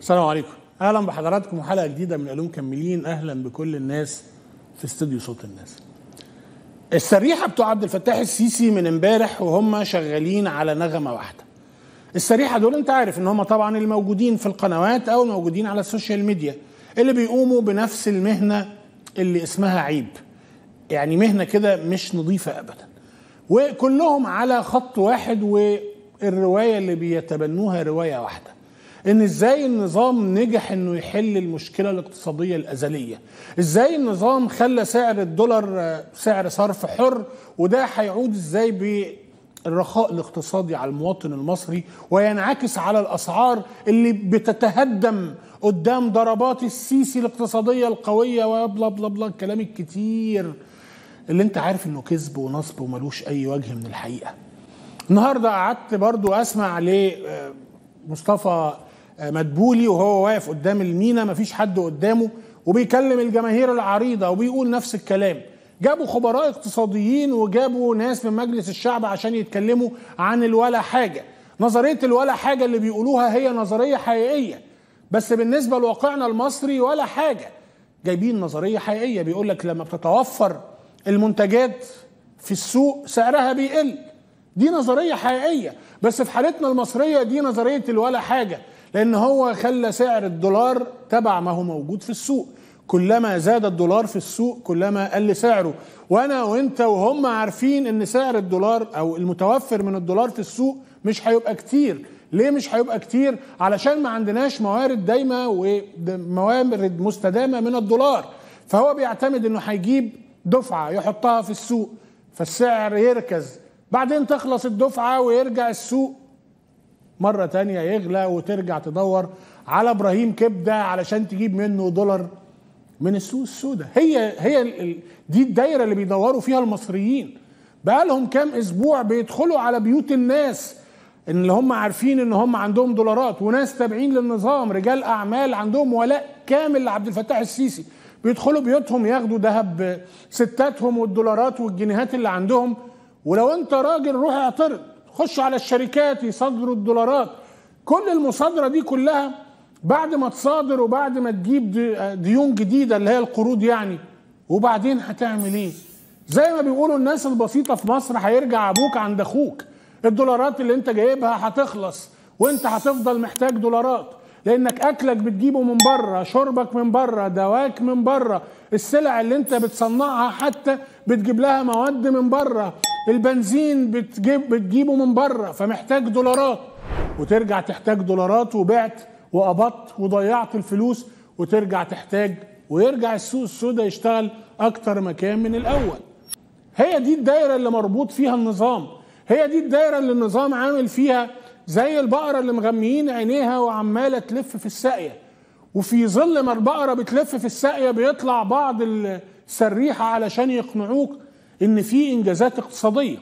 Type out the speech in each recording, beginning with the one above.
السلام عليكم اهلا بحضراتكم وحلقه جديده من علوم كملين اهلا بكل الناس في استوديو صوت الناس السريحه بتوع عبد الفتاح السيسي من امبارح وهم شغالين على نغمه واحده السريحه دول انت عارف ان هم طبعا الموجودين في القنوات او الموجودين على السوشيال ميديا اللي بيقوموا بنفس المهنه اللي اسمها عيب يعني مهنه كده مش نظيفه ابدا وكلهم على خط واحد والروايه اللي بيتبنوها روايه واحده ان ازاي النظام نجح انه يحل المشكله الاقتصاديه الازليه ازاي النظام خلى سعر الدولار سعر صرف حر وده هيعود ازاي بالرخاء الاقتصادي على المواطن المصري وينعكس على الاسعار اللي بتتهدم قدام ضربات السيسي الاقتصاديه القويه وبلا بلا بلا الكلام الكتير اللي انت عارف انه كذب ونصب وملوش اي وجه من الحقيقه النهارده قعدت برضو اسمع لمصطفى مدبولي وهو واقف قدام المينا مفيش حد قدامه وبيكلم الجماهير العريضه وبيقول نفس الكلام جابوا خبراء اقتصاديين وجابوا ناس من مجلس الشعب عشان يتكلموا عن الولا حاجه نظريه الولا حاجه اللي بيقولوها هي نظريه حقيقيه بس بالنسبه لواقعنا المصري ولا حاجه جايبين نظريه حقيقيه بيقول لك لما بتتوفر المنتجات في السوق سعرها بيقل دي نظريه حقيقيه بس في حالتنا المصريه دي نظريه الولا حاجه لان هو خلى سعر الدولار تبع ما هو موجود في السوق كلما زاد الدولار في السوق كلما قل سعره وانا وانت وهم عارفين ان سعر الدولار او المتوفر من الدولار في السوق مش هيبقى كتير ليه مش هيبقى كتير علشان ما عندناش موارد دايمه وموارد مستدامه من الدولار فهو بيعتمد انه هيجيب دفعه يحطها في السوق فالسعر يركز بعدين تخلص الدفعه ويرجع السوق مرة تانية يغلى وترجع تدور على ابراهيم كبدة علشان تجيب منه دولار من السوق السوداء هي هي ال دي الدايرة اللي بيدوروا فيها المصريين بقالهم كام اسبوع بيدخلوا على بيوت الناس اللي هم عارفين ان هم عندهم دولارات وناس تابعين للنظام رجال اعمال عندهم ولاء كامل لعبد الفتاح السيسي بيدخلوا بيوتهم ياخدوا ذهب ستاتهم والدولارات والجنيهات اللي عندهم ولو انت راجل روح اعترض خش على الشركات يصدروا الدولارات كل المصادره دي كلها بعد ما تصادر وبعد ما تجيب ديون جديده اللي هي القروض يعني وبعدين هتعمل ايه؟ زي ما بيقولوا الناس البسيطه في مصر هيرجع ابوك عند اخوك الدولارات اللي انت جايبها هتخلص وانت هتفضل محتاج دولارات لانك اكلك بتجيبه من بره شربك من بره دواك من بره السلع اللي انت بتصنعها حتى بتجيب لها مواد من بره البنزين بتجيب بتجيبه من بره فمحتاج دولارات وترجع تحتاج دولارات وبعت وقبضت وضيعت الفلوس وترجع تحتاج ويرجع السوق السوداء يشتغل اكتر مكان من الاول هي دي الدايره اللي مربوط فيها النظام هي دي الدايره اللي النظام عامل فيها زي البقره اللي مغميين عينيها وعماله تلف في الساقيه وفي ظل ما البقره بتلف في الساقيه بيطلع بعض السريحه علشان يقنعوك ان في انجازات اقتصاديه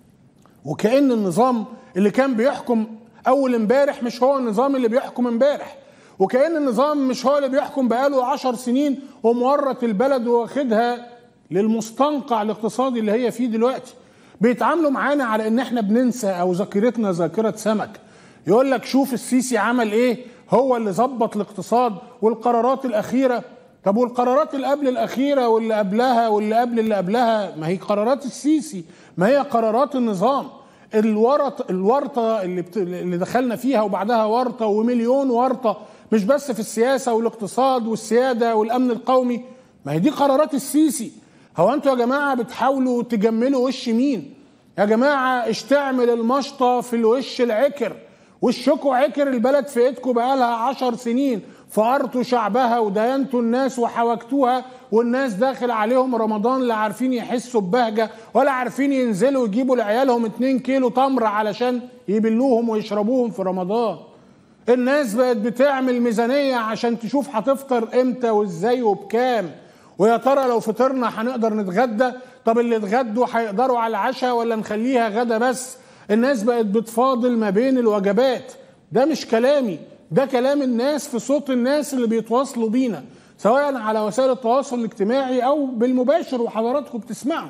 وكان النظام اللي كان بيحكم اول امبارح مش هو النظام اللي بيحكم امبارح وكان النظام مش هو اللي بيحكم بقاله عشر سنين ومورط البلد واخدها للمستنقع الاقتصادي اللي هي فيه دلوقتي بيتعاملوا معانا على ان احنا بننسى او ذاكرتنا ذاكره سمك يقول لك شوف السيسي عمل ايه هو اللي ظبط الاقتصاد والقرارات الاخيره طب والقرارات اللي قبل الاخيره واللي قبلها واللي قبل اللي قبلها ما هي قرارات السيسي ما هي قرارات النظام الورط الورطه اللي بت... اللي دخلنا فيها وبعدها ورطه ومليون ورطه مش بس في السياسه والاقتصاد والسياده والامن القومي ما هي دي قرارات السيسي هو انتوا يا جماعه بتحاولوا تجملوا وش مين يا جماعه اشتعمل المشطه في الوش العكر وشكوا عكر البلد في ايدكم بقالها عشر سنين فقرتوا شعبها ودينتوا الناس وحوجتوها والناس داخل عليهم رمضان لا عارفين يحسوا ببهجة ولا عارفين ينزلوا يجيبوا لعيالهم 2 كيلو تمر علشان يبلوهم ويشربوهم في رمضان الناس بقت بتعمل ميزانية عشان تشوف هتفطر امتى وازاي وبكام ويا ترى لو فطرنا هنقدر نتغدى طب اللي اتغدوا هيقدروا على العشاء ولا نخليها غدا بس الناس بقت بتفاضل ما بين الوجبات ده مش كلامي ده كلام الناس في صوت الناس اللي بيتواصلوا بينا سواء على وسائل التواصل الاجتماعي او بالمباشر وحضراتكم بتسمعوا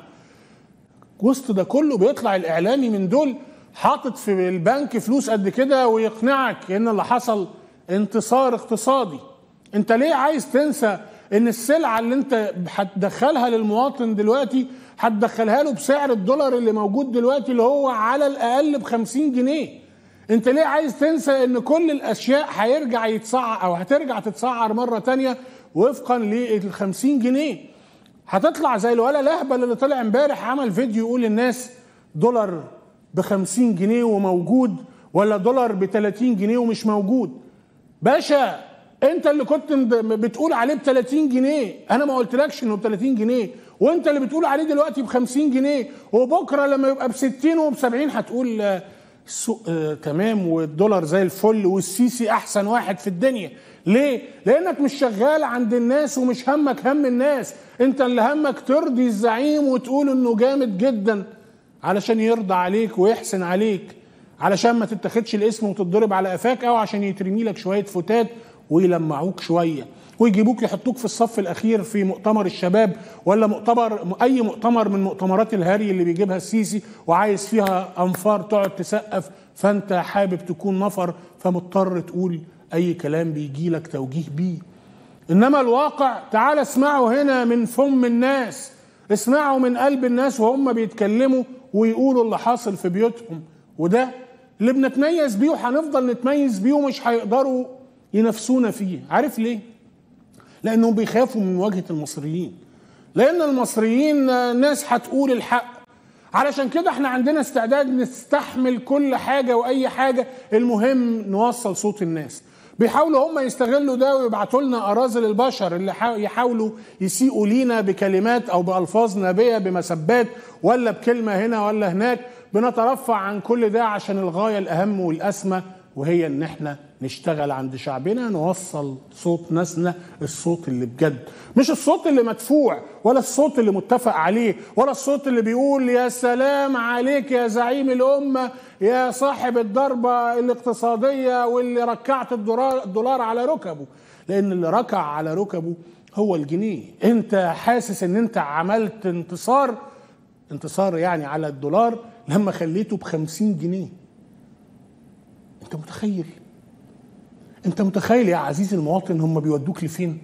وسط ده كله بيطلع الاعلامي من دول حاطط في البنك فلوس قد كده ويقنعك ان اللي حصل انتصار اقتصادي انت ليه عايز تنسى ان السلعه اللي انت هتدخلها للمواطن دلوقتي هتدخلها له بسعر الدولار اللي موجود دلوقتي اللي هو على الاقل ب 50 جنيه انت ليه عايز تنسى ان كل الاشياء هيرجع يتسعر او هترجع تتسعر مره تانية وفقا لل 50 جنيه هتطلع زي الولا الاهبل اللي طلع امبارح عمل فيديو يقول للناس دولار ب 50 جنيه وموجود ولا دولار ب 30 جنيه ومش موجود باشا انت اللي كنت بتقول عليه ب 30 جنيه انا ما قلتلكش انه ب 30 جنيه وانت اللي بتقول عليه دلوقتي ب 50 جنيه وبكره لما يبقى ب 60 وب 70 هتقول آه، السوق آه تمام والدولار زي الفل والسيسي احسن واحد في الدنيا ليه؟ لانك مش شغال عند الناس ومش همك هم الناس انت اللي همك ترضي الزعيم وتقول انه جامد جدا علشان يرضى عليك ويحسن عليك علشان ما تتخدش الاسم وتتضرب على قفاك او عشان يترمي لك شويه فتات ويلمعوك شويه ويجيبوك يحطوك في الصف الاخير في مؤتمر الشباب ولا مؤتمر اي مؤتمر من مؤتمرات الهري اللي بيجيبها السيسي وعايز فيها انفار تقعد تسقف فانت حابب تكون نفر فمضطر تقول اي كلام بيجي لك توجيه بيه انما الواقع تعال اسمعوا هنا من فم الناس اسمعوا من قلب الناس وهم بيتكلموا ويقولوا اللي حاصل في بيوتهم وده اللي بنتميز بيه وهنفضل نتميز بيه ومش هيقدروا ينافسونا فيه عارف ليه لانهم بيخافوا من مواجهه المصريين لان المصريين ناس هتقول الحق علشان كده احنا عندنا استعداد نستحمل كل حاجه واي حاجه المهم نوصل صوت الناس بيحاولوا هم يستغلوا ده ويبعتوا لنا اراذل البشر اللي يحاولوا يسيئوا لينا بكلمات او بالفاظ نابيه بمسبات ولا بكلمه هنا ولا هناك بنترفع عن كل ده عشان الغايه الاهم والاسمى وهي ان احنا نشتغل عند شعبنا نوصل صوت ناسنا الصوت اللي بجد مش الصوت اللي مدفوع ولا الصوت اللي متفق عليه ولا الصوت اللي بيقول يا سلام عليك يا زعيم الأمة يا صاحب الضربة الاقتصادية واللي ركعت الدولار, الدولار على ركبه لأن اللي ركع على ركبه هو الجنيه انت حاسس ان انت عملت انتصار انتصار يعني على الدولار لما خليته بخمسين جنيه انت متخيل انت متخيل يا عزيزي المواطن هم بيودوك لفين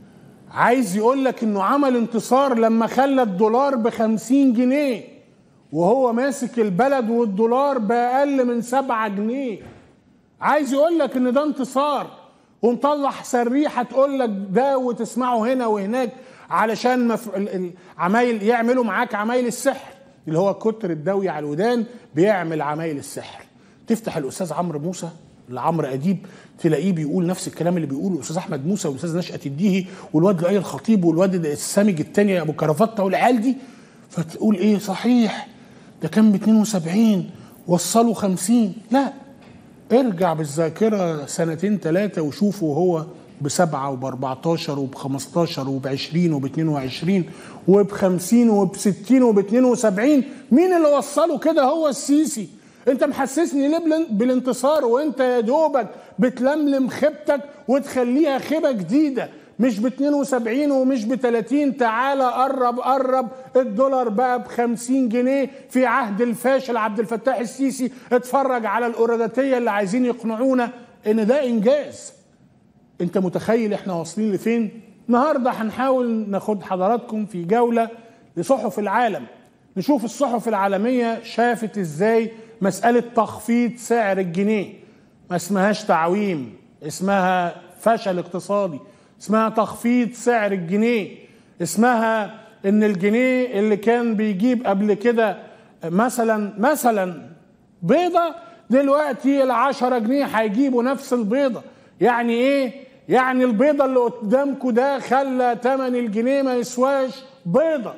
عايز يقول لك انه عمل انتصار لما خلى الدولار بخمسين جنيه وهو ماسك البلد والدولار بأقل من سبعة جنيه عايز يقول لك ان ده انتصار ومطلع سريحة تقول لك ده وتسمعه هنا وهناك علشان مف... عمايل يعملوا معاك عمايل السحر اللي هو كتر الدوي على الودان بيعمل عمايل السحر تفتح الاستاذ عمرو موسى لعمرو اديب تلاقيه بيقول نفس الكلام اللي بيقوله الاستاذ احمد موسى والاستاذ نشأة الديهي والواد لؤي الخطيب والواد السامج الثاني ابو كرافته والعيال دي فتقول ايه صحيح ده كان ب 72 وصلوا 50 لا ارجع بالذاكره سنتين ثلاثه وشوفوا هو بسبعة وب 14 وب 15 وب 20 وب 22 وب 50 وب 60 وب 72 مين اللي وصله كده هو السيسي انت محسسني ليه بالانتصار وانت يا دوبك بتلملم خيبتك وتخليها خيبه جديده مش ب 72 ومش ب 30 تعالى قرب قرب الدولار بقى ب 50 جنيه في عهد الفاشل عبد الفتاح السيسي اتفرج على الأوراداتية اللي عايزين يقنعونا ان ده انجاز انت متخيل احنا واصلين لفين النهارده هنحاول ناخد حضراتكم في جوله لصحف العالم نشوف الصحف العالميه شافت ازاي مساله تخفيض سعر الجنيه ما اسمهاش تعويم اسمها فشل اقتصادي اسمها تخفيض سعر الجنيه اسمها ان الجنيه اللي كان بيجيب قبل كده مثلا مثلا بيضة دلوقتي العشرة جنيه هيجيبوا نفس البيضة يعني ايه يعني البيضة اللي قدامكم ده خلى تمن الجنيه ما يسواش بيضة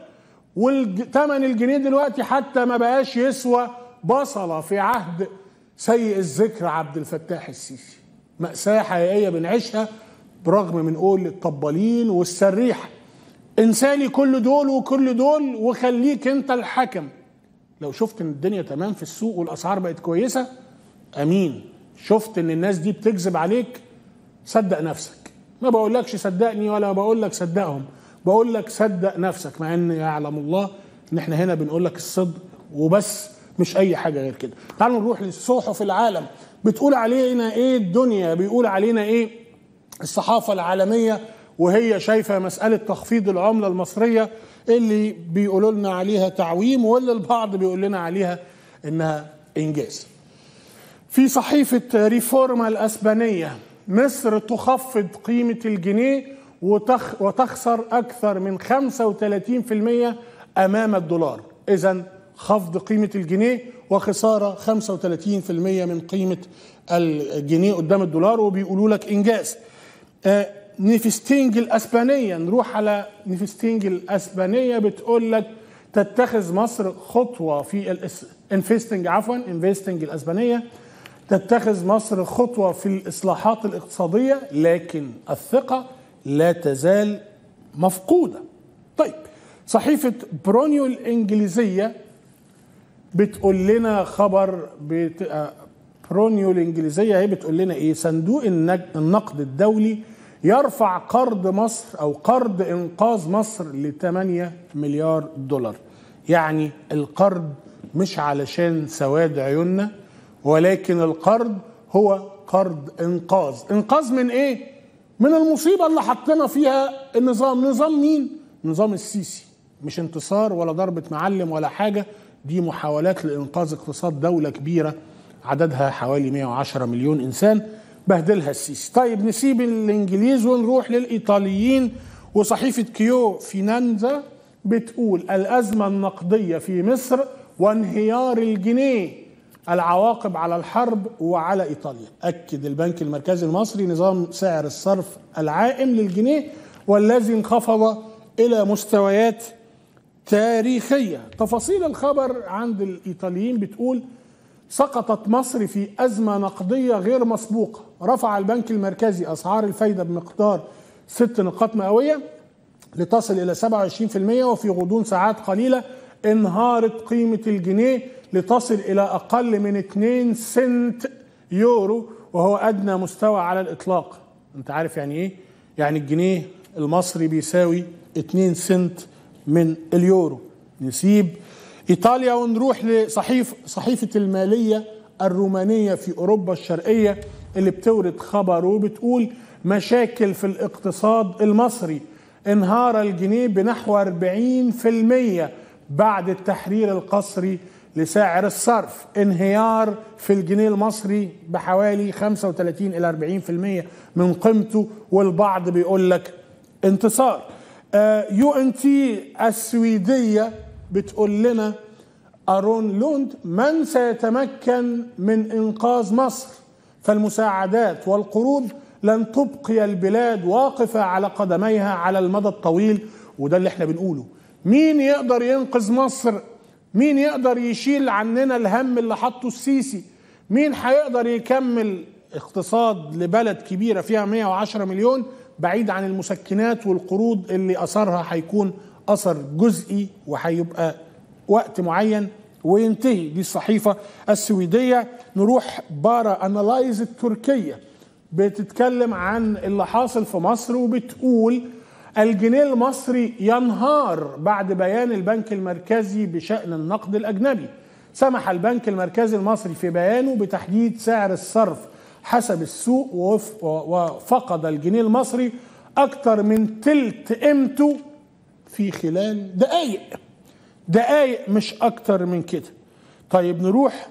والتمن الجنيه دلوقتي حتى ما بقاش يسوى بصلة في عهد سيء الذكر عبد الفتاح السيسي مأساة حقيقية بنعيشها برغم من قول الطبالين والسريحة انساني كل دول وكل دول وخليك انت الحكم لو شفت ان الدنيا تمام في السوق والاسعار بقت كويسة امين شفت ان الناس دي بتكذب عليك صدق نفسك ما بقولكش صدقني ولا بقول لك صدقهم بقول لك صدق نفسك مع ان يعلم الله ان احنا هنا بنقول لك الصدق وبس مش اي حاجه غير كده تعالوا نروح لصحف العالم بتقول علينا ايه الدنيا بيقول علينا ايه الصحافة العالمية وهي شايفة مسألة تخفيض العملة المصرية اللي بيقولوا لنا عليها تعويم واللي البعض بيقول لنا عليها انها انجاز في صحيفة ريفورما الأسبانية مصر تخفض قيمة الجنيه وتخ وتخسر أكثر من 35% أمام الدولار إذا خفض قيمة الجنيه وخسارة 35% من قيمة الجنيه قدام الدولار وبيقولوا لك إنجاز آه نيفستينج الأسبانية نروح على نيفستينج الأسبانية بتقول لك تتخذ مصر خطوة في انفستنج عفوا انفستنج الأسبانية تتخذ مصر خطوة في الإصلاحات الاقتصادية لكن الثقة لا تزال مفقودة طيب صحيفة برونيو الإنجليزية بتقول لنا خبر بت... برونيو الإنجليزية هي بتقول لنا إيه صندوق النقد الدولي يرفع قرض مصر أو قرض إنقاذ مصر ل 8 مليار دولار يعني القرض مش علشان سواد عيوننا ولكن القرض هو قرض انقاذ انقاذ من ايه من المصيبه اللي حطينا فيها النظام نظام مين نظام السيسي مش انتصار ولا ضربه معلم ولا حاجه دي محاولات لانقاذ اقتصاد دوله كبيره عددها حوالي 110 مليون انسان بهدلها السيسي طيب نسيب الانجليز ونروح للايطاليين وصحيفه كيو فينانزا بتقول الازمه النقديه في مصر وانهيار الجنيه العواقب على الحرب وعلى ايطاليا اكد البنك المركزي المصري نظام سعر الصرف العائم للجنيه والذي انخفض الى مستويات تاريخيه تفاصيل الخبر عند الايطاليين بتقول سقطت مصر في ازمه نقديه غير مسبوقه رفع البنك المركزي اسعار الفايده بمقدار ست نقاط مئويه لتصل الى 27% وفي غضون ساعات قليله انهارت قيمه الجنيه لتصل الى اقل من 2 سنت يورو وهو ادنى مستوى على الاطلاق انت عارف يعني ايه يعني الجنيه المصري بيساوي 2 سنت من اليورو نسيب ايطاليا ونروح لصحيف صحيفه الماليه الرومانيه في اوروبا الشرقيه اللي بتورد خبر وبتقول مشاكل في الاقتصاد المصري انهار الجنيه بنحو 40% بعد التحرير القسري لسعر الصرف انهيار في الجنيه المصري بحوالي 35 الى 40% من قيمته والبعض بيقول لك انتصار يو ان تي السويديه بتقول لنا ارون لوند من سيتمكن من انقاذ مصر فالمساعدات والقروض لن تبقي البلاد واقفه على قدميها على المدى الطويل وده اللي احنا بنقوله مين يقدر ينقذ مصر مين يقدر يشيل عننا الهم اللي حطه السيسي مين هيقدر يكمل اقتصاد لبلد كبيرة فيها 110 مليون بعيد عن المسكنات والقروض اللي أثرها هيكون أثر جزئي وهيبقى وقت معين وينتهي دي الصحيفة السويدية نروح بارا أنالايز التركية بتتكلم عن اللي حاصل في مصر وبتقول الجنيه المصري ينهار بعد بيان البنك المركزي بشأن النقد الأجنبي سمح البنك المركزي المصري في بيانه بتحديد سعر الصرف حسب السوق وفقد الجنيه المصري أكثر من تلت قيمته في خلال دقايق دقايق مش أكتر من كده طيب نروح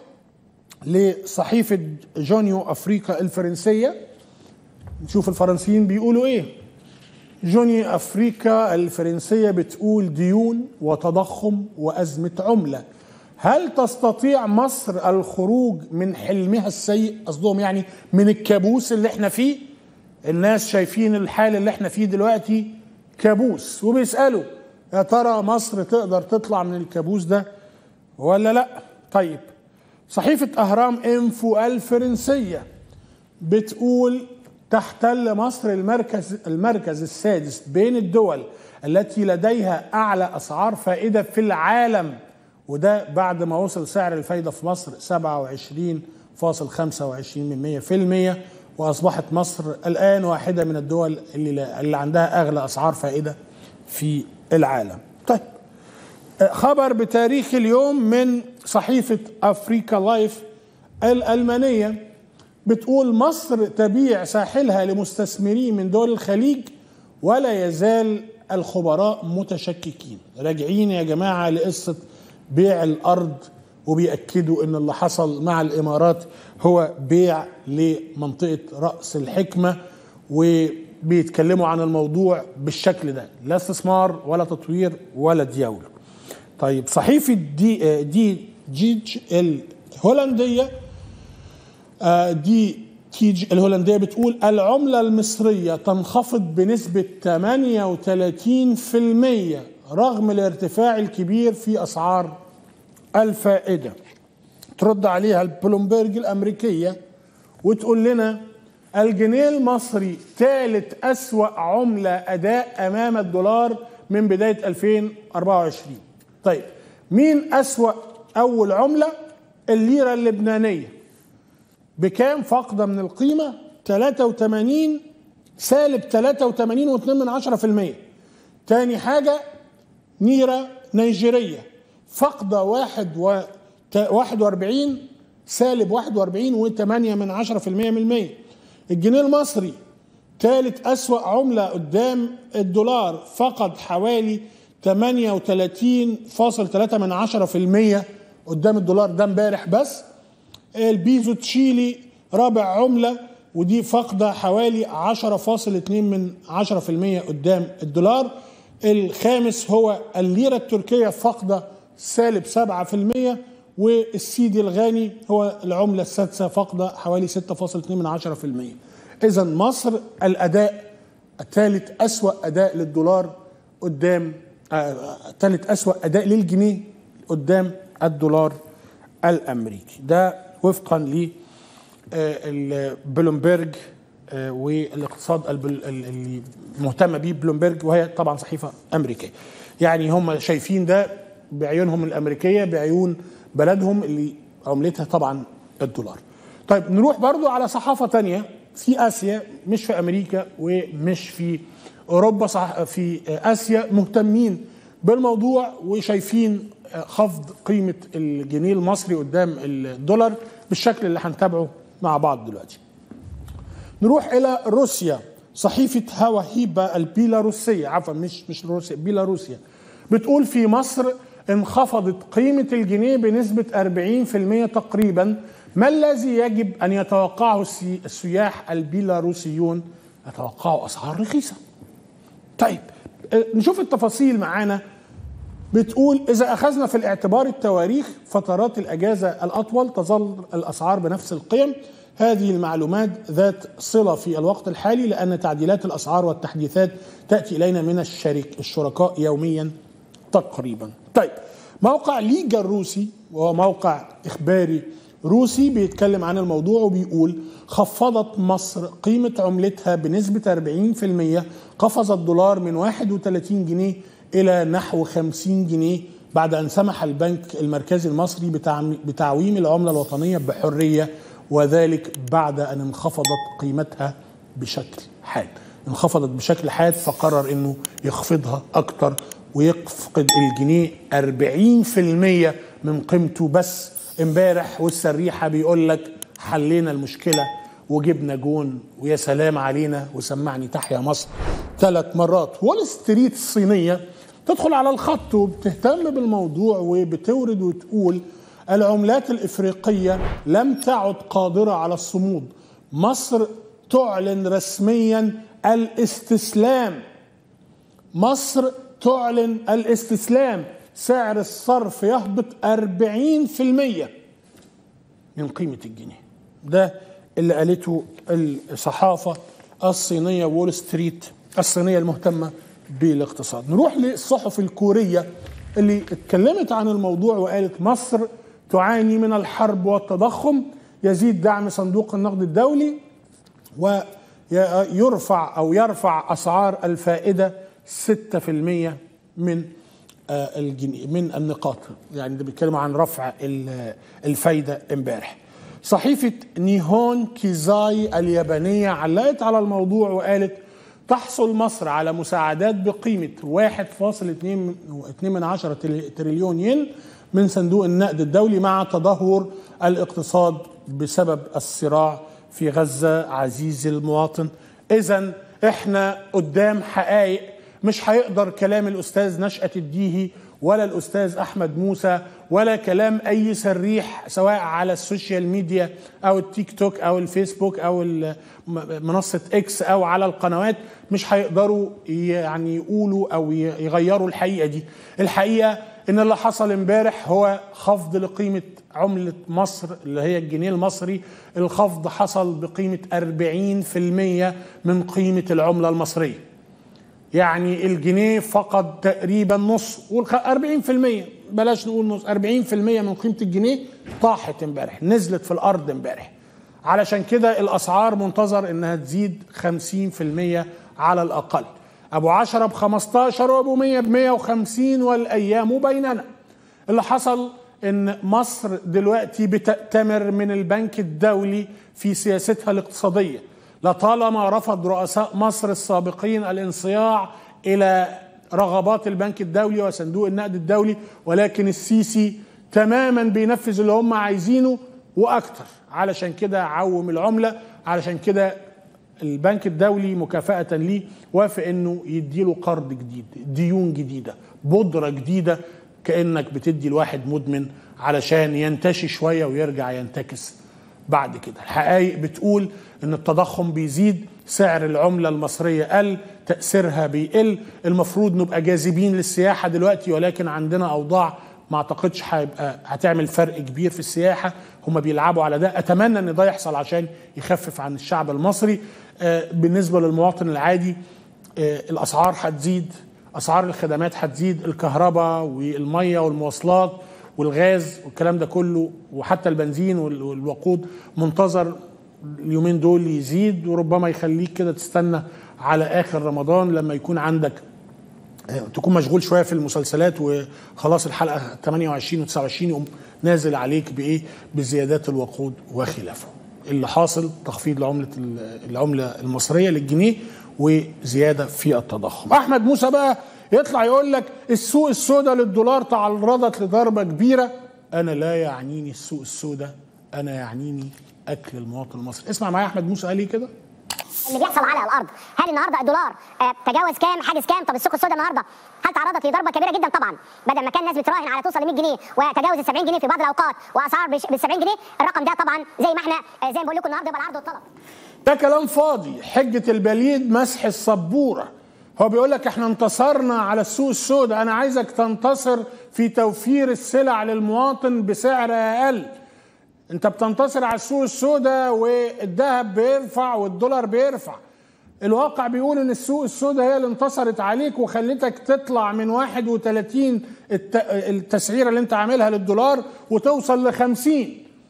لصحيفة جونيو أفريقيا الفرنسية نشوف الفرنسيين بيقولوا إيه جوني افريكا الفرنسيه بتقول ديون وتضخم وازمه عمله هل تستطيع مصر الخروج من حلمها السيء قصدهم يعني من الكابوس اللي احنا فيه الناس شايفين الحال اللي احنا فيه دلوقتي كابوس وبيسالوا يا ترى مصر تقدر تطلع من الكابوس ده ولا لا طيب صحيفه اهرام انفو الفرنسيه بتقول تحتل مصر المركز المركز السادس بين الدول التي لديها اعلى اسعار فائده في العالم وده بعد ما وصل سعر الفايده في مصر 27.25% واصبحت مصر الان واحده من الدول اللي اللي عندها اغلى اسعار فائده في العالم. طيب خبر بتاريخ اليوم من صحيفه افريكا لايف الالمانيه بتقول مصر تبيع ساحلها لمستثمرين من دول الخليج ولا يزال الخبراء متشككين راجعين يا جماعة لقصة بيع الأرض وبيأكدوا ان اللي حصل مع الامارات هو بيع لمنطقة رأس الحكمة وبيتكلموا عن الموضوع بالشكل ده لا استثمار ولا تطوير ولا ديولة طيب صحيفة دي دي جيج الهولندية آه، دي تيج الهولندية بتقول العملة المصرية تنخفض بنسبة 38% رغم الارتفاع الكبير في أسعار الفائدة ترد عليها البلومبرج الأمريكية وتقول لنا الجنيه المصري ثالث أسوأ عملة أداء أمام الدولار من بداية 2024 طيب مين أسوأ أول عملة الليرة اللبنانية بكام فاقدة من القيمة 83 سالب 83 و2 من 10% تاني حاجة نيرة نيجيرية فاقدة واحد و 41 سالب 41 و8 من 10% من المية الجنيه المصري ثالث أسوأ عملة قدام الدولار فقد حوالي 38.3 من 10% قدام الدولار ده امبارح بس البيزو تشيلي رابع عملة ودي فاقدة حوالي 10.2 من 10% قدام الدولار الخامس هو الليرة التركية فاقدة سالب 7% والسيدي الغاني هو العملة السادسة فاقدة حوالي 6.2 من 10% إذا مصر الأداء الثالث أسوأ أداء للدولار قدام ثالث آه أسوأ أداء للجنيه قدام الدولار الأمريكي ده وفقا ل بلومبرج والاقتصاد اللي مهتمه بيه بلومبرج وهي طبعا صحيفه امريكيه يعني هم شايفين ده بعيونهم الامريكيه بعيون بلدهم اللي عملتها طبعا الدولار طيب نروح برضو على صحافه تانية في اسيا مش في امريكا ومش في اوروبا صح في اسيا مهتمين بالموضوع وشايفين خفض قيمه الجنيه المصري قدام الدولار بالشكل اللي هنتابعه مع بعض دلوقتي نروح الى روسيا صحيفه هوا هيبا البيلاروسيه عفوا مش مش روسيا بيلاروسيا بتقول في مصر انخفضت قيمة الجنيه بنسبة 40% تقريبا ما الذي يجب أن يتوقعه السياح البيلاروسيون يتوقعوا أسعار رخيصة طيب نشوف التفاصيل معانا بتقول إذا أخذنا في الاعتبار التواريخ فترات الأجازة الأطول تظل الأسعار بنفس القيم هذه المعلومات ذات صلة في الوقت الحالي لأن تعديلات الأسعار والتحديثات تأتي إلينا من الشرك الشركاء يوميا تقريبا طيب موقع ليجا الروسي وهو موقع إخباري روسي بيتكلم عن الموضوع وبيقول خفضت مصر قيمة عملتها بنسبة 40% قفز الدولار من 31 جنيه إلى نحو 50 جنيه بعد أن سمح البنك المركزي المصري بتعويم العملة الوطنية بحرية وذلك بعد أن انخفضت قيمتها بشكل حاد انخفضت بشكل حاد فقرر أنه يخفضها أكتر ويفقد الجنيه 40% من قيمته بس امبارح والسريحة بيقول لك حلينا المشكلة وجبنا جون ويا سلام علينا وسمعني تحيا مصر ثلاث مرات وول ستريت الصينية تدخل على الخط وبتهتم بالموضوع وبتورد وتقول العملات الإفريقية لم تعد قادرة على الصمود مصر تعلن رسميا الاستسلام مصر تعلن الاستسلام سعر الصرف يهبط 40% من قيمة الجنيه ده اللي قالته الصحافة الصينية وول ستريت الصينية المهتمة بالاقتصاد نروح للصحف الكورية اللي اتكلمت عن الموضوع وقالت مصر تعاني من الحرب والتضخم يزيد دعم صندوق النقد الدولي ويرفع أو يرفع أسعار الفائدة 6% من الجنيه من النقاط يعني ده بيتكلموا عن رفع الفايدة امبارح صحيفة نيهون كيزاي اليابانية علقت على الموضوع وقالت تحصل مصر على مساعدات بقيمة 1.2 من عشرة تريليون ين من صندوق النقد الدولي مع تدهور الاقتصاد بسبب الصراع في غزه عزيزي المواطن اذا احنا قدام حقائق مش هيقدر كلام الاستاذ نشأة الديهي ولا الاستاذ احمد موسى ولا كلام اي سريح سواء على السوشيال ميديا او التيك توك او الفيسبوك او منصه اكس او على القنوات مش هيقدروا يعني يقولوا او يغيروا الحقيقه دي الحقيقه ان اللي حصل امبارح هو خفض لقيمه عمله مصر اللي هي الجنيه المصري الخفض حصل بقيمه 40% من قيمه العمله المصريه يعني الجنيه فقد تقريبا نص قول 40% بلاش نقول نص 40% من قيمه الجنيه طاحت امبارح نزلت في الارض امبارح علشان كده الاسعار منتظر انها تزيد 50% على الاقل ابو 10 ب 15 وابو 100 ب 150 والايام بيننا اللي حصل ان مصر دلوقتي بتأتمر من البنك الدولي في سياستها الاقتصاديه لطالما رفض رؤساء مصر السابقين الانصياع الى رغبات البنك الدولي وصندوق النقد الدولي ولكن السيسي تماما بينفذ اللي هم عايزينه واكتر علشان كده عوم العمله علشان كده البنك الدولي مكافأة ليه وافق انه يديله قرض جديد ديون جديدة بودرة جديدة كأنك بتدي الواحد مدمن علشان ينتشي شوية ويرجع ينتكس بعد كده الحقائق بتقول ان التضخم بيزيد سعر العملة المصرية قل تأثيرها بيقل المفروض نبقى جاذبين للسياحة دلوقتي ولكن عندنا أوضاع ما اعتقدش هيبقى هتعمل فرق كبير في السياحه هم بيلعبوا على ده اتمنى ان ده يحصل عشان يخفف عن الشعب المصري بالنسبه للمواطن العادي الاسعار هتزيد اسعار الخدمات هتزيد الكهرباء والميه والمواصلات والغاز والكلام ده كله وحتى البنزين والوقود منتظر اليومين دول يزيد وربما يخليك كده تستنى على اخر رمضان لما يكون عندك تكون مشغول شويه في المسلسلات وخلاص الحلقه 28 و29 يقوم نازل عليك بايه بزيادات الوقود وخلافه اللي حاصل تخفيض لعمله العمله المصريه للجنيه وزياده في التضخم احمد موسى بقى يطلع يقول لك السوق السوداء للدولار تعرضت لضربه كبيره انا لا يعنيني السوق السوداء انا يعنيني اكل المواطن المصري اسمع معايا احمد موسى قال ايه كده اللي بيحصل على الارض هل النهارده الدولار آه تجاوز كام حاجز كام طب السوق السوداء النهارده هل تعرضت لضربه كبيره جدا طبعا بدل ما كان الناس بتراهن على توصل ل 100 جنيه وتجاوز ال 70 جنيه في بعض الاوقات واسعار بال 70 جنيه الرقم ده طبعا زي ما احنا آه زي ما بقول لكم النهارده يبقى العرض والطلب ده كلام فاضي حجه البليد مسح السبوره هو بيقول لك احنا انتصرنا على السوق السوداء انا عايزك تنتصر في توفير السلع للمواطن بسعر اقل انت بتنتصر على السوق السوداء والذهب بيرفع والدولار بيرفع الواقع بيقول ان السوق السوداء هي اللي انتصرت عليك وخلتك تطلع من 31 التسعيره اللي انت عاملها للدولار وتوصل ل 50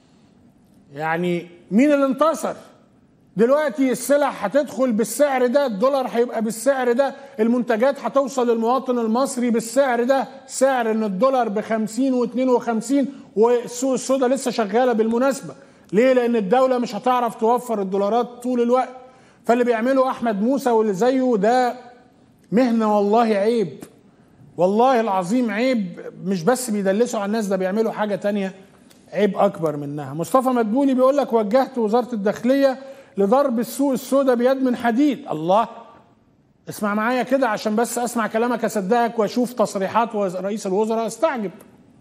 يعني مين اللي انتصر؟ دلوقتي السلع هتدخل بالسعر ده الدولار هيبقى بالسعر ده المنتجات هتوصل للمواطن المصري بالسعر ده سعر ان الدولار ب 50 و52 والسوق السوداء لسه شغاله بالمناسبه ليه؟ لان الدوله مش هتعرف توفر الدولارات طول الوقت فاللي بيعمله احمد موسى واللي زيه ده مهنه والله عيب والله العظيم عيب مش بس بيدلسوا على الناس ده بيعملوا حاجه تانية عيب اكبر منها مصطفى مدبولي بيقول لك وجهت وزاره الداخليه لضرب السوق السوداء بيد من حديد الله اسمع معايا كده عشان بس اسمع كلامك اصدقك واشوف تصريحات رئيس الوزراء استعجب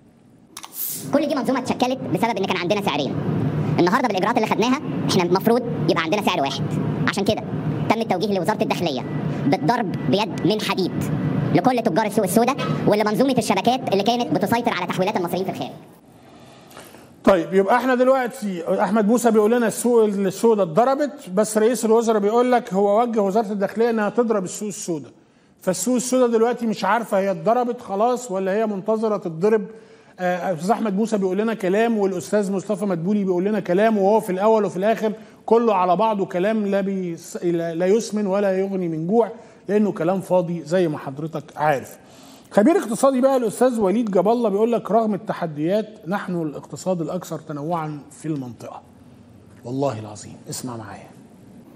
كل دي منظومه اتشكلت بسبب ان كان عندنا سعرين النهارده بالاجراءات اللي خدناها احنا المفروض يبقى عندنا سعر واحد عشان كده تم التوجيه لوزاره الداخليه بالضرب بيد من حديد لكل تجار السوق السوداء ولمنظومه الشبكات اللي كانت بتسيطر على تحويلات المصريين في الخارج طيب يبقى احنا دلوقتي احمد موسى بيقول لنا السوق السوداء اتضربت بس رئيس الوزراء بيقول لك هو وجه وزاره الداخليه انها تضرب السوق السوداء فالسوق السوداء دلوقتي مش عارفه هي اتضربت خلاص ولا هي منتظره تتضرب استاذ احمد موسى بيقول لنا كلام والاستاذ مصطفى مدبولي بيقول لنا كلام وهو في الاول وفي الاخر كله على بعضه كلام لا بيس لا يسمن ولا يغني من جوع لانه كلام فاضي زي ما حضرتك عارف. خبير اقتصادي بقى الاستاذ وليد جاب الله بيقول لك رغم التحديات نحن الاقتصاد الاكثر تنوعا في المنطقه. والله العظيم اسمع معايا.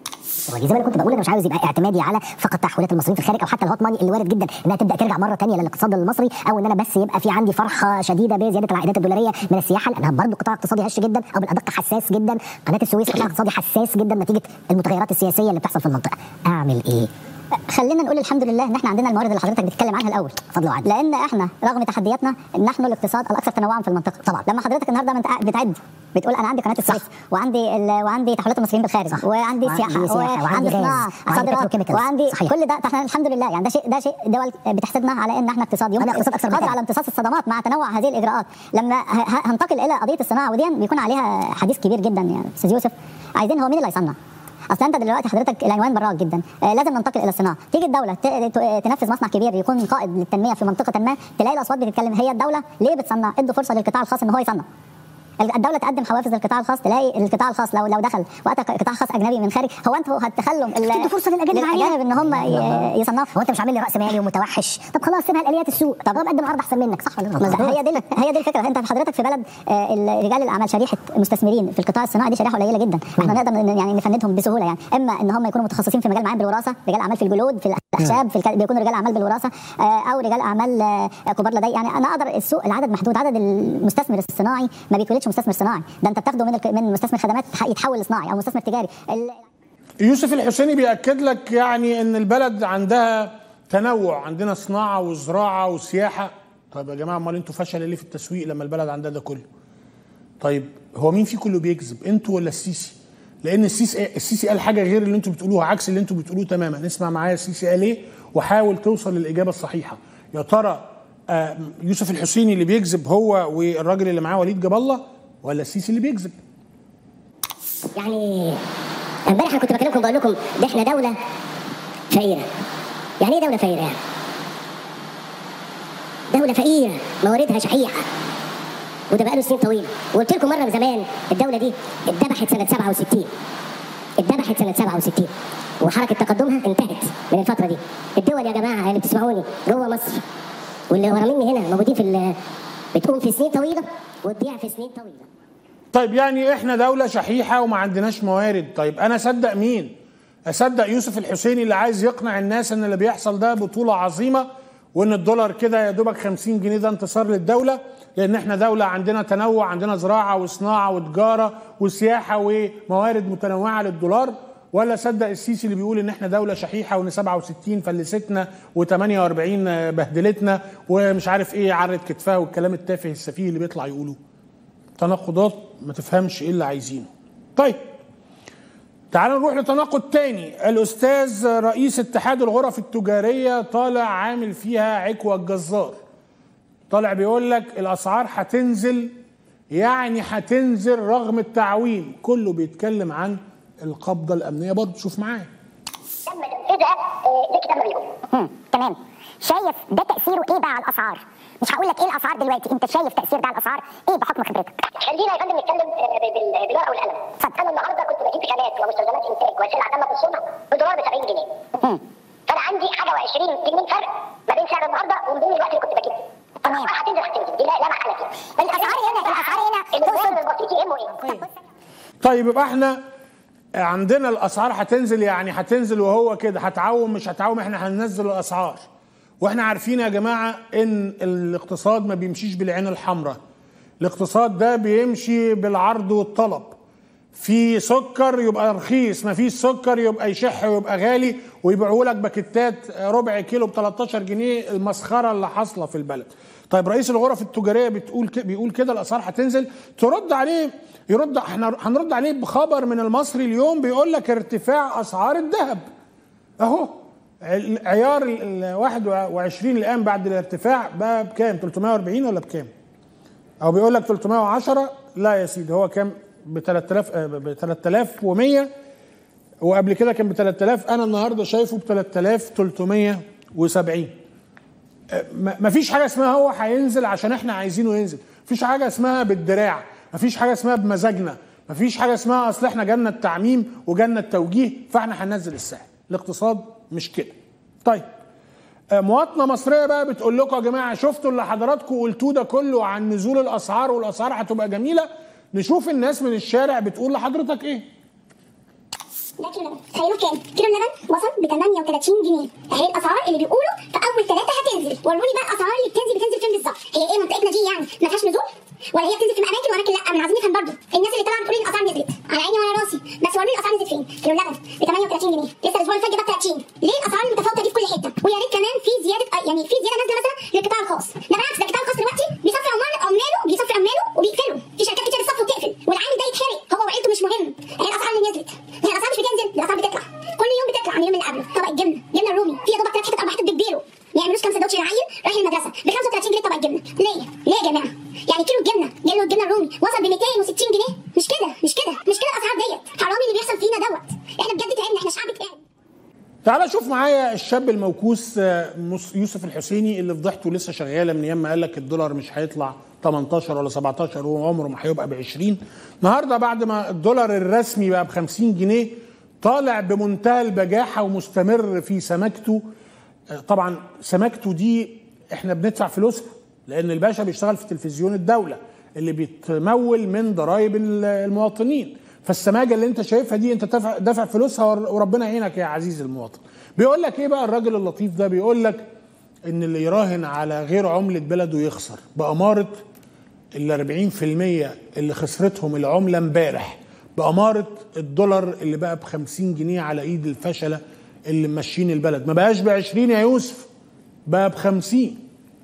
ودي زي ما انا كنت بقول انا مش عاوز يبقى اعتمادي على فقط تحويلات المصريين في الخارج او حتى الهوت ماني اللي وارد جدا انها تبدا ترجع مره ثانيه للاقتصاد المصري او ان انا بس يبقى في عندي فرحه شديده بزياده العائدات الدولاريه من السياحه لانها برضه قطاع اقتصادي هش جدا او بالادق حساس جدا قناه السويس قطاع اقتصادي حساس جدا نتيجه المتغيرات السياسيه اللي بتحصل في المنطقه اعمل ايه خلينا نقول الحمد لله ان احنا عندنا الموارد اللي حضرتك بتتكلم عنها الاول فضل وعدل لان احنا رغم تحدياتنا نحن الاقتصاد الاكثر تنوعا في المنطقه طبعا. لما حضرتك النهارده بت- بتعد بتقول انا عندي قناه السويس وعندي ال... وعندي تحويلات المصريين بالخارج صح. وعندي وعندي سياحه سياحة، وعندي غاز، صناعه وعندي صادرات petrochemicals. وعندي صحيح. كل ده احنا الحمد لله يعني ده شيء ده شيء دول بتحسدنا على ان احنا اقتصاد يمكن أنا اقتصاد أكثر من قادر كده. على امتصاص الصدمات مع تنوع هذه الاجراءات لما ه- ه- هنتقل الى قضيه الصناعه ودي بيكون عليها حديث كبير جدا يعني استاذ يوسف عايزين هو مين اللي هيصنع اصل انت دلوقتي حضرتك العنوان براك جدا آه لازم ننتقل الى الصناعه تيجي الدوله ت- ت- تنفذ مصنع كبير يكون قائد للتنميه في منطقه ما تلاقي الاصوات بتتكلم هي الدوله ليه بتصنع ادوا فرصه للقطاع الخاص ان هو يصنع الدوله تقدم حوافز للقطاع الخاص تلاقي القطاع الخاص لو لو دخل واتى قطاع خاص اجنبي من خارج هو انتوا هتخلوا ال- تدوا فرصة للأجانب عليها. للاجانب ان هم ي- يصنعوا هو انت مش عامل لي راس مالي ومتوحش طب خلاص سيبها لاليات السوق طب انا بقدم عرض احسن منك صح ولا ما لا هي دي هي دي الفكره انت حضرتك في بلد آه، ال- رجال الاعمال شريحه المستثمرين في القطاع الصناعي دي شريحه قليله جدا احنا نقدر ن- يعني نفندهم بسهوله يعني اما ان هم يكونوا متخصصين في مجال معين بالوراثه رجال اعمال في الجلود في الاخشاب في الك... بيكونوا رجال اعمال بالوراثه آه، او رجال اعمال آه، كبار لدي يعني انا اقدر السوق العدد محدود عدد المستثمر الصناعي ما بيتولدش مستثمر صناعي ده انت بتاخده من الك... من مستثمر خدمات يتحول لصناعي او مستثمر تجاري ال... يوسف الحسيني بيأكد لك يعني ان البلد عندها تنوع عندنا صناعة وزراعة وسياحة طيب يا جماعة امال انتوا فشل ليه في التسويق لما البلد عندها ده كله طيب هو مين فيكم اللي بيكذب انتوا ولا السيسي لان السيسي السيسي قال حاجة غير اللي انتوا بتقولوها عكس اللي انتوا بتقولوه تماما نسمع معايا السيسي قال ايه وحاول توصل للإجابة الصحيحة يا ترى آه، يوسف الحسيني اللي بيكذب هو والراجل اللي معاه وليد جاب الله ولا السيسي اللي بيكذب يعني امبارح انا كنت بكلمكم بقول لكم ده احنا دوله فقيره يعني ايه دوله فقيره يعني دوله فقيره مواردها شحيحه وده بقاله سنين طويله وقلت لكم مره زمان الدوله دي اتذبحت سنه 67 اتذبحت سنه 67 وحركه تقدمها انتهت من الفتره دي الدول يا جماعه اللي بتسمعوني جوه مصر واللي ورا مني هنا موجودين في ال- بتقوم في سنين طويله وتضيع في سنين طويله طيب يعني احنا دولة شحيحة وما عندناش موارد طيب انا اصدق مين اصدق يوسف الحسيني اللي عايز يقنع الناس ان اللي بيحصل ده بطولة عظيمة وان الدولار كده يا دوبك 50 جنيه ده انتصار للدولة لان احنا دولة عندنا تنوع عندنا زراعة وصناعة وتجارة وسياحة وموارد متنوعة للدولار ولا صدق السيسي اللي بيقول ان احنا دوله شحيحه وان 67 فلستنا و48 بهدلتنا ومش عارف ايه عرت كتفها والكلام التافه السفيه اللي بيطلع يقوله تناقضات ما تفهمش ايه اللي عايزينه طيب تعالوا نروح لتناقض تاني الاستاذ رئيس اتحاد الغرف التجاريه طالع عامل فيها عكوى الجزار طالع بيقول لك الاسعار هتنزل يعني هتنزل رغم التعويم كله بيتكلم عن القبضه الامنيه برضه شوف معايا تم تنفيذها آه، لكتاب مريم تمام شايف ده تاثيره ايه بقى على الاسعار مش هقول لك ايه الاسعار دلوقتي انت شايف تاثير ده على الاسعار ايه بحكم خبرتك خلينا يا فندم نتكلم آه، بال- بالورقه والقلم انا النهارده كنت بجيب خامات ومستلزمات انتاج وسلع تم في الصنع بدولار ب 70 جنيه فانا عندي حاجه و20 جنيه فرق ما بين سعر النهارده وما بين الوقت اللي كنت بجيبه تمام. الاسعار هتنزل هتنزل دي لا لا محاله فيها الأسعار هنا- الأسعار هنا المواطن البسيط يهمه ايه؟ طيب يبقى احنا عندنا الاسعار هتنزل يعني هتنزل وهو كده هتعوم مش هتعوم احنا هننزل الاسعار واحنا عارفين يا جماعه ان الاقتصاد ما بيمشيش بالعين الحمراء الاقتصاد ده بيمشي بالعرض والطلب في سكر يبقى رخيص ما فيش سكر يبقى يشح ويبقى غالي ويبيعوا لك باكيتات ربع كيلو ب 13 جنيه المسخره اللي حاصله في البلد طيب رئيس الغرف التجاريه بتقول ك... بيقول كده الاسعار هتنزل ترد عليه يرد احنا هنرد عليه بخبر من المصري اليوم بيقول لك ارتفاع اسعار الذهب اهو عيار ال 21 الان بعد الارتفاع بقى بكام 340 ولا بكام او بيقول لك 310 لا يا سيدي هو كام ب 3000 ب 3100 وقبل كده كان ب 3000 انا النهارده شايفه ب 3370 ما فيش حاجه اسمها هو هينزل عشان احنا عايزينه ينزل مفيش حاجه اسمها بالدراع مفيش حاجه اسمها بمزاجنا مفيش حاجه اسمها اصل احنا جالنا التعميم وجالنا التوجيه فاحنا هننزل السعر الاقتصاد مش كده طيب مواطنه مصريه بقى بتقول لكم يا جماعه شفتوا اللي حضراتكم قلتوه ده كله عن نزول الاسعار والاسعار هتبقى جميله نشوف الناس من الشارع بتقول لحضرتك ايه ده كيلو لبن تخيلوا كام؟ كيلو اللبن وصل ب 38 جنيه اهي الاسعار اللي بيقولوا في اول ثلاثه هتنزل وروني بقى الاسعار اللي بتنزل بتنزل فين بالظبط هي ايه منطقتنا دي يعني ما فيهاش نزول ولا هي بتنزل في اماكن واماكن لا انا عايزين نفهم برضه الناس اللي طالعه بتقول ان الاسعار نزلت على عيني وعلى راسي بس وروني الاسعار نزلت فين كيلو اللبن ب 38 جنيه لسه الاسبوع اللي فات جاب 30 ليه الاسعار المتفاوته دي في كل حته ويا ريت كمان في زياده يعني في زياده نازله مثلا للقطاع الخاص ده بالعكس ده القطاع الخاص دلوقتي بيصفي عمال عماله بيصفي عماله وبيقفلوا في شركات كتير بتصفي وتقفل والعامل ده يتحرق هو وعيلته مش مهم هي الاسعار اللي نزلت هي الاسعار مش بتنزل الاسعار بتطلع كل يوم بتطلع عن اليوم اللي قبله طبق الجبنه جبنه الرومي في يا دوبك ثلاث حتت اربع حتت بتبيعوا ما يعملوش كام سندوتش للعيل رايح المدرسه ب 35 جنيه طبق الجبنه ليه؟ ليه يا جماعه؟ يعني كيلو الجبنه جاي له الجبنه الرومي وصل ب 260 جنيه مش كده مش كده مش كده الاسعار ديت حرامي اللي بيحصل فينا دوت احنا بجد تعبنا احنا شعب تعب تعال شوف معايا الشاب الموكوس آه، مس- يوسف الحسيني اللي فضحته لسه شغاله من ايام ما قال لك الدولار مش هيطلع 18 ولا 17 وهو عمره ما هيبقى ب 20 النهارده بعد ما الدولار الرسمي بقى ب 50 جنيه طالع بمنتهى البجاحه ومستمر في سمكته آه، طبعا سمكته دي احنا بندفع فلوسها لان الباشا بيشتغل في تلفزيون الدوله اللي بيتمول من ضرائب ال- المواطنين فالسماجه اللي انت شايفها دي انت دافع دافع فلوسها ور- وربنا يعينك يا عزيز المواطن بيقول لك ايه بقى الراجل اللطيف ده بيقول لك ان اللي يراهن على غير عمله بلده يخسر باماره ال 40% اللي خسرتهم العمله امبارح باماره الدولار اللي بقى ب 50 جنيه على ايد الفشله اللي ماشيين البلد ما بقاش ب 20 يا يوسف بقى ب 50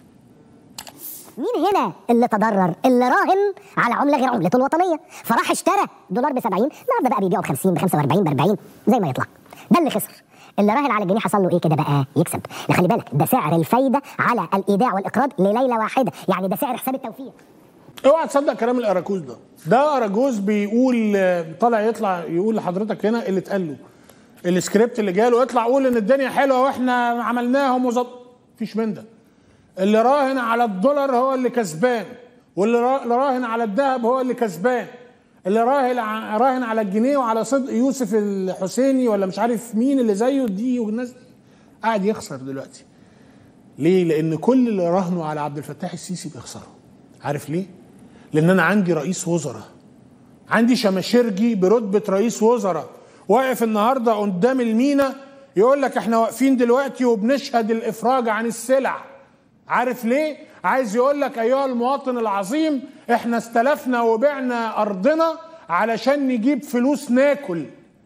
مين هنا اللي تضرر اللي راهن على عمله غير عملته الوطنيه فراح اشترى دولار ب 70 النهارده بقى بيبيعه ب 50 ب 45 ب 40 زي ما يطلع ده اللي خسر اللي راهن على الجنيه حصل له ايه كده بقى يكسب خلي بالك ده سعر الفايده على الايداع والاقراض لليله واحده يعني ده سعر حساب التوفير اوعى تصدق كلام الاراجوز ده ده اراجوز بيقول آه، طالع يطلع يقول لحضرتك هنا اللي اتقال له السكريبت اللي جاله اطلع قول ان الدنيا حلوه واحنا عملناهم وظبط مفيش من ده اللي راهن على الدولار هو اللي كسبان واللي را- اللي راهن على الذهب هو اللي كسبان اللي راهن ع- راهن على الجنيه وعلى صدق يوسف الحسيني ولا مش عارف مين اللي زيه دي والناس دي قاعد يخسر دلوقتي ليه؟ لأن كل اللي راهنوا على عبد الفتاح السيسي بيخسروا. عارف ليه؟ لأن أنا عندي رئيس وزراء. عندي شماشرجي برتبة رئيس وزراء واقف النهارده قدام المينا يقول لك احنا واقفين دلوقتي وبنشهد الإفراج عن السلع. عارف ليه؟ عايز يقول لك أيها المواطن العظيم احنا استلفنا وبعنا أرضنا علشان نجيب فلوس ناكل.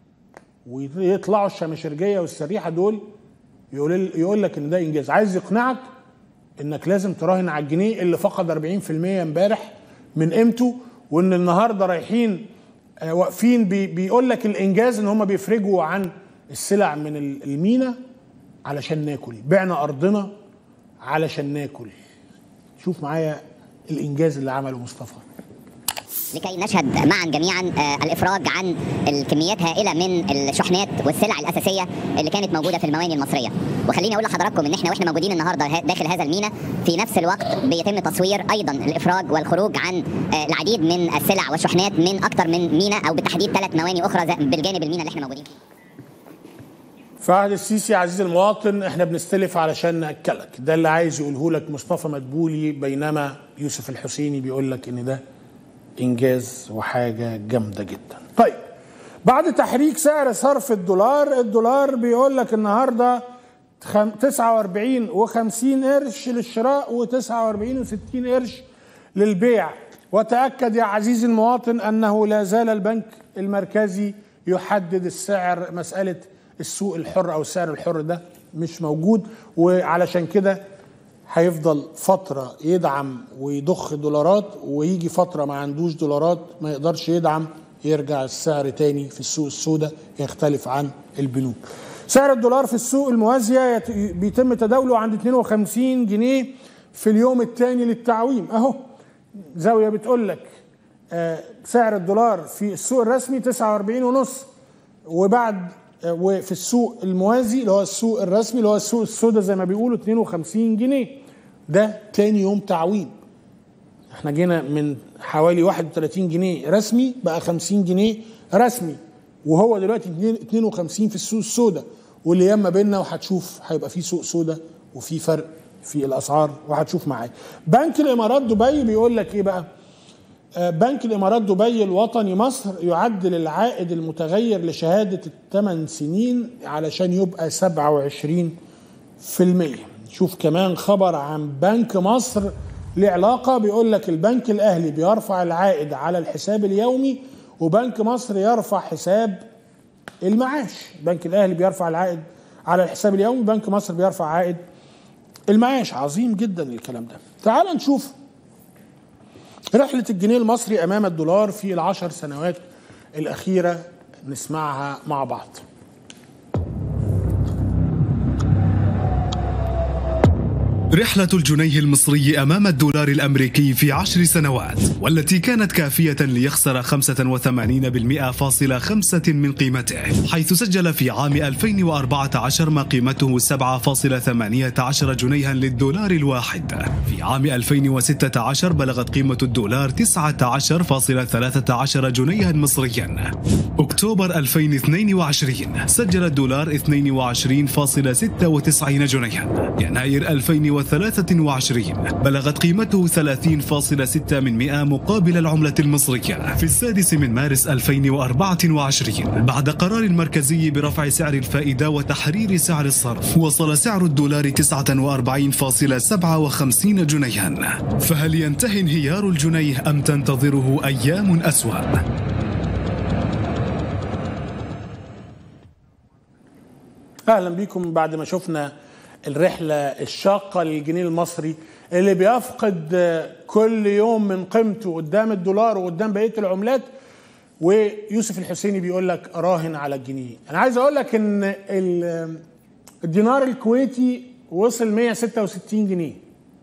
ويطلعوا الشماشرجية والسريحة دول يقول يقول لك ان ده انجاز عايز يقنعك انك لازم تراهن على الجنيه اللي فقد 40% امبارح من قيمته وان النهارده رايحين آه، واقفين بي بيقول لك الانجاز ان هم بيفرجوا عن السلع من ال- المينا علشان ناكل بعنا ارضنا علشان ناكل شوف معايا الانجاز اللي عمله مصطفى لكي نشهد معا جميعا آه، الافراج عن الكميات هائله من الشحنات والسلع الاساسيه اللي كانت موجوده في المواني المصريه وخليني اقول لحضراتكم ان احنا واحنا موجودين النهارده ه- داخل هذا المينا في نفس الوقت بيتم تصوير ايضا الافراج والخروج عن آه، العديد من السلع والشحنات من اكثر من مينا او بالتحديد ثلاث مواني اخرى زي- بالجانب المينا اللي احنا موجودين فيه في عهد السيسي عزيزي المواطن احنا بنستلف علشان ناكلك ده اللي عايز يقوله لك مصطفى مدبولي بينما يوسف الحسيني بيقول لك ان ده انجاز وحاجه جامده جدا طيب بعد تحريك سعر صرف الدولار الدولار بيقول لك النهارده خم- 49 و50 قرش للشراء و49 و60 قرش للبيع وتأكد يا عزيزي المواطن أنه لا زال البنك المركزي يحدد السعر مسألة السوق الحر أو السعر الحر ده مش موجود وعلشان كده هيفضل فترة يدعم ويضخ دولارات ويجي فترة ما عندوش دولارات ما يقدرش يدعم يرجع السعر تاني في السوق السوداء يختلف عن البنوك سعر الدولار في السوق الموازية يت- بيتم تداوله عند 52 جنيه في اليوم الثاني للتعويم اهو زاوية بتقول لك آه، سعر الدولار في السوق الرسمي 49 ونص وبعد آه، وفي السوق الموازي اللي هو السوق الرسمي اللي هو السوق السوداء زي ما بيقولوا 52 جنيه ده تاني يوم تعويم احنا جينا من حوالي 31 جنيه رسمي بقى 50 جنيه رسمي وهو دلوقتي 52 في السوق السوداء واللي ياما بينا وهتشوف هيبقى في سوق سوداء وفي فرق في الاسعار وهتشوف معايا بنك الامارات دبي بيقول لك ايه بقى آه، بنك الامارات دبي الوطني مصر يعدل العائد المتغير لشهاده الثمان سنين علشان يبقى 27% شوف كمان خبر عن بنك مصر له علاقه بيقول لك البنك الاهلي بيرفع العائد على الحساب اليومي وبنك مصر يرفع حساب المعاش البنك الاهلي بيرفع العائد على الحساب اليومي بنك مصر بيرفع عائد المعاش عظيم جدا الكلام ده تعال نشوف رحلة الجنيه المصري أمام الدولار في العشر سنوات الأخيرة نسمعها مع بعض رحلة الجنيه المصري أمام الدولار الأمريكي في عشر سنوات والتي كانت كافية ليخسر 85.5% من قيمته حيث سجل في عام 2014 ما قيمته 7.18 جنيها للدولار الواحد في عام 2016 بلغت قيمة الدولار 19.13 جنيها مصريا أكتوبر 2022 سجل الدولار 22.96 جنيها يناير 2023 بلغت قيمته 30.6 من مئة مقابل العملة المصرية في السادس من مارس 2024 بعد قرار مركزي برفع سعر الفائدة وتحرير سعر الصرف وصل سعر الدولار 49.57 جنيها فهل ينتهي انهيار الجنيه أم تنتظره أيام أسوأ؟ اهلا بيكم بعد ما شفنا الرحله الشاقه للجنيه المصري اللي بيفقد كل يوم من قيمته قدام الدولار وقدام بقيه العملات ويوسف الحسيني بيقول لك راهن على الجنيه انا عايز اقول لك ان ال- الدينار الكويتي وصل 166 جنيه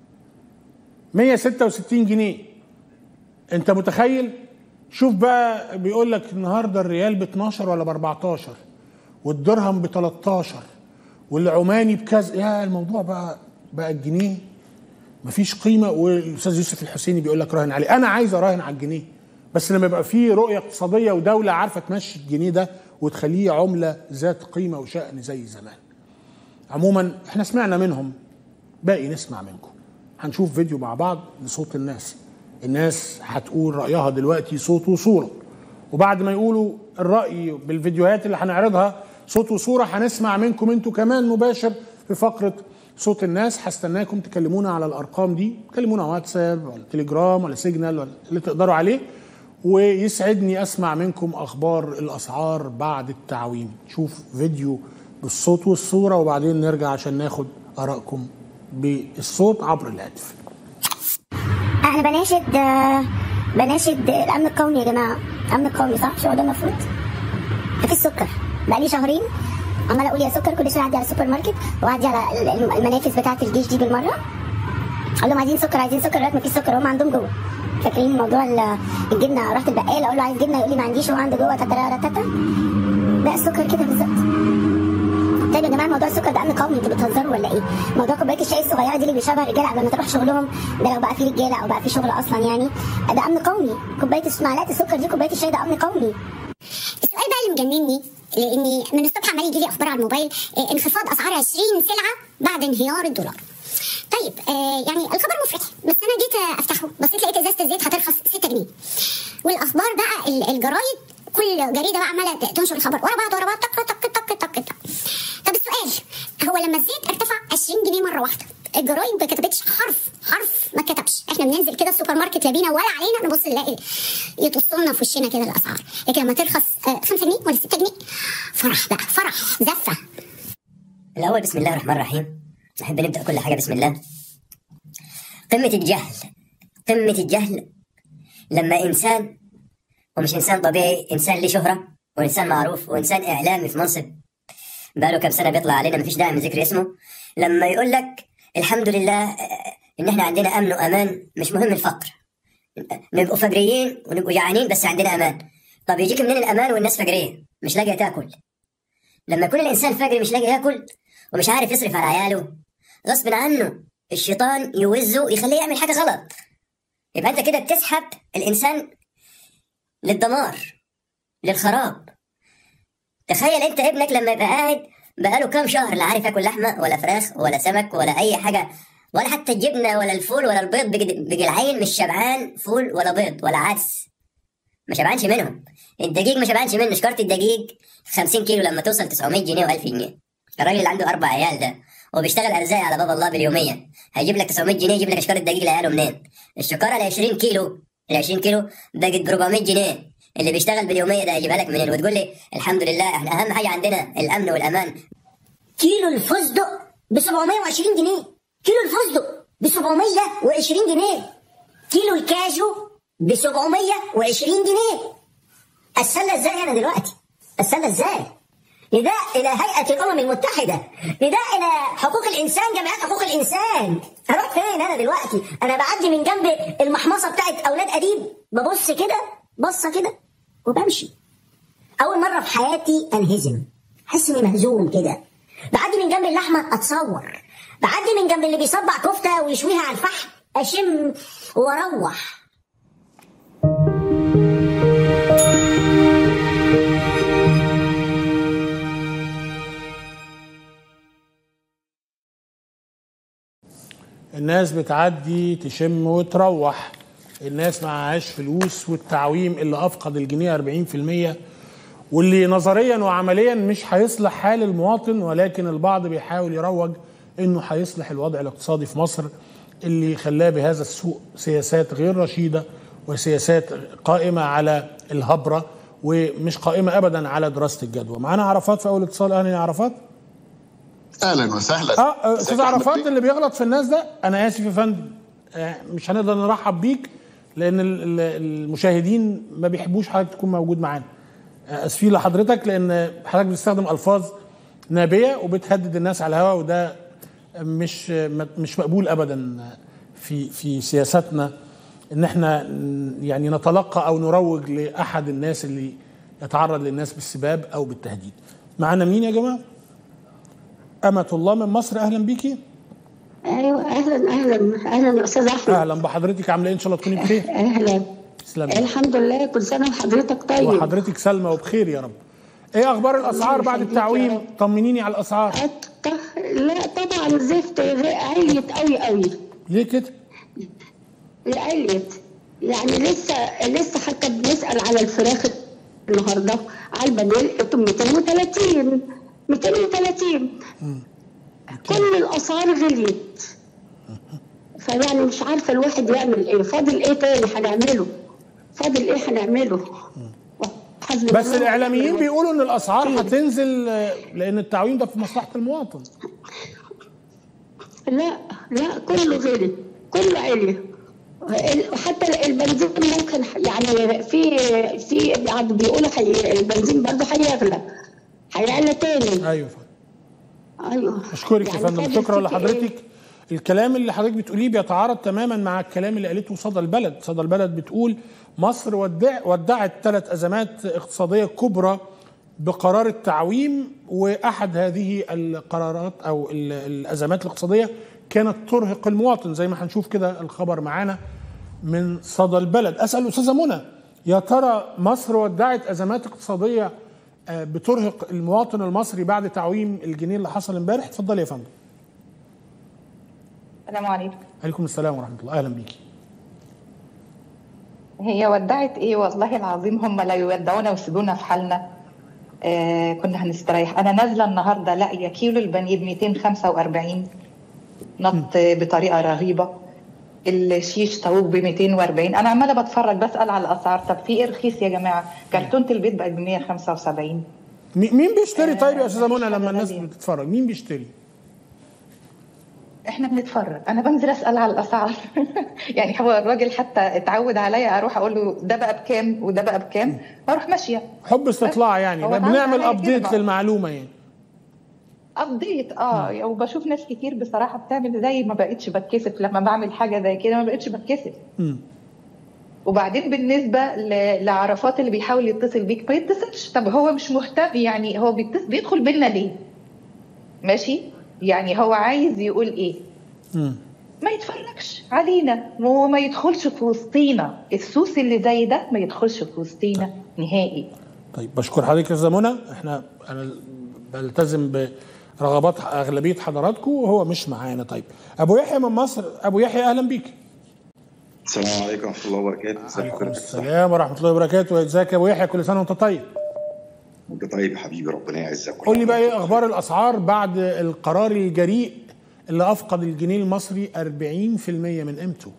166 جنيه انت متخيل شوف بقى بيقول لك النهارده الريال ب 12 ولا ب 14 والدرهم ب 13 والعماني بكذا يا الموضوع بقى بقى الجنيه مفيش قيمه والاستاذ يوسف الحسيني بيقول لك راهن عليه انا عايز اراهن على الجنيه بس لما يبقى في رؤيه اقتصاديه ودوله عارفه تمشي الجنيه ده وتخليه عمله ذات قيمه وشأن زي زمان عموما احنا سمعنا منهم باقي نسمع منكم هنشوف فيديو مع بعض لصوت الناس الناس هتقول رأيها دلوقتي صوت وصورة وبعد ما يقولوا الرأي بالفيديوهات اللي هنعرضها صوت وصورة هنسمع منكم انتوا كمان مباشر في فقرة صوت الناس هستناكم تكلمونا على الأرقام دي تكلمونا على واتساب ولا تليجرام ولا سيجنال ولا اللي تقدروا عليه ويسعدني أسمع منكم أخبار الأسعار بعد التعويم شوف فيديو بالصوت والصورة وبعدين نرجع عشان ناخد آرائكم بالصوت عبر الهاتف انا بناشد آه، بناشد الامن القومي يا جماعه الامن القومي صح مش هو ده المفروض مفيش سكر بقالي شهرين عمال اقول يا سكر كل شويه اعدي على السوبر ماركت واعدي على ال- المنافذ بتاعه الجيش دي بالمره اقول لهم عايزين سكر عايزين سكر لغايه مفيش سكر هم عندهم جوه فاكرين موضوع ال- الجبنه رحت البقال اقول له عايز جبنه يقول لي ما عنديش هو عنده جوه تترا تتا بقى السكر كده بالظبط طيب يا جماعه موضوع السكر ده امن قومي انتوا بتهزروا ولا ايه؟ موضوع كوبايه الشاي الصغيره دي اللي بيشبه الرجاله قبل ما تروح شغلهم ده لو بقى في رجاله او بقى في شغل اصلا يعني ده امن قومي كوبايه الس- معلقه السكر دي كوبايه الشاي ده امن قومي السؤال بقى اللي مجنني لاني من الصبح عمال يجي لي اخبار على الموبايل آه، انخفاض اسعار 20 سلعه بعد انهيار الدولار طيب آه يعني الخبر مفرح بس انا جيت آه، افتحه بصيت لقيت ازازه الزيت هترخص 6 جنيه والاخبار بقى ال- الجرايد كل جريده بقى عماله ت- تنشر الخبر ورا بعض ورا بعض تك تك تك تك تك طب السؤال هو لما الزيت ارتفع 20 جنيه مره واحده الجرايد ما كتبتش حرف حرف ما كتبش احنا بننزل كده السوبر ماركت لا بينا ولا علينا نبص نلاقي يطصوا لنا في وشنا كده الاسعار لكن لما ترخص 5 جنيه ولا 6 جنيه فرح بقى فرح زفه الأول بسم الله الرحمن الرحيم نحب نبدأ كل حاجة بسم الله قمة الجهل قمة الجهل لما إنسان ومش إنسان طبيعي إنسان له شهرة وإنسان معروف وإنسان إعلامي في منصب بقاله كم سنة بيطلع علينا مفيش داعي من ذكر اسمه لما يقول لك الحمد لله آه، إن إحنا عندنا أمن وأمان مش مهم الفقر نبقوا فقريين ونبقوا جعانين بس عندنا أمان طب يجيك منين الأمان والناس فقرية مش لاقية تاكل لما يكون الإنسان فقري مش لاقي ياكل ومش عارف يصرف على عياله غصب عنه الشيطان يوزه يخليه يعمل حاجة غلط يبقى أنت كده بتسحب الإنسان للدمار للخراب تخيل أنت ابنك لما يبقى قاعد بقاله كام شهر لا عارف ياكل لحمة ولا فراخ ولا سمك ولا أي حاجة ولا حتى الجبنه ولا الفول ولا البيض بقي بقي العين مش شبعان فول ولا بيض ولا عدس ما شبعانش منهم الدقيق ما شبعانش منه شكارة الدقيق 50 كيلو لما توصل 900 جنيه و1000 جنيه الراجل اللي عنده اربع عيال ده وبيشتغل ارزاق على باب الله باليوميه هيجيب لك 900 جنيه يجيب لك شكارة دقيق لعياله منين الشكاره ال 20 كيلو ال 20 كيلو بقت ب 400 جنيه اللي بيشتغل باليوميه ده هيجيبها لك منين وتقول لي الحمد لله احنا اهم حاجه عندنا الامن والامان كيلو الفستق ب 720 جنيه كيلو الفستق ب 720 جنيه كيلو الكاجو ب 720 جنيه السله ازاي انا دلوقتي السله ازاي نداء الى هيئه الامم المتحده نداء الى حقوق الانسان جمعيات حقوق الانسان اروح فين انا دلوقتي انا بعدي من جنب المحمصه بتاعت اولاد اديب ببص كده بصه كده وبمشي اول مره في حياتي انهزم احس اني مهزوم كده بعدي من جنب اللحمه اتصور بعدي من جنب اللي بيصبع كفته ويشويها على الفحم اشم واروح الناس بتعدي تشم وتروح الناس معهاش فلوس والتعويم اللي افقد الجنيه 40% واللي نظريا وعمليا مش هيصلح حال المواطن ولكن البعض بيحاول يروج انه هيصلح الوضع الاقتصادي في مصر اللي خلاه بهذا السوء سياسات غير رشيده وسياسات قائمه على الهبره ومش قائمه ابدا على دراسه الجدوى معانا عرفات في اول اتصال اهلا يا عرفات اهلا وسهلا اه ازيك استاذ يا أحمد عرفات بيه؟ اللي بيغلط في الناس ده انا اسف يا فندم آه، مش هنقدر نرحب بيك لان ال- ال- المشاهدين ما بيحبوش حضرتك تكون موجود معانا آه، اسفين لحضرتك لان حضرتك بتستخدم الفاظ نابيه وبتهدد الناس على الهواء وده مش مش مقبول ابدا في في سياستنا ان احنا ن- يعني نتلقى او نروج لاحد الناس اللي يتعرض للناس بالسباب او بالتهديد معانا مين يا جماعه أمة الله من مصر أهلا بيكي ايوه اهلا اهلا اهلا يا استاذ احمد أهلا بحضرتك عاملة إيه إن شاء الله تكوني بخير اهلا تسلمي الحمد لله كل سنه وحضرتك طيب وحضرتك سلمى وبخير يا رب إيه أخبار الأسعار بعد يخليك يا التعويم رب. طمنيني على الأسعار أت- لا طبعا زفت عليت قوي قوي ليه كده عليت يعني لسه لسه حتى بنسال على الفراخ النهارده على البانيه لقيته 230 230 كل الاسعار غليت فيعني مش عارفه الواحد يعمل ايه فاضل ايه تاني هنعمله فاضل ايه هنعمله حسبي بس الله الإعلاميين ونعم بيقولوا إن الأسعار هتنزل آه، لأن التعويم ده في مصلحة المواطن لا لا كله غلي كله علي ال- حتى البنزين ممكن ح- يعني في في يعني بيقولوا حي البنزين برضه هيغلى هيعلى تاني أيوه فندم ايوه أشكرك يا يعني فندم فاضل شكرا فيك إيه؟ لحضرتك الكلام اللي حضرتك بتقوليه بيتعارض تماما مع الكلام اللي قالته صدى البلد صدى البلد بتقول مصر ودع ودعت ثلاث أزمات اقتصادية كبرى بقرار التعويم وأحد هذه القرارات أو ال- الأزمات الاقتصادية كانت ترهق المواطن زي ما هنشوف كده الخبر معانا من صدى البلد أسأل أستاذة منى يا ترى مصر ودعت أزمات اقتصادية آه، بترهق المواطن المصري بعد تعويم الجنيه اللي حصل امبارح اتفضلي يا فندم السلام عليكم عليكم السلام ورحمه الله اهلا بيكي هي ودعت ايه والله العظيم هم لا يودعونا ويسيبونا في حالنا آه كنا هنستريح انا نازله النهارده لاقيه كيلو البانيه ب 245 نط بطريقه رهيبه الشيش طاووق ب 240 انا عماله بتفرج بسال على الاسعار طب في ايه رخيص يا جماعه كرتونه البيض بقت ب 175 مي- مين بيشتري طيب يا استاذه منى مفيش لما حاجة الناس غالية. بتتفرج مين بيشتري احنا بنتفرج انا بنزل اسال على الاسعار يعني هو الراجل حتى اتعود عليا اروح اقول له ده بقى بكام وده بقى بكام اروح ماشيه حب استطلاع يعني هو بنعمل اتعود عليا كده ابديت بقى. للمعلومه يعني ابديت اه وبشوف ناس كتير بصراحه بتعمل زي ما بقتش بتكسف لما بعمل حاجه زي كده ما بقتش بتكسف مم. وبعدين بالنسبه ل- لعرفات اللي بيحاول يتصل بيك ما يتصلش طب هو مش مهتم يعني هو بيتصل بيدخل بينا ليه ماشي يعني هو عايز يقول ايه مم. ما يتفرجش علينا وما يدخلش في وسطينا السوس اللي زي ده ما يدخلش في وسطينا نهائي طيب بشكر حضرتك يا استاذه منى احنا انا بلتزم رغبات اغلبيه حضراتكم وهو مش معانا طيب ابو يحيى من مصر ابو يحيى اهلا بيك السلام عليكم ورحمة الله وبركاته، ازي حضرتك؟ السلام ورحمه الله وبركاته ازيك يا ابو يحيى كل سنه وانت طيب انت طيب يا حبيبي ربنا يعزك قول لي بقى ايه اخبار الاسعار بعد القرار الجريء اللي افقد الجنيه المصري 40% من قيمته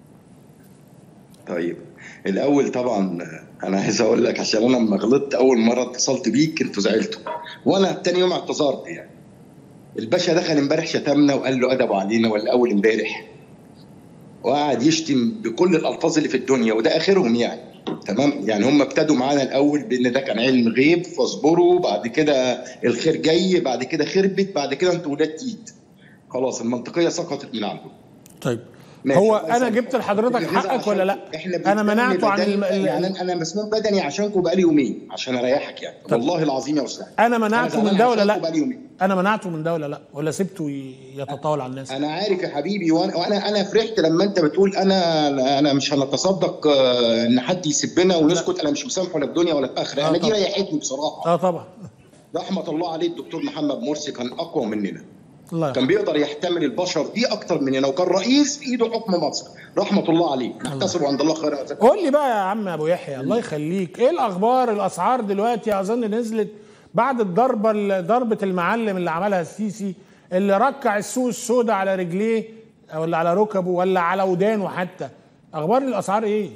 طيب الأول طبعا أنا عايز أقول لك عشان أنا لما غلطت أول مرة اتصلت بيك أنتوا زعلتوا وأنا تاني يوم اعتذرت يعني الباشا دخل امبارح شتمنا وقال له أدبوا علينا ولا أول امبارح وقعد يشتم بكل الألفاظ اللي في الدنيا وده آخرهم يعني تمام يعني هم ابتدوا معانا الاول بان ده كان علم غيب فاصبروا بعد كده الخير جاي بعد كده خربت بعد كده انتوا ولاد تيت خلاص المنطقيه سقطت من عندهم طيب ماشي، هو الله انا يسلمك. جبت لحضرتك بالنسبة حقك عشان ولا لا احنا انا بنتكلم منعته عن بدني- الم... ال- يعني أنا- انا مسموم بدني عشانكم بقالي يومين عشان اريحك يعني والله العظيم يا استاذ انا منعته زعلان من ده ولا عشانكم لا بقالي يومين انا منعته من ده ولا لا ولا سبته ي- يتطاول على الناس انا عارف يا حبيبي وانا وانا انا فرحت لما انت بتقول انا انا مش هنتصدق آه، ان حد يسبنا ونسكت انا مش مسامحه لا في دنيا ولا في اخره آه انا دي طبعا. ريحتني بصراحه اه طبعا رحمه الله عليه الدكتور محمد مرسي كان اقوى مننا الله كان بيقدر يحتمل البشر دي اكتر مننا وكان رئيس في ايده حكم مصر رحمه الله عليه نحتسب عند الله خير وجزاك قول لي بقى يا عم ابو يحيى الله يخليك ايه الاخبار الاسعار دلوقتي اظن نزلت بعد الضربه ضربه المعلم اللي عملها السيسي اللي ركع السوق السوداء على رجليه ولا على ركبه ولا على ودانه حتى اخبار الاسعار ايه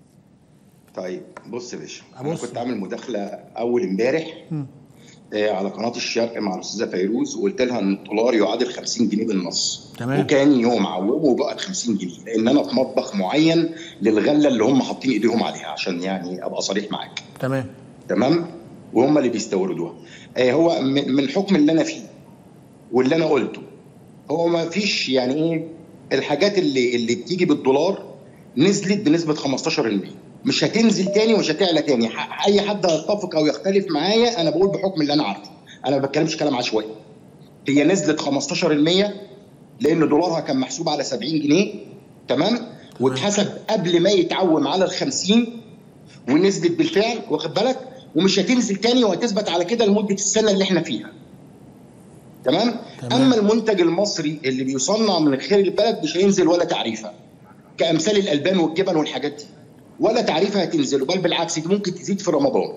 طيب بص يا باشا انا أبص. كنت عامل مداخله اول امبارح آه، على قناه الشرق مع الاستاذه فيروز وقلت لها ان الدولار يعادل 50 جنيه بالنص تمام. وكان يوم عومه وبقت 50 جنيه لان انا في مطبخ معين للغله اللي هم حاطين ايديهم عليها عشان يعني ابقى صريح معاك تمام تمام وهم اللي بيستوردوها آه، هو من من حكم اللي انا فيه واللي انا قلته هو ما فيش يعني ايه الحاجات اللي اللي بتيجي بالدولار نزلت بنسبه 15% مش هتنزل تاني ومش هتعلى تاني ح- اي حد هيتفق او يختلف معايا انا بقول بحكم اللي انا عارفه انا ما بتكلمش كلام عشوائي هي نزلت 15% لان دولارها كان محسوب على 70 جنيه تمام واتحسب قبل ما يتعوم على ال 50 ونزلت بالفعل واخد بالك ومش هتنزل تاني وهتثبت على كده لمده السنه اللي احنا فيها تمام؟, تمام اما المنتج المصري اللي بيصنع من خير البلد مش هينزل ولا تعريفه كامثال الالبان والجبن والحاجات دي ولا تعريفه هتنزل بل بالعكس دي ممكن تزيد في رمضان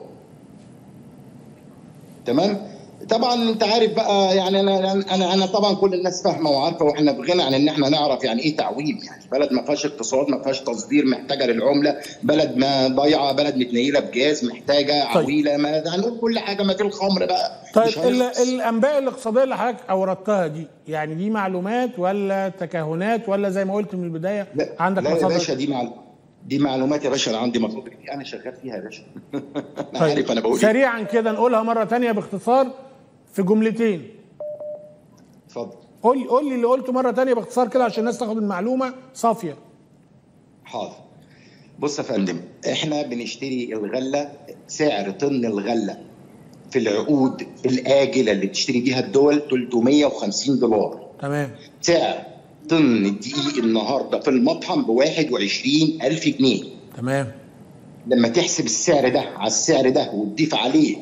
تمام طبعا انت عارف بقى يعني انا انا انا طبعا كل الناس فاهمه وعارفه واحنا بغنى عن ان احنا نعرف يعني ايه تعويم يعني بلد ما فيهاش اقتصاد ما فيهاش تصدير محتاجه للعمله بلد ما ضايعه بلد متنيله بجاز محتاجه طيب. عويله ما هنقول كل حاجه ما في الخمر بقى طيب مش ال- هنخلص. الانباء الاقتصاديه اللي حضرتك اوردتها دي يعني دي معلومات ولا تكهنات ولا زي ما قلت من البدايه عندك لا يا مصادر باشا دي معلومات دي معلومات يا باشا انا عندي مصادر دي انا شغال فيها يا باشا انا طيب عارف انا بقول ايه سريعا كده نقولها مره تانية باختصار في جملتين اتفضل قول لي قول لي اللي قلته مره تانية باختصار كده عشان الناس تاخد المعلومه صافيه حاضر بص يا فندم احنا بنشتري الغله سعر طن الغله في العقود الاجله اللي بتشتري بيها الدول 350 دولار تمام سعر طن الدقيق النهارده في المطحن ب 21000 جنيه تمام لما تحسب السعر ده على السعر ده وتضيف عليه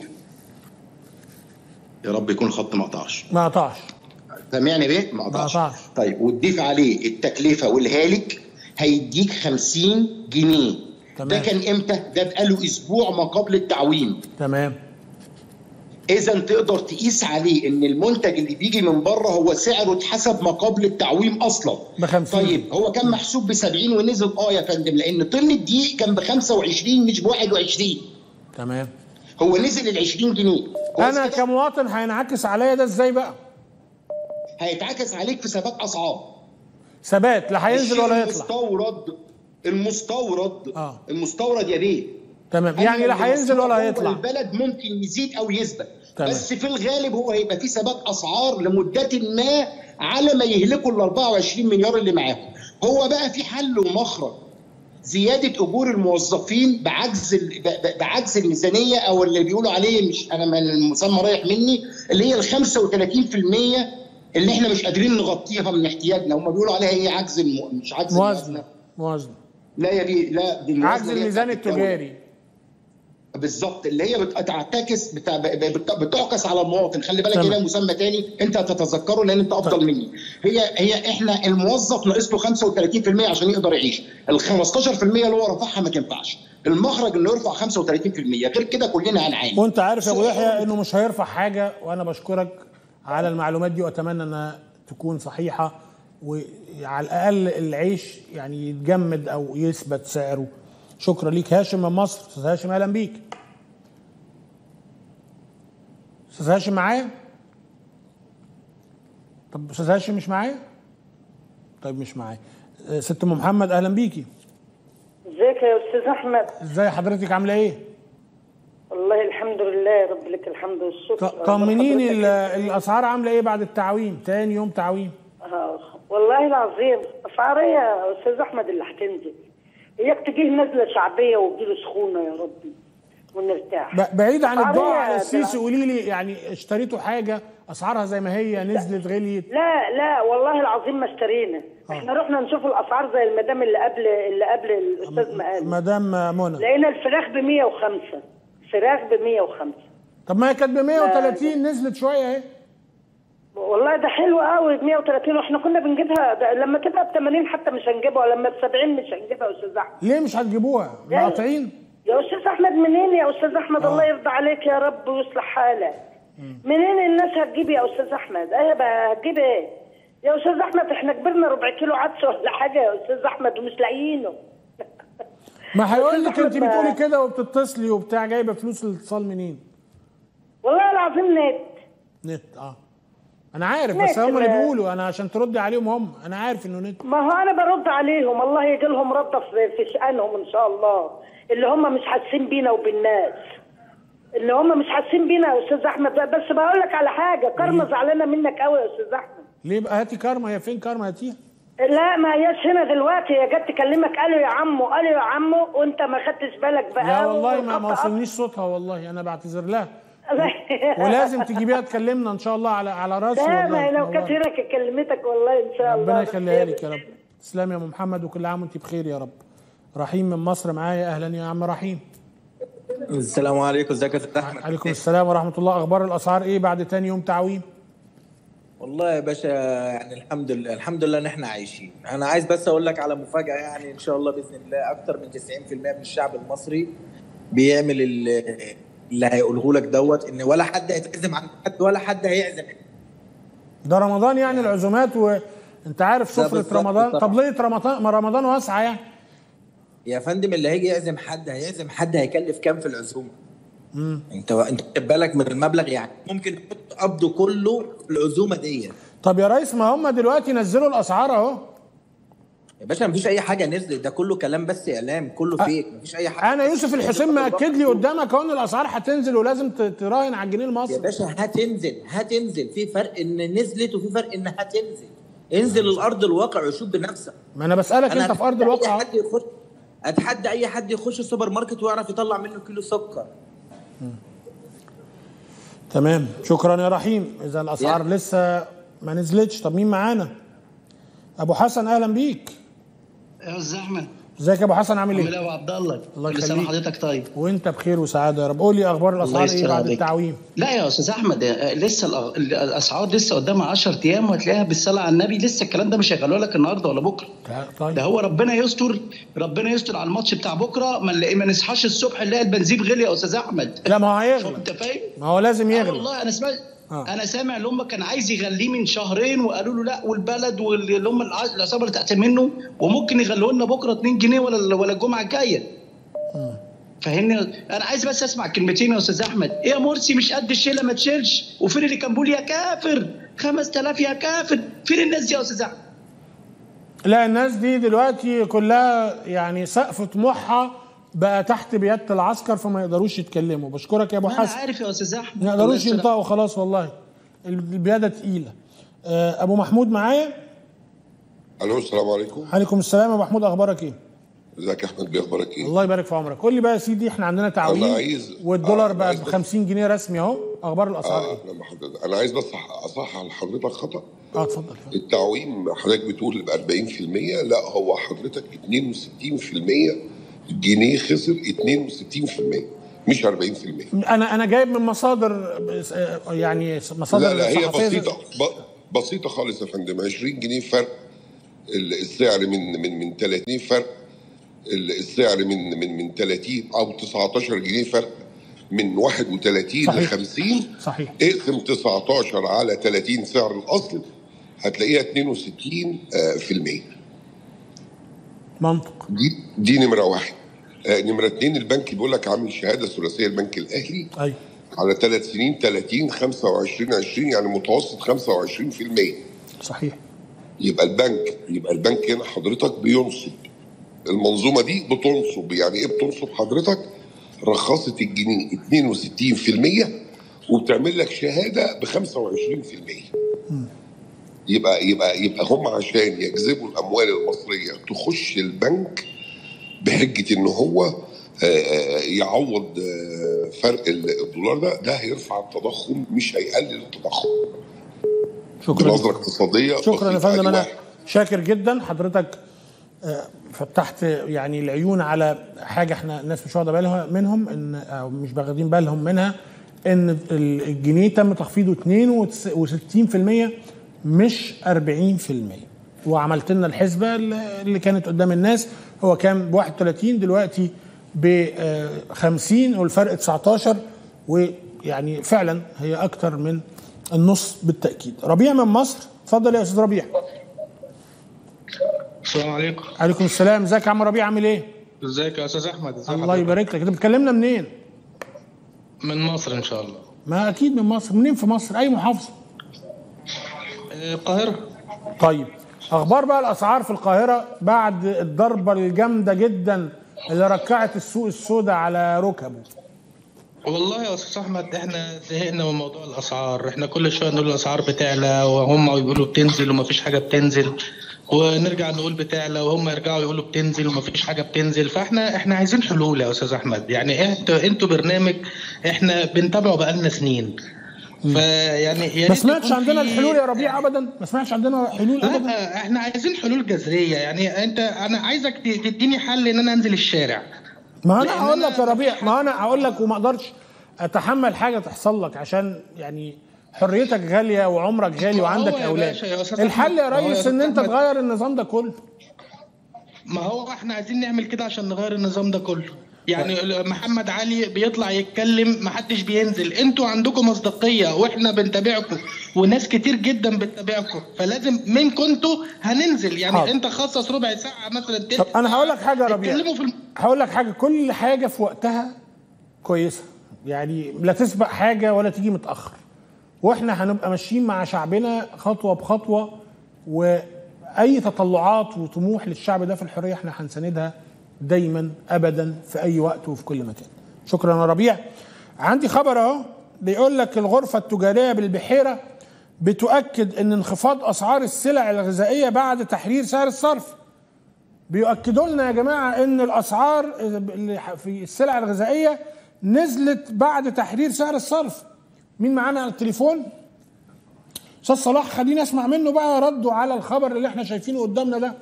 يا رب يكون الخط ما قطعش ما قطعش سامعني بيه؟ ما قطعش قطعش. طيب وتضيف عليه التكلفه والهالك هيديك 50 جنيه تمام. ده كان امتى؟ ده بقاله اسبوع ما قبل التعويم تمام اذا تقدر تقيس عليه ان المنتج اللي بيجي من بره هو سعره اتحسب ما قبل التعويم اصلا ب 50 طيب هو كان محسوب ب 70 ونزل اه يا فندم لان طن الدقيق كان ب 25 مش ب 21 تمام هو نزل ال 20 جنيه انا كمواطن هينعكس عليا ده ازاي بقى هيتعكس عليك في ثبات اسعار ثبات لا هينزل الشيء ولا يطلع المستورد المستورد اه المستورد يا بيه تمام يعني لا هينزل ولا هيطلع البلد ممكن يزيد او يثبت تمام. بس في الغالب هو هيبقى في ثبات اسعار لمده ما على ما يهلكوا ال 24 مليار اللي معاهم هو بقى في حل ومخرج زياده اجور الموظفين بعجز ال- ب- ب- بعجز الميزانيه او اللي بيقولوا عليه مش انا من المسمى رايح مني اللي هي ال 35% اللي احنا مش قادرين نغطيها من احتياجنا هم بيقولوا عليها هي عجز الم... مش عجز موازنه موازنه لا يا بيه لا دي الموازنة عجز اللي هي الميزان بتاعت الدولة. التجاري بالظبط اللي هي بتعتكس بتع... بت- بتعكس على المواطن خلي بالك تمام. هي مسمى تاني انت هتتذكره لان انت افضل مني هي هي احنا الموظف ناقص له 35% عشان يقدر يعيش ال 15% اللي هو رفعها ما تنفعش المخرج انه يرفع 35% غير كده كلنا هنعاني وانت عارف يا ابو يحيى انه مش هيرفع حاجه وانا بشكرك على المعلومات دي واتمنى انها تكون صحيحه وعلى الاقل العيش يعني يتجمد او يثبت سعره شكرا ليك هاشم من مصر استاذ هاشم اهلا بيك استاذ هاشم معايا طب استاذ هاشم مش معايا طيب مش معايا آه، ست ام محمد اهلا بيكي ازيك يا استاذ احمد ازاي حضرتك عامله ايه والله الحمد لله رب لك الحمد والشكر ط- طمنيني ال- الاسعار عامله ايه بعد التعويم تاني يوم تعويم آه، والله العظيم اسعار ايه يا استاذ احمد اللي هتنزل اياك تجيه نزله شعبيه وتجيله سخونه يا ربي ونرتاح ب- بعيد عن أسعار الدعاء إيه على يا السيسي دلع- قولي لي يعني اشتريتوا حاجه اسعارها زي ما هي نزلت غليت لا لا والله العظيم ما اشترينا احنا رحنا نشوف الاسعار زي المدام اللي قبل اللي قبل الاستاذ ما قال مدام منى لقينا الفراخ ب 105 فراخ ب 105 طب ما هي كانت ب 130 نزلت شويه اهي والله ده حلو قوي ب 130 واحنا كنا بنجيبها ده لما تبقى ب 80 حتى مش هنجيبها ولما ب 70 مش هنجيبها يا استاذ احمد ليه مش هتجيبوها لا. مقاطعين يا استاذ احمد منين يا استاذ احمد الله يرضى عليك يا رب ويصلح حالك منين الناس هتجيب يا استاذ احمد ايه بقى هتجيب ايه يا استاذ احمد احنا كبرنا ربع كيلو عدس ولا حاجه يا استاذ احمد ومش لاقيينه ما هيقول لك أستاذ انت أحمد بتقولي بقى- كده وبتتصلي وبتاع جايبه فلوس الاتصال منين والله العظيم نت نت اه انا عارف نت بس هم اللي ال- بيقولوا انا عشان تردي عليهم هم انا عارف انه نت ما هو انا برد عليهم الله يجي لهم رده في في شانهم ان شاء الله اللي هم مش حاسين بينا وبالناس اللي هم مش حاسين بينا يا استاذ احمد بس بقول لك على حاجه كارما زعلانه منك قوي يا استاذ احمد ليه بقى هاتي كارما هي فين كارما هاتيها لا ما هياش هنا دلوقتي هي جت تكلمك قالوا يا عمو قالوا يا عمو وانت ما خدتش بالك بقى لا والله ما ما وقطعت. وصلنيش صوتها والله انا بعتذر لها ولازم تجيبيها تكلمنا ان شاء الله على على راسي لا والله ما لو والله. كانت هنا كانت كلمتك والله ان شاء الله ربنا بس يخليها هي لك يا رب تسلم يا ام محمد وكل عام وانت بخير يا رب رحيم من مصر معايا اهلا يا عم رحيم السلام عليكم ازيك يا استاذ احمد عليكم السلام ورحمه الله اخبار الاسعار ايه بعد تاني يوم تعويم والله يا باشا يعني الحمد لله الحمد لله ان احنا عايشين انا عايز بس اقول لك على مفاجاه يعني ان شاء الله باذن الله اكتر من 90% من الشعب المصري بيعمل ال- اللي هيقوله لك دوت ان ولا حد هيتعزم عند حد ولا حد هيعزم ده رمضان يعني العزومات وانت عارف ده سفره بالظبط رمضان طبعا. طب ليه رمضان ما رمضان واسعه يعني يا فندم اللي هيجي يعزم حد هيعزم حد هيكلف كام في العزومه مم. انت انت واخد بالك من المبلغ يعني ممكن يحط قبضه كله في العزومه دي طب يا ريس ما هم دلوقتي نزلوا الاسعار اهو يا باشا مفيش اي حاجه نزلت ده كله كلام بس اعلام كله فيك مفيش اي حاجه انا يوسف الحسين مأكد لي قدامك اهو ان الاسعار هتنزل ولازم ت- تراهن على الجنيه يا المصري باشا هتنزل هتنزل في فرق ان نزلت وفي فرق انها هتنزل انزل الارض الواقع وشوف بنفسك ما انا بسالك انت في ارض أتحدى الواقع اي حد يخش اتحدى اي حد يخش السوبر ماركت ويعرف يطلع منه كيلو سكر تمام شكرا يا رحيم اذا الاسعار لسه ما نزلتش طب مين معانا ابو حسن اهلا بيك يا استاذ احمد ازيك يا ابو حسن عامل عامل ايه ايه يا ابو عبد الله الله كل سنه يخليك. وحضرتك طيب وانت بخير وسعاده يا رب قول لي اخبار الله الاسعار ايه يستر بعد عليك. التعويم لا يا استاذ احمد آه، لسه الأ- الاسعار لسه قدامها 10 ايام وهتلاقيها بالصلاه على النبي لسه الكلام ده مش هيغلوا لك النهارده ولا بكره طيب ده هو ربنا يستر ربنا يستر على الماتش بتاع بكره ما نلاقي ما نصحاش الصبح نلاقي البنزين غلي يا استاذ احمد لا ما هو هيغلى انت فاهم ما هو لازم آه يغلى والله انا سمعت آه. انا سامع اللي هم كان عايز يغليه من شهرين وقالوا له لا والبلد واللي هم الع- العصابه اللي تحت منه وممكن يغلوا لنا بكره 2 جنيه ولا ولا الجمعه الجايه فاهمني انا عايز بس اسمع كلمتين يا استاذ احمد ايه يا مرسي مش قد الشيله ما تشيلش وفين اللي كان بيقول يا كافر 5000 يا كافر فين الناس دي يا استاذ احمد لا الناس دي دلوقتي كلها يعني سقف طموحها بقى تحت بيادة العسكر فما يقدروش يتكلموا بشكرك يا ابو انا حسن عارف يا استاذ احمد ما الله يقدروش يستر. ينطقوا خلاص والله البيادة تقيلة آه، ابو محمود معايا الو السلام عليكم عليكم السلام يا ابو محمود اخبارك ايه ازيك يا احمد بيخبارك ايه الله يبارك في عمرك قول لي بقى يا سيدي احنا عندنا تعويم أنا عايز- والدولار آه، بقى عايز ب بس- 50 جنيه رسمي اهو اخبار الاسعار اه ايه لما حضرتك انا عايز بس أح- اصحح لحضرتك خطا اه اتفضل التعويم حضرتك بتقول ب 40% لا هو حضرتك 62% الجنيه خسر 62% مش 40% انا انا جايب من مصادر آه، يعني مصادر لا لا هي صحفية. بسيطه ب- بسيطه خالص يا فندم 20 جنيه فرق ال- السعر من من من 30 فرق ال- السعر من من من 30 او 19 جنيه فرق من 31 ل صحيح. 50 صحيح اقسم 19 على 30 سعر الاصل هتلاقيها 62 آه، في المية منطق دي دي نمره واحد آه، نمره اثنين البنك بيقول لك عامل شهاده ثلاثيه البنك الاهلي ايوه على ثلاث سنين 30 25 20 يعني متوسط 25% صحيح يبقى البنك يبقى البنك هنا حضرتك بينصب المنظومه دي بتنصب يعني ايه بتنصب حضرتك رخصت الجنيه 62% وبتعمل لك شهاده ب 25% يبقى يبقى يبقى هم عشان يجذبوا الاموال المصريه تخش البنك بحجه ان هو آه، آه، يعوض آه، فرق الدولار ده ده هيرفع التضخم مش هيقلل التضخم شكرا بنظره اقتصاديه شكرا يا بسيطة. فندم أدي انا واحد. شاكر جدا حضرتك آه، فتحت يعني العيون على حاجه احنا الناس مش واخده بالها منهم ان او مش واخدين بالهم منها ان ال- الجنيه تم تخفيضه 62% مش 40% وعملت لنا الحسبه اللي اللي كانت قدام الناس هو كان ب 31 دلوقتي ب 50 والفرق 19 ويعني فعلا هي اكتر من النص بالتاكيد ربيع من مصر اتفضل يا استاذ ربيع السلام عليكم عليكم السلام ازيك يا عم ربيع عامل ايه ازيك يا استاذ احمد ازيك الله حضرتك؟ يبارك لك انت بتكلمنا منين من مصر ان شاء الله ما اكيد من مصر منين في مصر اي محافظه آه، القاهره طيب اخبار بقى الاسعار في القاهره بعد الضربه الجامده جدا اللي ركعت السوق السوداء على ركبه والله يا استاذ احمد احنا زهقنا من موضوع الاسعار احنا كل شويه نقول الاسعار بتعلى وهم يقولوا بتنزل ومفيش حاجه بتنزل ونرجع نقول بتعلى وهم يرجعوا يقولوا بتنزل ومفيش حاجه بتنزل فاحنا احنا عايزين حلول يا استاذ احمد يعني انتوا انتوا برنامج احنا بنتابعه بقالنا سنين فيعني يا ما ريت سمعتش يكون عندنا في- الحلول يا ربيع ابدا ما سمعتش عندنا حلول ابدا لا احنا عايزين حلول جذريه يعني انت انا عايزك ت- تديني حل ان انا انزل الشارع ما انا هقول لك يا ربيع ما انا هقول لك وما اقدرش اتحمل حاجه تحصل لك عشان يعني حريتك غاليه وعمرك غالي ما هو وعندك يا اولاد باشا يا أستاذ الحل يا أحمد، ما هو يا ريس ان أستاذ انت أحمد. تغير النظام ده كله ما هو احنا عايزين نعمل كده عشان نغير النظام ده كله يعني محمد علي بيطلع يتكلم محدش بينزل انتوا عندكم مصداقيه واحنا بنتابعكم وناس كتير جدا بتتابعكم فلازم منكم انتوا هننزل يعني حاضر. انت خصص ربع ساعه مثلا طب انا هقول لك حاجه يا ربيع اتكلموا في الم... هقول لك حاجه كل حاجه في وقتها كويسه يعني لا تسبق حاجه ولا تيجي متاخر واحنا هنبقى ماشيين مع شعبنا خطوه بخطوه واي تطلعات وطموح للشعب ده في الحريه احنا هنساندها دايما ابدا في اي وقت وفي كل مكان شكرا يا ربيع عندي خبر اهو بيقول لك الغرفه التجاريه بالبحيره بتؤكد ان انخفاض اسعار السلع الغذائيه بعد تحرير سعر الصرف بيؤكدوا لنا يا جماعه ان الاسعار اللي في السلع الغذائيه نزلت بعد تحرير سعر الصرف مين معانا على التليفون استاذ صلاح خلينا اسمع منه بقى رده على الخبر اللي احنا شايفينه قدامنا ده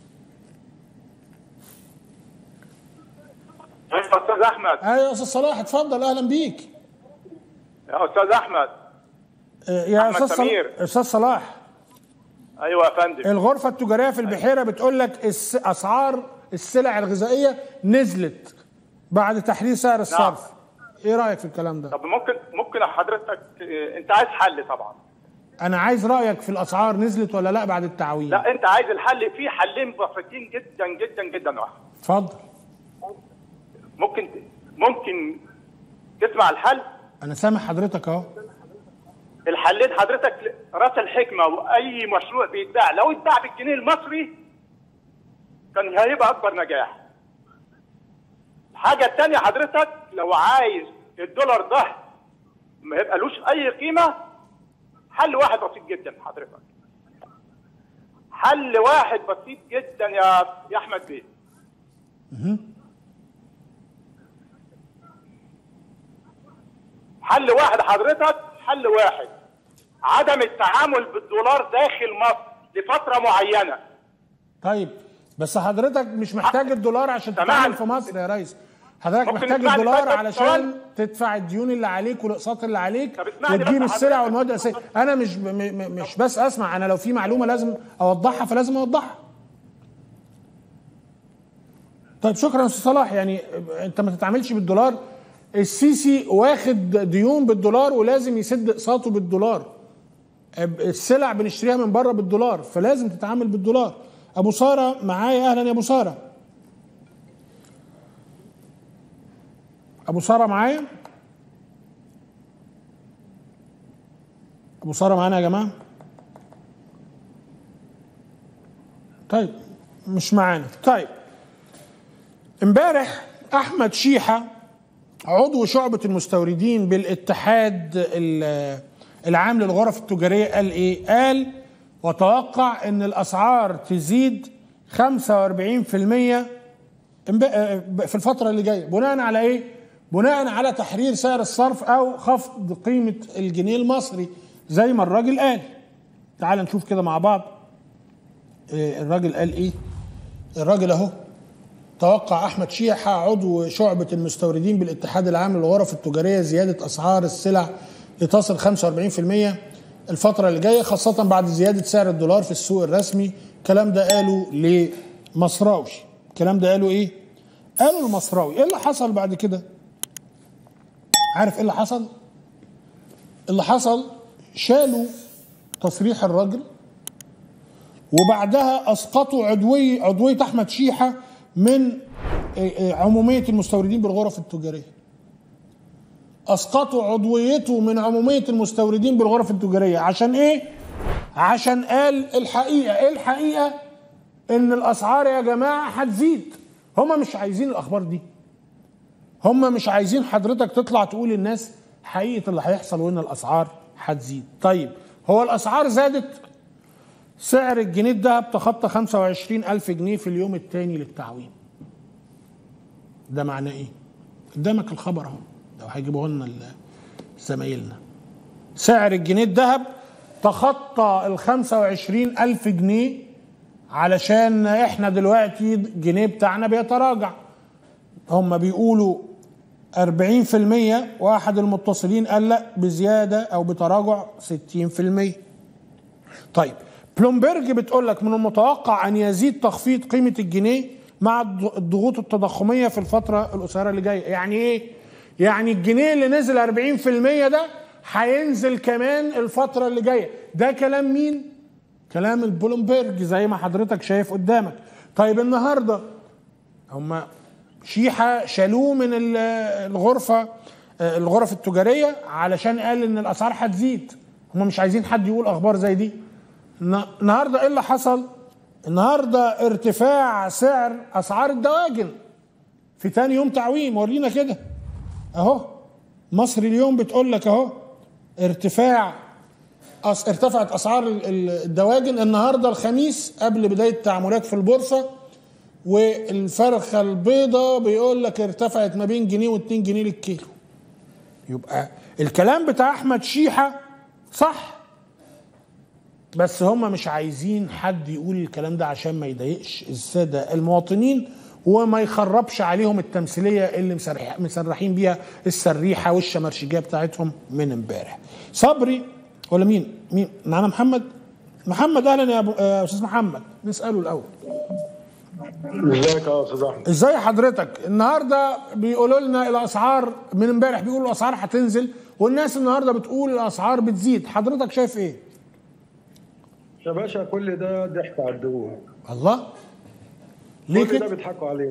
يا استاذ احمد ايوه يا استاذ صلاح اتفضل اهلا بيك يا استاذ احمد آه، يا أحمد استاذ صلاح سمير. استاذ صلاح ايوه يا فندم الغرفه التجاريه في البحيره بتقول لك الس- اسعار السلع الغذائيه نزلت بعد تحرير سعر الصرف ايه رايك في الكلام ده طب ممكن ممكن حضرتك آه، انت عايز حل طبعا انا عايز رايك في الاسعار نزلت ولا لا بعد التعويم لا انت عايز الحل في حلين بسيطين جدا جدا جدا واحد اتفضل ممكن ممكن تسمع الحل انا سامع حضرتك اهو الحلين حضرتك راس الحكمه واي مشروع بيتباع لو اتباع بالجنيه المصري كان هيبقى اكبر نجاح الحاجه الثانيه حضرتك لو عايز الدولار ده ما يبقالوش اي قيمه حل واحد بسيط جدا حضرتك حل واحد بسيط جدا يا يا احمد بيه حل واحد حضرتك حل واحد عدم التعامل بالدولار داخل مصر لفتره معينه طيب بس حضرتك مش محتاج الدولار عشان تمام. تتعامل في مصر يا ريس حضرتك ممكن محتاج تسمعني الدولار بس علشان سؤال؟ تدفع الديون اللي عليك والاقساط اللي عليك اسمعني وتجيب بس السلع حضرتك. والمواد الاساسيه انا مش ب- م- م- مش بس اسمع انا لو في معلومه لازم اوضحها فلازم اوضحها طيب شكرا يا استاذ صلاح يعني انت ما تتعاملش بالدولار السيسي واخد ديون بالدولار ولازم يسد اقساطه بالدولار السلع بنشتريها من بره بالدولار فلازم تتعامل بالدولار ابو ساره معايا اهلا يا ابو ساره ابو ساره معايا ابو ساره معانا يا جماعه طيب مش معانا طيب امبارح احمد شيحه عضو شعبة المستوردين بالاتحاد ال- العام للغرف التجارية قال ايه؟ قال وتوقع ان الاسعار تزيد 45% امب- في الفترة اللي جاية بناء على ايه؟ بناء على تحرير سعر الصرف او خفض قيمة الجنيه المصري زي ما الراجل قال تعال نشوف كده مع بعض إيه الراجل قال ايه؟ الراجل اهو توقع احمد شيحه عضو شعبه المستوردين بالاتحاد العام للغرف التجاريه زياده اسعار السلع لتصل 45% الفتره اللي جايه خاصه بعد زياده سعر الدولار في السوق الرسمي الكلام ده قاله لمصراوي الكلام ده قاله ايه قالوا المصراوي ايه اللي حصل بعد كده عارف ايه اللي حصل اللي حصل شالوا تصريح الراجل وبعدها اسقطوا عضوي عضويه احمد شيحه من عموميه المستوردين بالغرف التجاريه. اسقطوا عضويته من عموميه المستوردين بالغرف التجاريه عشان ايه؟ عشان قال الحقيقه، ايه الحقيقه؟ ان الاسعار يا جماعه هتزيد. هما مش عايزين الاخبار دي. هما مش عايزين حضرتك تطلع تقول للناس حقيقه اللي هيحصل وان الاسعار هتزيد. طيب هو الاسعار زادت سعر الجنيه الذهب تخطى 25 ألف جنيه في اليوم الثاني للتعويم ده معناه ايه قدامك الخبر اهو لو هيجيبوه لنا ال- زمايلنا سعر الجنيه الذهب تخطى ال 25 ألف جنيه علشان احنا دلوقتي الجنيه بتاعنا بيتراجع هم بيقولوا 40% واحد المتصلين قال لا بزيادة أو بتراجع 60% طيب بلومبرج بتقول لك من المتوقع ان يزيد تخفيض قيمه الجنيه مع الض- الضغوط التضخميه في الفتره القصيره اللي جايه يعني ايه يعني الجنيه اللي نزل 40% ده هينزل كمان الفتره اللي جايه ده كلام مين كلام البلومبرج زي ما حضرتك شايف قدامك طيب النهارده هم شيحه شالوه من ال- الغرفه آه، الغرف التجاريه علشان قال ان الاسعار هتزيد هم مش عايزين حد يقول اخبار زي دي الن- النهارده ايه اللي حصل النهارده ارتفاع سعر اسعار الدواجن في تاني يوم تعويم ورينا كده اهو مصر اليوم بتقول لك اهو ارتفاع أس ارتفعت اسعار ال- ال- الدواجن النهارده الخميس قبل بدايه التعاملات في البورصه والفرخه البيضاء بيقول لك ارتفعت ما بين جنيه و2 جنيه للكيلو يبقى الكلام بتاع احمد شيحه صح بس هم مش عايزين حد يقول الكلام ده عشان ما يضايقش الساده المواطنين وما يخربش عليهم التمثيليه اللي مسرح مسرحين بيها السريحه والشمرشجيه بتاعتهم من امبارح. صبري ولا مين؟ مين؟ معانا محمد؟ محمد اهلا يا أبو... يا استاذ محمد نساله الاول. ازيك يا استاذ احمد ازاي حضرتك؟ النهارده بيقولوا لنا الاسعار من امبارح بيقولوا الاسعار هتنزل والناس النهارده بتقول الاسعار بتزيد، حضرتك شايف ايه؟ يا باشا كل ده ضحك على الدهون الله ليه كل ده بيضحكوا علينا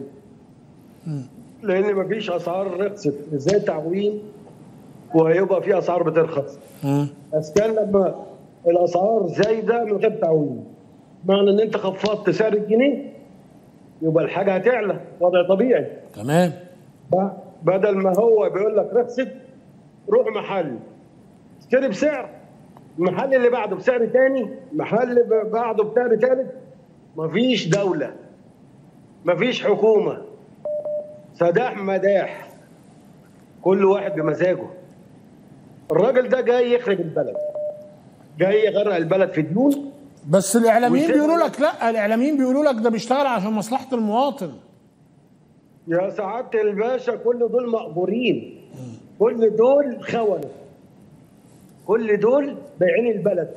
لان مفيش اسعار رخصت ازاي تعويم وهيبقى في اسعار بترخص بس كان لما الاسعار زايده من غير تعويم معنى ان انت خفضت سعر الجنيه يبقى الحاجه هتعلى وضع طبيعي تمام ب- بدل ما هو بيقول لك رخصت روح محل اشتري بسعر المحل اللي بعده بسعر تاني محل ب- بعده بسعر تالت مفيش دولة مفيش حكومة سداح مداح كل واحد بمزاجه الراجل ده جاي يخرب البلد جاي يغرق البلد في ديون بس الاعلاميين ويسيب- بيقولوا لك لا الاعلاميين بيقولوا لك ده بيشتغل عشان مصلحه المواطن يا سعاده الباشا كل دول مقبورين كل دول خونه كل دول بايعين البلد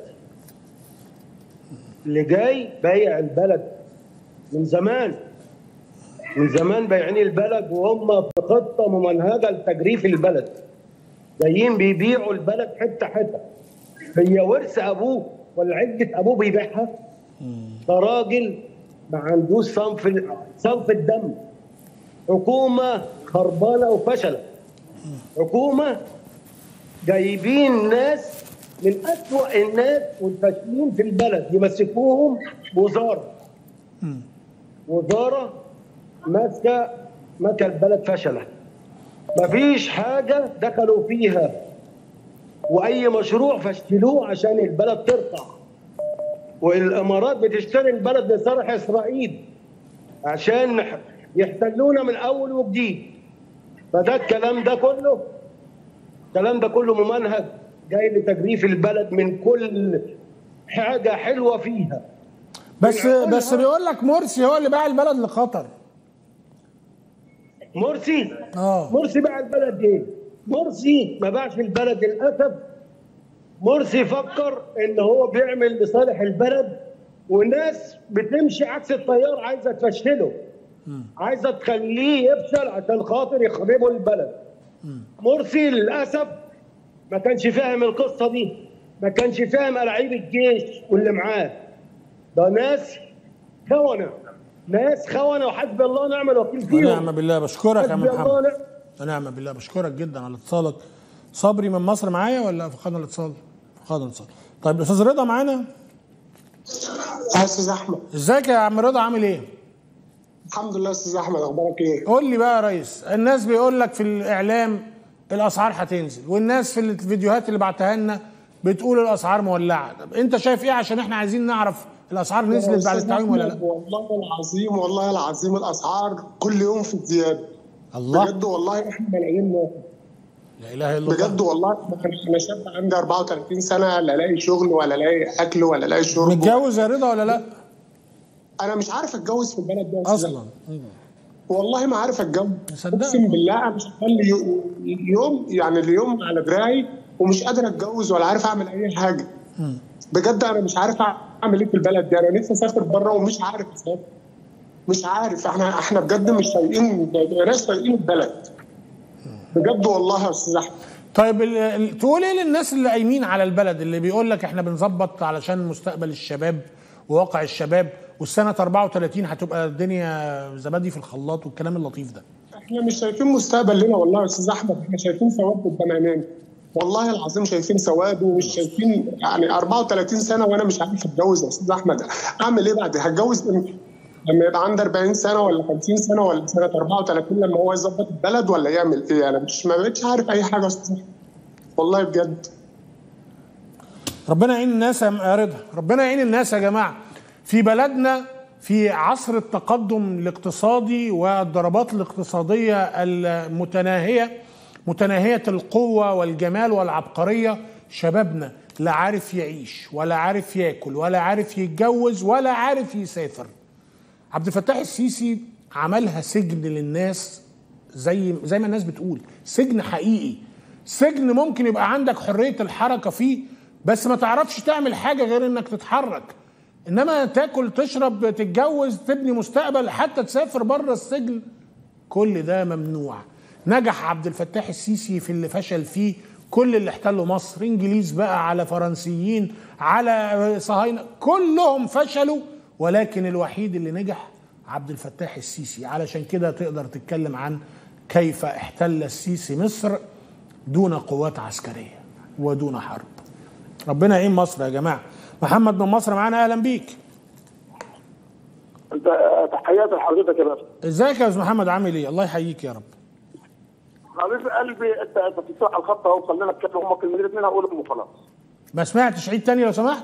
اللي جاي بايع البلد من زمان من زمان بايعين البلد وهم في خطه ممنهجه لتجريف البلد جايين بيبيعوا البلد حته حته هي ورث ابوه ولا عده ابوه بيبيعها ده راجل ما عندوش صنف صنف الدم حكومه خربانه وفشلت حكومه جايبين ناس من أسوأ الناس والفاشلين في البلد يمسكوهم وزاره وزاره ماسكه ماسكه البلد فشلت مفيش حاجه دخلوا فيها واي مشروع فشلوه عشان البلد ترفع والامارات بتشتري البلد لصالح اسرائيل عشان يحتلونا من اول وجديد فده الكلام ده كله الكلام ده كله ممنهج جاي لتجريف البلد من كل حاجه حلوه فيها بس بس بيقول لك مرسي هو اللي باع البلد لقطر مرسي اه مرسي باع البلد ايه؟ مرسي ما باعش البلد للاسف مرسي فكر ان هو بيعمل لصالح البلد والناس بتمشي عكس التيار عايزه تفشله عايزه تخليه يفشل عشان خاطر يخربوا البلد مرسي للاسف ما كانش فاهم القصه دي ما كانش فاهم الاعيب الجيش واللي معاه ده ناس خونه ناس خونه وحسبي الله ونعم الوكيل فيهم ونعم بالله بشكرك يا حسبي الله محمد ونعم ونعم بالله بشكرك جدا على اتصالك صبري من مصر معايا ولا فقدنا الاتصال؟ فقدنا الاتصال طيب الاستاذ رضا معانا يا استاذ احمد ازيك يا عم رضا عامل ايه؟ الحمد لله يا استاذ احمد اخبارك ايه؟ قول لي بقى يا ريس الناس بيقول لك في الاعلام الاسعار هتنزل والناس في الفيديوهات اللي بعتها لنا بتقول الاسعار مولعه طب انت شايف ايه عشان احنا عايزين نعرف الاسعار يا نزلت بعد أستاذ التعويم ولا لا أحمد، والله العظيم والله العظيم الاسعار كل يوم في زياده الله بجد والله احنا ملايين ناس لا اله الا الله بجد والله انا شاب عندي 34 سنه لا الاقي شغل ولا الاقي اكل ولا الاقي شرب متجوز يا رضا ولا لا؟ انا مش عارف اتجوز في البلد ده يا أستاذ اصلا والله ما عارف اتجوز اقسم بالله انا مش هخلي يو- يوم يعني اليوم على دراعي ومش قادر اتجوز ولا عارف اعمل اي حاجه بجد انا مش عارف اعمل ايه في البلد دي انا نفسي اسافر بره ومش عارف اسافر مش عارف احنا احنا بجد مش طايقين ناس طايقين البلد بجد والله يا استاذ احمد طيب ال- ال- تقول ايه للناس اللي قايمين على البلد اللي بيقول لك احنا بنظبط علشان مستقبل الشباب وواقع الشباب والسنه 34 هتبقى الدنيا زبادي في الخلاط والكلام اللطيف ده احنا مش شايفين مستقبل لنا والله يا استاذ احمد احنا شايفين سواد قدام عينينا والله العظيم شايفين سواد ومش شايفين يعني 34 سنه وانا مش عارف اتجوز يا استاذ احمد اعمل ايه بعد هتجوز امتى؟ لما يبقى عندي 40 سنه ولا 50 سنه ولا سنه 34 لما هو يظبط البلد ولا يعمل ايه انا مش ما بقتش عارف اي حاجه يا استاذ أحمد. والله بجد ربنا يعين الناس يا رضا ربنا يعين الناس يا جماعه في بلدنا في عصر التقدم الاقتصادي والضربات الاقتصاديه المتناهيه متناهيه القوه والجمال والعبقريه شبابنا لا عارف يعيش ولا عارف ياكل ولا عارف يتجوز ولا عارف يسافر عبد الفتاح السيسي عملها سجن للناس زي زي ما الناس بتقول سجن حقيقي سجن ممكن يبقى عندك حريه الحركه فيه بس ما تعرفش تعمل حاجه غير انك تتحرك انما تاكل تشرب تتجوز تبني مستقبل حتى تسافر بره السجن كل ده ممنوع نجح عبد الفتاح السيسي في اللي فشل فيه كل اللي احتلوا مصر انجليز بقى على فرنسيين على صهاينه كلهم فشلوا ولكن الوحيد اللي نجح عبد الفتاح السيسي علشان كده تقدر تتكلم عن كيف احتل السيسي مصر دون قوات عسكريه ودون حرب ربنا يعين مصر يا جماعه محمد من مصر معانا اهلا بيك انت تحياتي لحضرتك يا باشا ازيك يا استاذ محمد عامل ايه الله يحييك يا رب حبيب قلبي انت انت بتسمع على الخط اهو خلينا نتكلم هم كلمتين اتنين هقولهم وخلاص ما سمعتش عيد تاني لو سمحت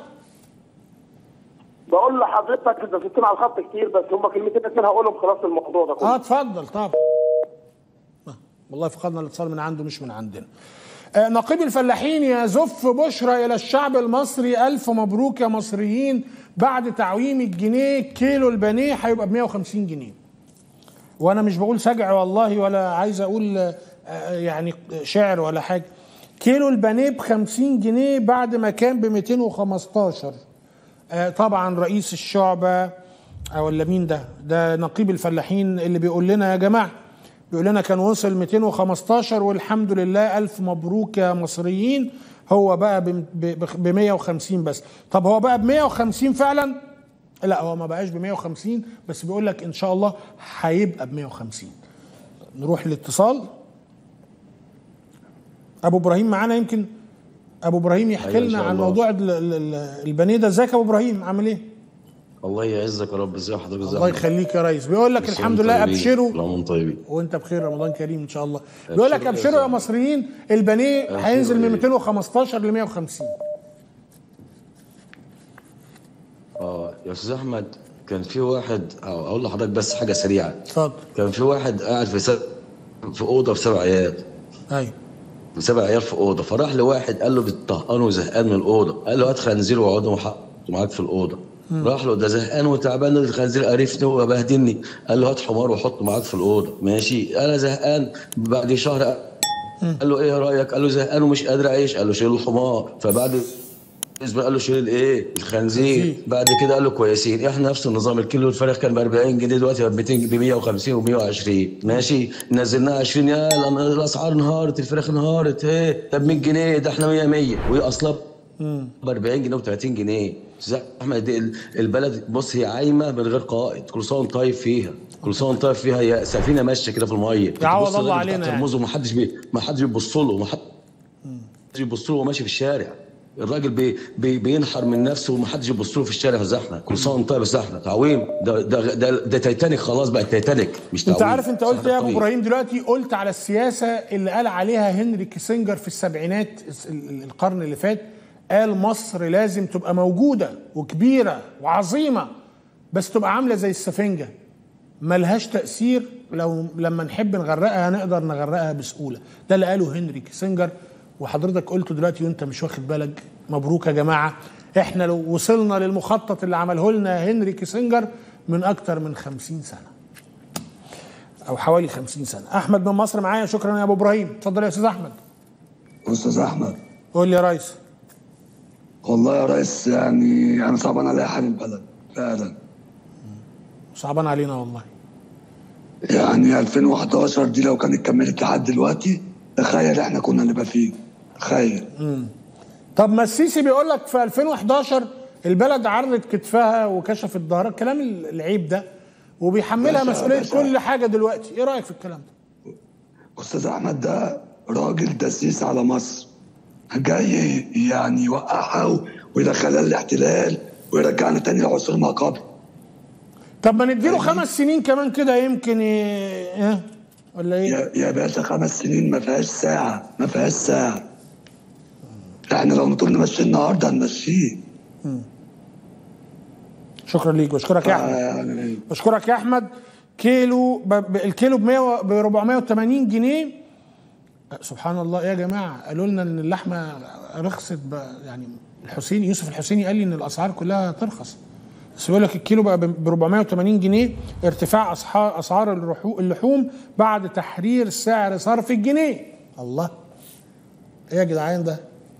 بقول لحضرتك انت بتسمع على الخط كتير بس هم كلمتين اتنين هقولهم خلاص الموضوع ده كله اه اتفضل طبعا آه، والله فقدنا الاتصال من عنده مش من عندنا آه، نقيب الفلاحين يزف بشرى الى الشعب المصري الف مبروك يا مصريين بعد تعويم الجنيه كيلو البانيه هيبقى ب 150 جنيه وانا مش بقول سجع والله ولا عايز اقول آه، يعني شعر ولا حاجه كيلو البانيه ب 50 جنيه بعد ما كان ب 215 آه، طبعا رئيس الشعبه آه، ولا مين ده ده نقيب الفلاحين اللي بيقول لنا يا جماعه بيقول لنا كان وصل 215 والحمد لله الف مبروك يا مصريين هو بقى ب 150 بس طب هو بقى ب 150 فعلا لا هو ما بقاش ب 150 بس بيقول لك ان شاء الله هيبقى ب 150 نروح الاتصال ابو ابراهيم معانا يمكن ابو ابراهيم يحكي أيوة إن لنا شاء عن الله. موضوع ال- ال- ال- البانيه ده ازيك يا ابو ابراهيم عامل ايه الله يعزك يا رب ازي حضرتك ازي الله حضرتك؟ يخليك يا ريس بيقول لك كل سنة الحمد وانتم لله طيبين. ابشروا كل عام وانتم طيبين وانت بخير رمضان كريم ان شاء الله بيقول لك أبشروا يا ابشروا يا زلمة. مصريين البانيه أبشروا هينزل من إيه؟ 215 ل 150 اه يا استاذ احمد كان في واحد أو اقول لحضرتك بس حاجه سريعه اتفضل كان في واحد قاعد في سب... في اوضه بسبع عيال ايوه سبع عيال في اوضه فراح لواحد قال له بتطهقان وزهقان من الاوضه قال له هات خنزير واقعدوا مع- معاك في الاوضه مم. راح له ده زهقان وتعبان الخنزير قرفني وبهدلني قال له هات حمار وحطه معاك في الاوضه ماشي انا زهقان بعد شهر قال له ايه رايك قال له زهقان ومش قادر اعيش قال له شيل الحمار فبعد اسبوع قال له شيل الايه الخنزير بعد كده قال له كويسين احنا نفس النظام الكيلو الفراخ كان ب 40 جنيه دلوقتي ب 200 ب 150 و120 ماشي نزلناها 20 يا لأن الاسعار انهارت الفراخ انهارت ايه طب 100 جنيه ده احنا 100 100 وهي اصلا ب 40 جنيه و30 جنيه استاذ احمد دي ال- البلد بص هي عايمه من غير قائد كل سنه وانت طيب فيها كل سنه وانت طيب فيها هي سفينه ماشيه كده في الميه يعوض بتبص الله الراجل علينا تحت يعني. الموز ومحدش بي محدش بيبص له ومحدش يبص له وهو ماشي في الشارع الراجل بي بي بينحر من نفسه ومحدش يبص له في الشارع في زحمه كل سنه وانت طيب يا زحمه تعويم ده ده ده, ده تايتانيك خلاص بقى تايتانيك مش تعويم انت عارف انت قلت ايه يا ابو طيب. ابراهيم دلوقتي قلت على السياسه اللي قال عليها هنري كيسنجر في السبعينات الس- ال- القرن اللي فات قال مصر لازم تبقى موجوده وكبيره وعظيمه بس تبقى عامله زي السفنجه ملهاش تاثير لو لما نحب نغرقها نقدر نغرقها بسهوله ده اللي قاله هنري كيسنجر وحضرتك قلته دلوقتي وانت مش واخد بالك مبروك يا جماعه احنا لو وصلنا للمخطط اللي عمله لنا هنري كيسنجر من اكتر من خمسين سنه او حوالي 50 سنه احمد من مصر معايا شكرا يا ابو ابراهيم اتفضل يا استاذ احمد استاذ احمد قول لي يا ريس والله يا ريس يعني انا صعبان عليا حال البلد فعلا صعبان علينا والله يعني 2011 دي لو كانت كملت لحد دلوقتي تخيل احنا كنا نبقى فيه تخيل مم. طب ما السيسي بيقول لك في 2011 البلد عرضت كتفها وكشفت ظهرها الكلام العيب ده وبيحملها باشا- مسؤوليه باشا. كل حاجه دلوقتي ايه رايك في الكلام ده استاذ احمد ده راجل دسيس على مصر جاي يعني يوقعها و- ويدخلها الاحتلال ويرجعنا تاني لعصور ما قبل طب ما نديله خمس سنين كمان كده يمكن ي... اه ولا ايه يا, يا باشا خمس سنين ما فيهاش ساعة ما فيهاش ساعة احنا لو نطول نمشي النهارده هنمشيه شكرا ليك بشكرك يا احمد بشكرك يا احمد كيلو ب... ب... الكيلو ب 100 ب 480 جنيه سبحان الله يا جماعه قالوا لنا ان اللحمه رخصت ب... يعني الحسيني يوسف الحسيني قال لي ان الاسعار كلها ترخص بس بيقول لك الكيلو بقى ب 480 جنيه ارتفاع اسعار اسعار اللحو- اللحوم بعد تحرير سعر صرف الجنيه الله ايه يا جدعان ده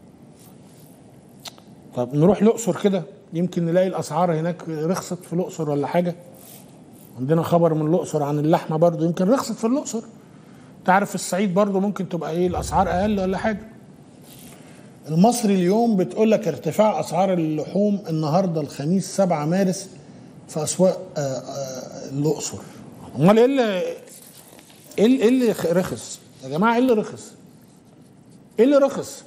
طب نروح الاقصر كده يمكن نلاقي الاسعار هناك رخصت في الاقصر ولا حاجه عندنا خبر من الاقصر عن اللحمه برضو يمكن رخصت في الاقصر تعرف في الصعيد برضو ممكن تبقى ايه الاسعار اقل ولا حاجه المصري اليوم بتقول لك ارتفاع اسعار اللحوم النهارده الخميس 7 مارس في اسواق آه، آه، الاقصر امال ايه اللي ايه اللي- إيه اللي رخص يا جماعه ايه اللي رخص ايه اللي رخص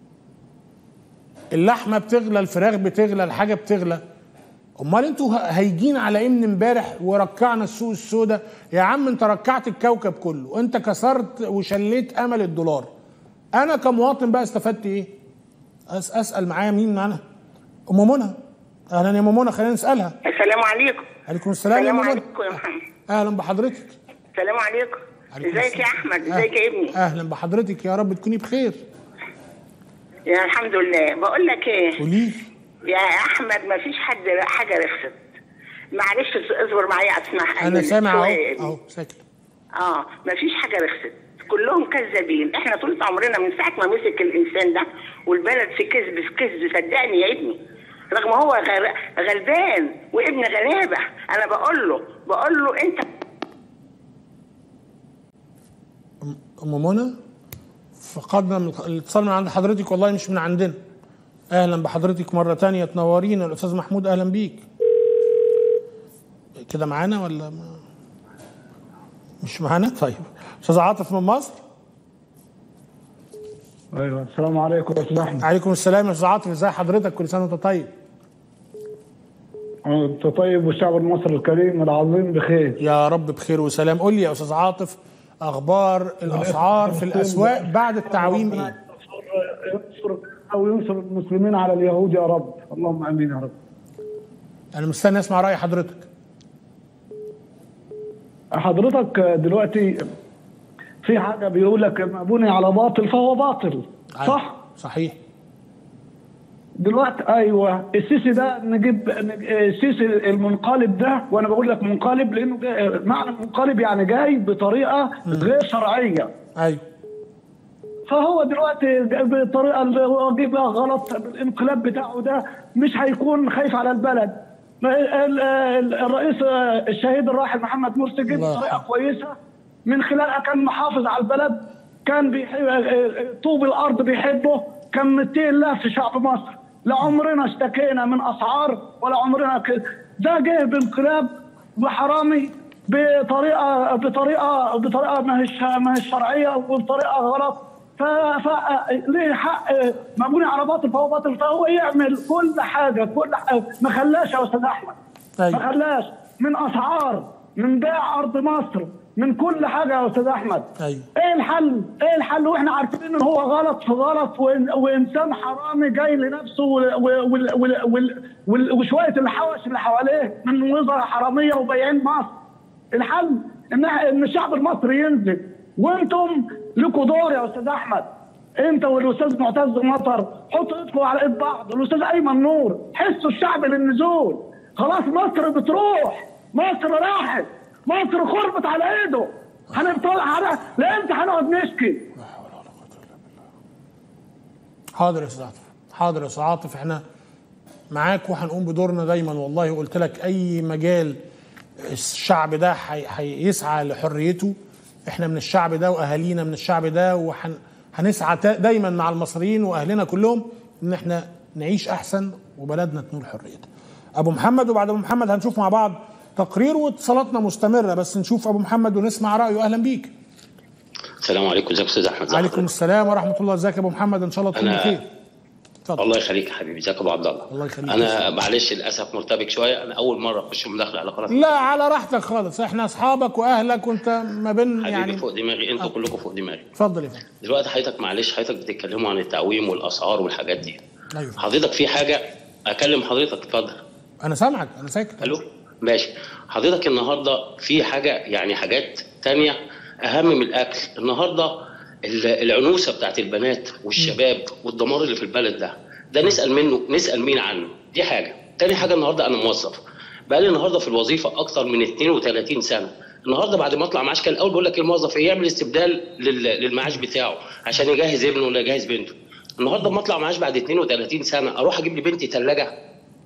اللحمه بتغلى الفراخ بتغلى الحاجه بتغلى امال انتوا ه- هايجين على ايه من امبارح وركعنا السوق السوداء يا عم انت ركعت الكوكب كله انت كسرت وشليت امل الدولار انا كمواطن بقى استفدت ايه أس اسال معايا مين معانا ام منى اهلا يا ام منى خلينا نسالها السلام عليكم عليكم السلام يا ام منى عليكم يا محمد اهلا بحضرتك السلام عليكم عليكم ازيك يا السلام. احمد أهلا. ازيك يا ابني اهلا بحضرتك يا رب تكوني بخير يا الحمد لله بقول لك ايه قولي يا احمد ما فيش حد حاجه رخصت معلش اصبر معايا اسمعها انا سامع اهو شوية. اهو ساكت اه مفيش حاجه رخصت كلهم كذابين احنا طول عمرنا من ساعه ما مسك الانسان ده والبلد في كذب في كذب صدقني يا ابني رغم هو غر- غلبان وابن غلابه انا بقول له بقول له انت ام منى فقدنا من الاتصال من عند حضرتك والله مش من عندنا اهلا بحضرتك مره تانية تنورينا الاستاذ محمود اهلا بيك كده معانا ولا ما مش معانا طيب استاذ عاطف من مصر ايوه السلام عليكم يا استاذ احمد عليكم السلام يا استاذ عاطف ازي حضرتك كل سنه وانت طيب انت طيب والشعب المصري الكريم العظيم بخير يا رب بخير وسلام قول لي يا استاذ عاطف اخبار الاسعار في الاسواق بعد التعويم ايه ينصر او ينصر المسلمين على اليهود يا رب اللهم امين يا رب انا مستني اسمع راي حضرتك حضرتك دلوقتي في حاجه بيقول لك ما بني على باطل فهو باطل صح صحيح دلوقتي ايوه السيسي ده نجيب نج- السيسي المنقلب ده وانا بقول لك منقلب لانه جاي معنى منقلب يعني جاي بطريقه غير شرعيه ايوه فهو دلوقتي بالطريقه اللي هو جه بقى غلط الانقلاب بتاعه ده مش هيكون خايف على البلد ال- ال- الرئيس الشهيد الراحل محمد مرسي جه بطريقه كويسه من خلالها كان محافظ على البلد كان بيحب طوب الارض بيحبه كان متين الله في شعب مصر لا عمرنا اشتكينا من اسعار ولا عمرنا ك... ده جه بانقلاب وحرامي بطريقه بطريقه بطريقه ما هيش ما هيش شرعيه وبطريقه غلط ف... ف... ليه حق مبني على باطل فهو باطل فهو يعمل كل حاجه كل حاجة ما خلاش يا استاذ احمد ما خلاش من اسعار من بيع ارض مصر من كل حاجه يا استاذ احمد ايوه ايه الحل؟ ايه الحل واحنا عارفين ان هو غلط في غلط وإن- وانسان حرامي جاي لنفسه وال- وال- وال- وال- وال- وشويه الحوش اللي حواليه من وزراء حراميه وبياعين مصر. الحل ان ان الشعب المصري ينزل وانتم لكم دور يا استاذ احمد. انت والاستاذ معتز مطر حطوا ايدكم على ايد بعض والاستاذ ايمن نور حسوا الشعب للنزول خلاص مصر بتروح مصر راحت مصر خربت على ايده هنفضل على لامتى هنقعد نشكي حاضر يا استاذ عاطف حاضر يا استاذ عاطف احنا معاك وهنقوم بدورنا دايما والله قلت لك اي مجال الشعب ده هي- هيسعى لحريته احنا من الشعب ده واهالينا من الشعب ده وهنسعى دايما مع المصريين واهلنا كلهم ان احنا نعيش احسن وبلدنا تنول حريتها ابو محمد وبعد ابو محمد هنشوف مع بعض تقرير واتصالاتنا مستمره بس نشوف ابو محمد ونسمع رايه اهلا بيك السلام عليكم ازيك يا استاذ احمد عليكم السلام ورحمه الله ازيك يا ابو محمد ان شاء الله تكون أنا- بخير الله يخليك يا حبيبي ازيك يا ابو عبد الله الله يخليك انا معلش للاسف مرتبك شويه انا اول مره اخش مداخله على قناه لا على راحتك خالص احنا اصحابك واهلك وانت ما بين حبيبي يعني فوق دماغي انتوا كلكم فوق دماغي اتفضل يا فندم دلوقتي حضرتك معلش حضرتك بتتكلموا عن التعويم والاسعار والحاجات دي ايوه حضرتك في حاجه اكلم حضرتك اتفضل انا سامعك انا ساكت الو ماشي حضرتك النهارده في حاجه يعني حاجات تانية اهم من الاكل النهارده ال- العنوسه بتاعت البنات والشباب والدمار اللي في البلد ده ده نسال منه نسال مين عنه دي حاجه تاني حاجه النهارده انا موظف بقى لي النهارده في الوظيفه اكتر من 32 سنه النهارده بعد ما اطلع معاش كان الاول بيقول لك الموظف ايه يعمل استبدال لل- للمعاش بتاعه عشان يجهز ابنه ولا يجهز بنته النهارده ما اطلع معاش بعد 32 سنه اروح اجيب لي بنتي ثلاجه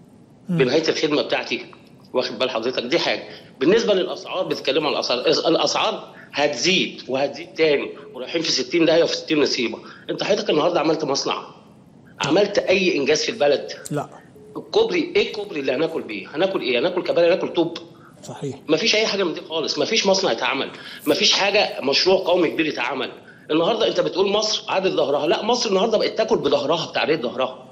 بنهايه الخدمه بتاعتي واخد بال حضرتك دي حاجه بالنسبه للاسعار بتتكلموا عن الاسعار الاسعار هتزيد وهتزيد تاني ورايحين في 60 داهيه وفي 60 نصيبه انت حضرتك النهارده عملت مصنع عملت اي انجاز في البلد لا الكوبري ايه الكوبري اللي هناكل بيه هناكل ايه هناكل كباري هناكل طوب صحيح مفيش اي حاجه من دي خالص مفيش مصنع اتعمل مفيش حاجه مشروع قومي كبير اتعمل النهارده انت بتقول مصر عادت ظهرها لا مصر النهارده بقت تاكل بظهرها بتعريض ظهرها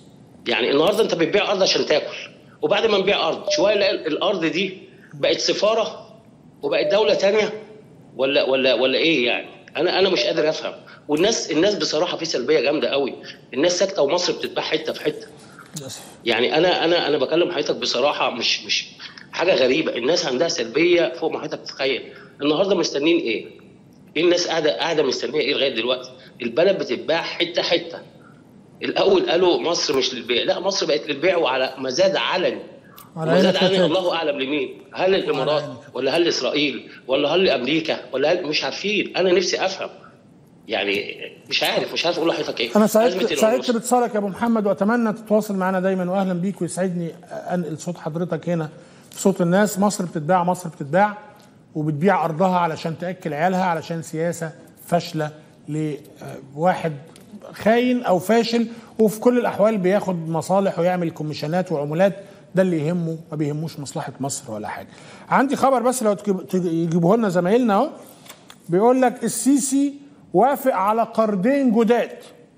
يعني النهارده انت بتبيع ارض عشان تاكل وبعد ما نبيع ارض شويه نلاقي الارض دي بقت سفاره وبقت دوله تانية ولا ولا ولا ايه يعني انا انا مش قادر افهم والناس الناس بصراحه في سلبيه جامده قوي الناس ساكته ومصر بتتباع حته في حته يعني انا انا انا بكلم حضرتك بصراحه مش مش حاجه غريبه الناس عندها سلبيه فوق ما حضرتك تتخيل النهارده مستنيين ايه؟ ايه الناس قاعده قاعده مستنيه ايه لغايه دلوقتي؟ البلد بتتباع حته حته الاول قالوا مصر مش للبيع لا مصر بقت للبيع وعلى مزاد علني على وما زاد عينك يا عني تاج. الله اعلم لمين هل الامارات ولا هل اسرائيل ولا هل امريكا ولا هل مش عارفين انا نفسي افهم يعني مش عارف مش عارف اقول لحضرتك ايه انا سعدت أزمة سعدت العنصر. باتصالك يا ابو محمد واتمنى تتواصل معنا دايما واهلا بيك ويسعدني انقل صوت حضرتك هنا في صوت الناس مصر بتتباع مصر بتتباع وبتبيع ارضها علشان تاكل عيالها علشان سياسه فاشله لواحد خاين او فاشل وفي كل الاحوال بياخد مصالح ويعمل كوميشنات وعمولات ده اللي يهمه ما بيهموش مصلحه مصر ولا حاجه. عندي خبر بس لو تجيب- تج- يجيبوه لنا زمايلنا اهو بيقول لك السيسي وافق على قرضين جداد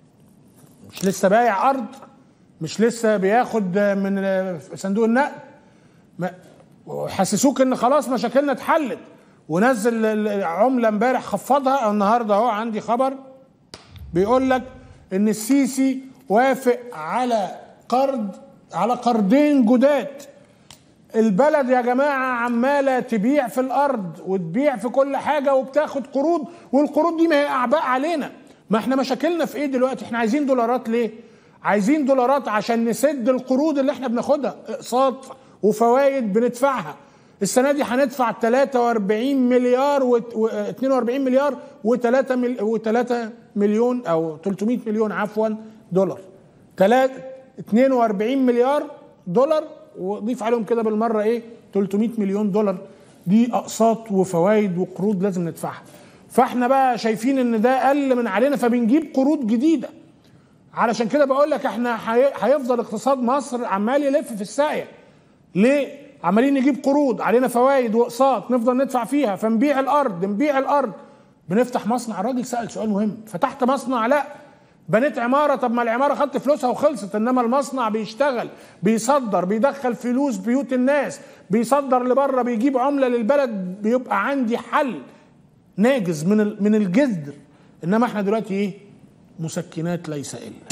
مش لسه بايع ارض مش لسه بياخد من صندوق النقد ما- وحسسوك ان خلاص مشاكلنا اتحلت ونزل العمله امبارح خفضها النهارده اهو عندي خبر بيقول لك ان السيسي وافق على قرض على قرضين جداد البلد يا جماعة عمالة تبيع في الأرض وتبيع في كل حاجة وبتاخد قروض والقروض دي ما هي أعباء علينا ما احنا مشاكلنا في ايه دلوقتي احنا عايزين دولارات ليه عايزين دولارات عشان نسد القروض اللي احنا بناخدها اقساط وفوائد بندفعها السنة دي هندفع 43 مليار و و- 42 مليار و3 مل و3 مليون او 300 مليون عفوا دولار 3 42 مليار دولار وضيف عليهم كده بالمره ايه 300 مليون دولار دي اقساط وفوائد وقروض لازم ندفعها فاحنا بقى شايفين ان ده اقل من علينا فبنجيب قروض جديده علشان كده بقول لك احنا هي- هيفضل اقتصاد مصر عمال يلف في الساقيه ليه عمالين نجيب قروض علينا فوائد واقساط نفضل ندفع فيها فنبيع الارض نبيع الارض بنفتح مصنع الراجل سال سؤال مهم فتحت مصنع لا بنيت عماره طب ما العماره خدت فلوسها وخلصت انما المصنع بيشتغل بيصدر بيدخل فلوس بيوت الناس بيصدر لبره بيجيب عمله للبلد بيبقى عندي حل ناجز من ال- من الجذر انما احنا دلوقتي ايه مسكنات ليس الا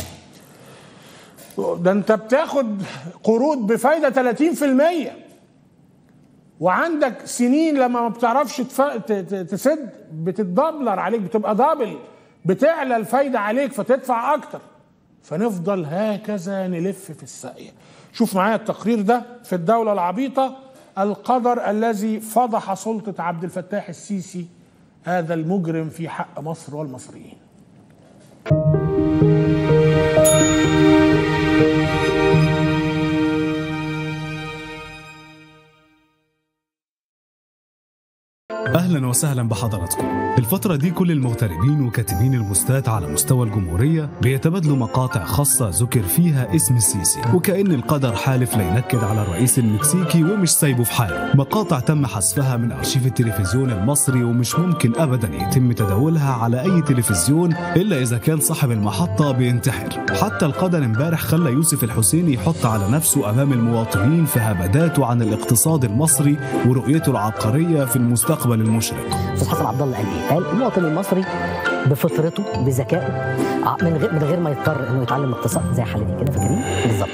ده انت بتاخد قروض بفايده 30% وعندك سنين لما ما بتعرفش تف... ت- ت- تسد بتتدبلر عليك بتبقى دبل بتعلى الفايده عليك فتدفع اكتر فنفضل هكذا نلف في الساقيه شوف معايا التقرير ده في الدوله العبيطه القدر الذي فضح سلطه عبد الفتاح السيسي هذا المجرم في حق مصر والمصريين اهلا وسهلا بحضراتكم الفترة دي كل المغتربين وكاتبين البوستات على مستوى الجمهورية بيتبادلوا مقاطع خاصة ذكر فيها اسم السيسي وكأن القدر حالف لينكد على الرئيس المكسيكي ومش سايبه في حاله مقاطع تم حذفها من أرشيف التلفزيون المصري ومش ممكن أبدا يتم تداولها على أي تلفزيون إلا إذا كان صاحب المحطة بينتحر حتى القدر امبارح خلى يوسف الحسيني يحط على نفسه أمام المواطنين في هبداته عن الاقتصاد المصري ورؤيته العبقرية في المستقبل المشرق استاذ حسن عبد الله قال ايه؟ قال المواطن المصري بفطرته بذكائه ع- من غير من غير ما يضطر انه يتعلم اقتصاد زي حالتي كده فاكرين؟ بالظبط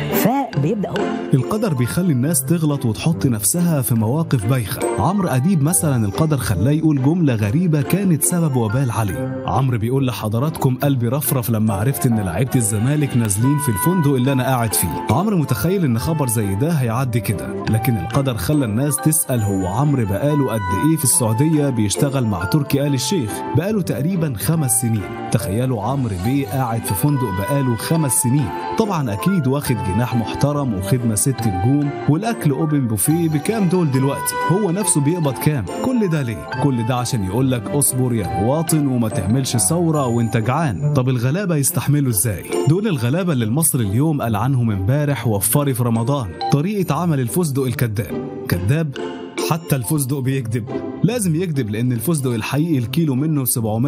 فبيبدا هو القدر بيخلي الناس تغلط وتحط نفسها في مواقف بايخة عمرو أديب مثلا القدر خلاه يقول جملة غريبة كانت سبب وبال عليه عمرو بيقول لحضراتكم قلبي رفرف لما عرفت ان لعيبة الزمالك نازلين في الفندق اللي انا قاعد فيه عمرو متخيل ان خبر زي ده هيعدي كده لكن القدر خلى الناس تسأل هو عمرو بقاله قد ايه في السعودية بيشتغل مع تركي آل الشيخ بقاله تقريبا خمس سنين تخيلوا عمرو بيه قاعد في فندق بقاله خمس سنين طبعا اكيد واخد جناح محترم وخدمة ست نجوم والاكل اوبن بوفيه بكام دول دلوقتي هو نفسه بيقبض كام كل ده ليه كل ده عشان يقول لك اصبر يا مواطن وما تعملش ثورة وانت جعان طب الغلابة يستحملوا ازاي دول الغلابة اللي المصري اليوم قال عنهم امبارح وفري في رمضان طريقة عمل الفستق الكذاب كذاب حتى الفستق بيكذب لازم يكذب لان الفستق الحقيقي الكيلو منه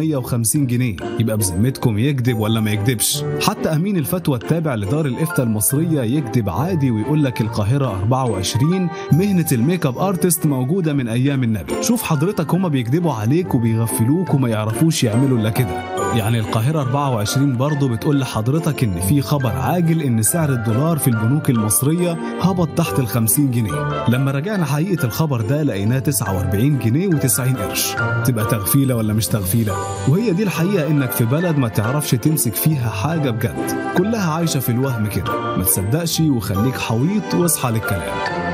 750 جنيه يبقى بذمتكم يكذب ولا ما يكذبش حتى امين الفتوى التابع لدار الافتاء المصريه يكذب عادي ويقول لك القاهره 24 مهنه الميك اب ارتست موجوده من ايام النبي شوف حضرتك هما بيكذبوا عليك وبيغفلوك وما يعرفوش يعملوا الا كده يعني القاهرة 24 برضه بتقول لحضرتك إن في خبر عاجل إن سعر الدولار في البنوك المصرية هبط تحت ال 50 جنيه لما راجعنا حقيقة الخبر ده لقيناه 49 جنيه و90 قرش تبقى تغفيلة ولا مش تغفيلة وهي دي الحقيقة إنك في بلد ما تعرفش تمسك فيها حاجة بجد كلها عايشة في الوهم كده ما تصدقش وخليك حويط واصحى للكلام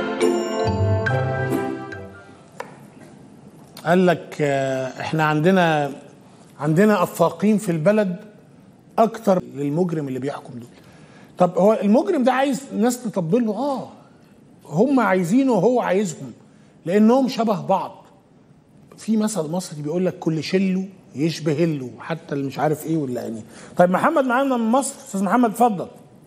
قال لك آه، احنا عندنا عندنا افاقين في البلد اكتر للمجرم اللي بيحكم دول طب هو المجرم ده عايز ناس تطبل له اه هم عايزينه وهو عايزهم لانهم شبه بعض في مثل مصري بيقول لك كل شله يشبه له حتى اللي مش عارف ايه ولا يعني طيب محمد معانا من مصر استاذ محمد اتفضل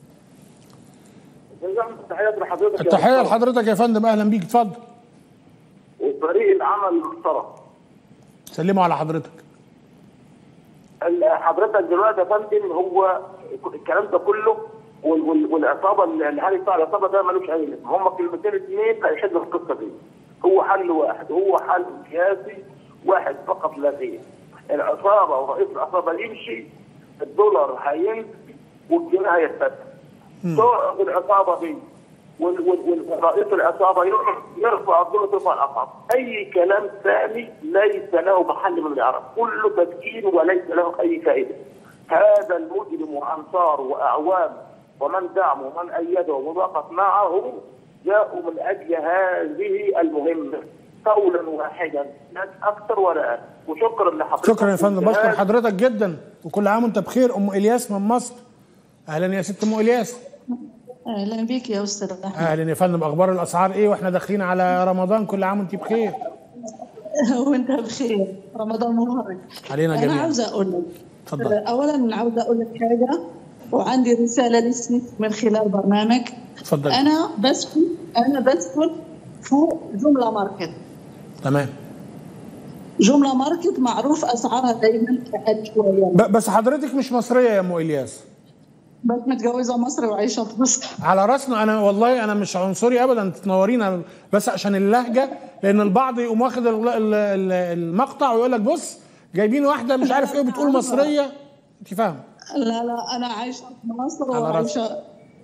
تحياتي لحضرتك يا التحيه دكتور. لحضرتك يا فندم اهلا بيك اتفضل وفريق العمل المحترم سلموا على حضرتك ال- حضرتك دلوقتي يا فندم هو الكلام ده كله وال- وال- والعصابه اللي الهاري بتاع العصابه ده ملوش اي لازمه هم كلمتين اثنين هيحلوا القصه دي هو حل واحد هو حل سياسي واحد فقط لا غير العصابه ورئيس العصابه يمشي الدولار هينزل والجنيه هيتفتح تقعد العصابه دي وال- وال- والرئيس العصابه يقعد يرفع الدولار ترفع الاسعار اي كلام ثاني ليس له محل من الاعراب كله تسكين وليس له اي فائده هذا المجرم وانصاره واعوانه ومن دعمه ومن ايده ووقف معه جاءوا من اجل هذه المهمه قولا واحدا لا اكثر ولا اقل وشكرا لحضرتك شكرا يا فندم بشكر انتهاز حضرتك جدا وكل عام وانت بخير ام الياس من مصر اهلا يا ست ام الياس اهلا بيك يا استاذ احمد اهلا يا فندم اخبار الاسعار ايه واحنا داخلين على رمضان كل عام وانت بخير وانت بخير رمضان مبارك علينا انا جميعا عاوزه اقول لك اتفضل. اولا عاوزه اقول لك حاجه وعندي رساله لك من خلال برنامج اتفضل انا بسكن انا بسكن فوق جمله ماركت تمام جمله ماركت معروف اسعارها دايما اقل شويه ب- بس حضرتك مش مصريه يا ام الياس بس متجوزه مصري وعايشه في مصر على راسنا انا والله انا مش عنصري ابدا تنورينا بس عشان اللهجه لان البعض يقوم واخد ال- ال- ال- المقطع ويقول لك بص جايبين واحده مش عارف ايه بتقول مصريه انت فاهم لا لا انا عايشه في مصر على وعايشه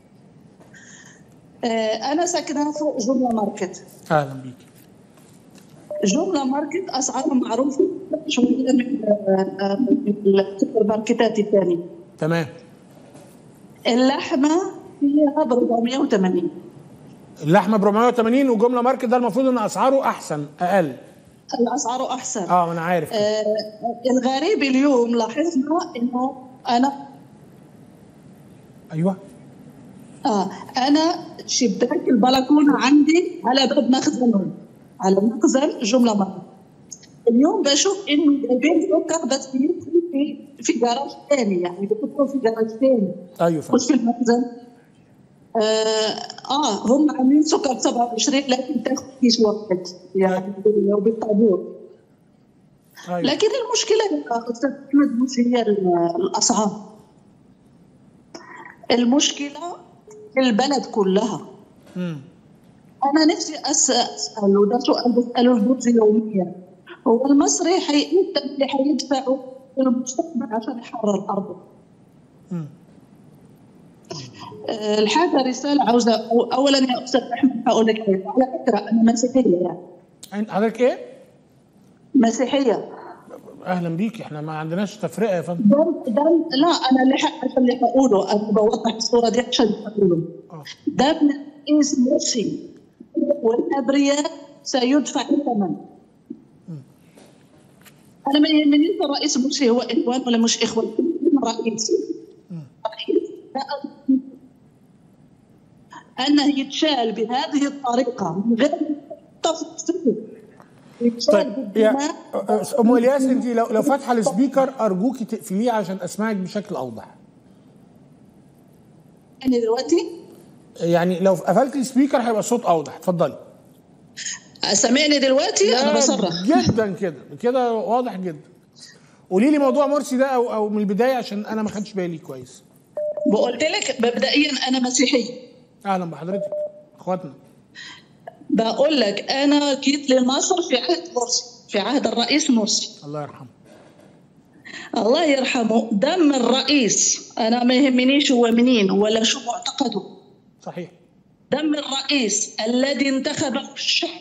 آه، انا ساكنه فوق جمله ماركت اهلا بيك جملة ماركت أسعارها معروفة شوية من آه، من السوبر ماركتات الثانية تمام اللحمة فيها ب 480 اللحمه ب 480 وجمله ماركت ده المفروض ان اسعاره احسن اقل الأسعار أحسن اه انا عارف آه الغريب اليوم لاحظنا إنه أنا ايوه آه أنا شباك البلكونة عندي على باب مخزن على مخزن جملة ماركت اليوم بشوف إنه جايبين سكر بس بيدخل في في جراج ثاني يعني بيحطوه في جراج ثاني ايوه فندم. مش في المخزن آه, اه هم عاملين سكر 27 لكن تاخذ كيس واحد يعني لو بالطابور أيوة. لكن المشكله يا استاذ احمد مش هي ال- الاسعار المشكله في البلد كلها مم. انا نفسي أس- اسال وده سؤال بساله الجوز يوميا هو المصري حيقول اللي حيدفعه في المستقبل عشان يحرر ارضه مم. آه، الحاجه رساله عاوزه أو- اولا يا استاذ احمد هقول لك حاجة. على فكره انا مسيحيه يعني حضرتك ايه؟ مسيحيه اهلا بيك احنا ما عندناش تفرقه يا فندم ده ده لا انا اللي ح- عشان اللي هقوله انا بوضح الصوره دي عشان هقوله ده ابن الرئيس مرسي والابرياء سيدفع الثمن انا ما يهمنيش الرئيس مرسي هو اخوان ولا مش اخوان رئيس رئيس ده انه يتشال بهذه الطريقه من غير تفصيل يتشال طيب يا بالدماء ام الياس انت لو لو فاتحه السبيكر ارجوكي تقفليه عشان اسمعك بشكل اوضح يعني دلوقتي يعني لو قفلت السبيكر هيبقى الصوت اوضح اتفضلي سامعني دلوقتي انا لا، بصرخ جدا كده كده واضح جدا قولي لي موضوع مرسي ده او او من البدايه عشان انا ما خدتش بالي كويس وقلت لك مبدئيا انا مسيحيه اهلا بحضرتك اخواتنا بقول لك انا جيت لمصر في عهد مرسي في عهد الرئيس مرسي الله يرحمه الله يرحمه دم الرئيس انا ما يهمنيش هو منين ولا شو معتقده صحيح دم الرئيس الذي انتخبه الشعب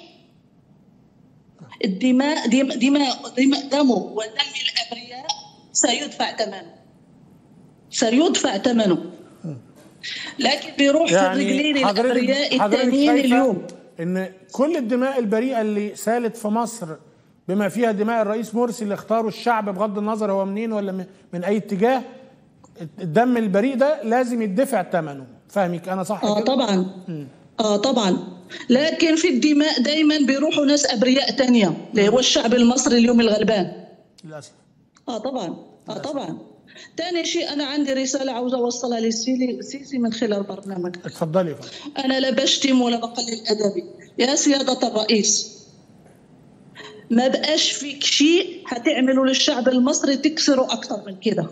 الدماء دم دماء دماء دمه ودم الابرياء سيدفع ثمنه سيدفع ثمنه لكن بيروح في الرجلين الابرياء الثانيين شايفة اليوم ان كل الدماء البريئه اللي سالت في مصر بما فيها دماء الرئيس مرسي اللي اختاره الشعب بغض النظر هو منين ولا من- من اي اتجاه الدم البريء ده لازم يدفع ثمنه فاهمك انا صح اه كده؟ طبعا اه طبعا لكن في الدماء دايما بيروحوا ناس ابرياء تانية اللي هو الشعب المصري اليوم الغلبان للاسف اه طبعا اه طبعا تاني شيء انا عندي رساله عاوزه اوصلها للسيسي من خلال برنامج اتفضلي يا فندم انا لا بشتم ولا بقلل ادبي يا سياده الرئيس ما بقاش فيك شيء هتعمله للشعب المصري تكسره اكتر من كده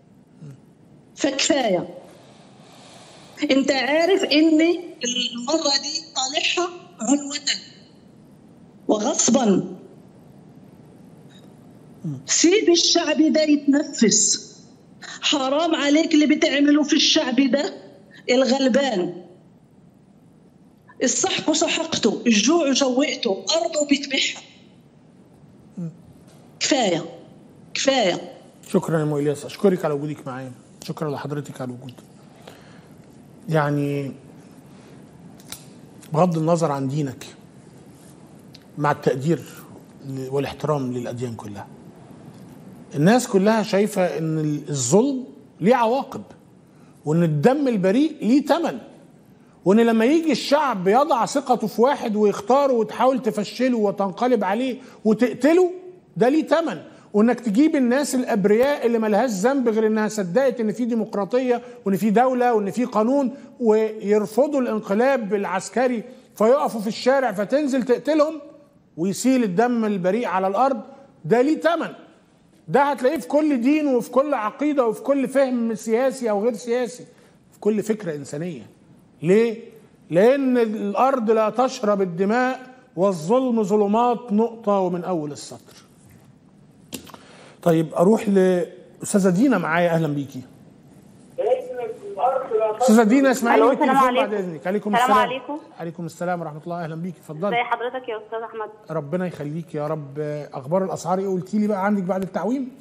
فكفايه انت عارف ان المره دي طالعها عنوه وغصبا سيب الشعب ده يتنفس حرام عليك اللي بتعمله في الشعب ده الغلبان السحق سحقته الجوع جوعته أرضه بتبيعها كفاية كفاية شكرا يا ام الياس اشكرك على وجودك معايا شكرا لحضرتك على الوجود يعني بغض النظر عن دينك مع التقدير والاحترام للاديان كلها الناس كلها شايفه ان الظلم ليه عواقب وان الدم البريء ليه ثمن وان لما يجي الشعب يضع ثقته في واحد ويختاره وتحاول تفشله وتنقلب عليه وتقتله ده ليه ثمن وانك تجيب الناس الابرياء اللي ملهاش ذنب غير انها صدقت ان في ديمقراطيه وان في دوله وان في قانون ويرفضوا الانقلاب العسكري فيقفوا في الشارع فتنزل تقتلهم ويسيل الدم البريء على الارض ده ليه ثمن ده هتلاقيه في كل دين وفي كل عقيده وفي كل فهم سياسي او غير سياسي في كل فكره انسانيه ليه لان الارض لا تشرب الدماء والظلم ظلمات نقطه ومن اول السطر طيب اروح لاستاذه دينا معايا اهلا بيكي استاذه دينا اسمعيني ألو، من السلام التليفون عليكم. بعد اذنك عليكم السلام السلام عليكم. عليكم السلام ورحمه الله اهلا بيكي اتفضلي ازي حضرتك يا استاذ احمد ربنا يخليك يا رب اخبار الاسعار ايه قلتي لي بقى عندك بعد التعويم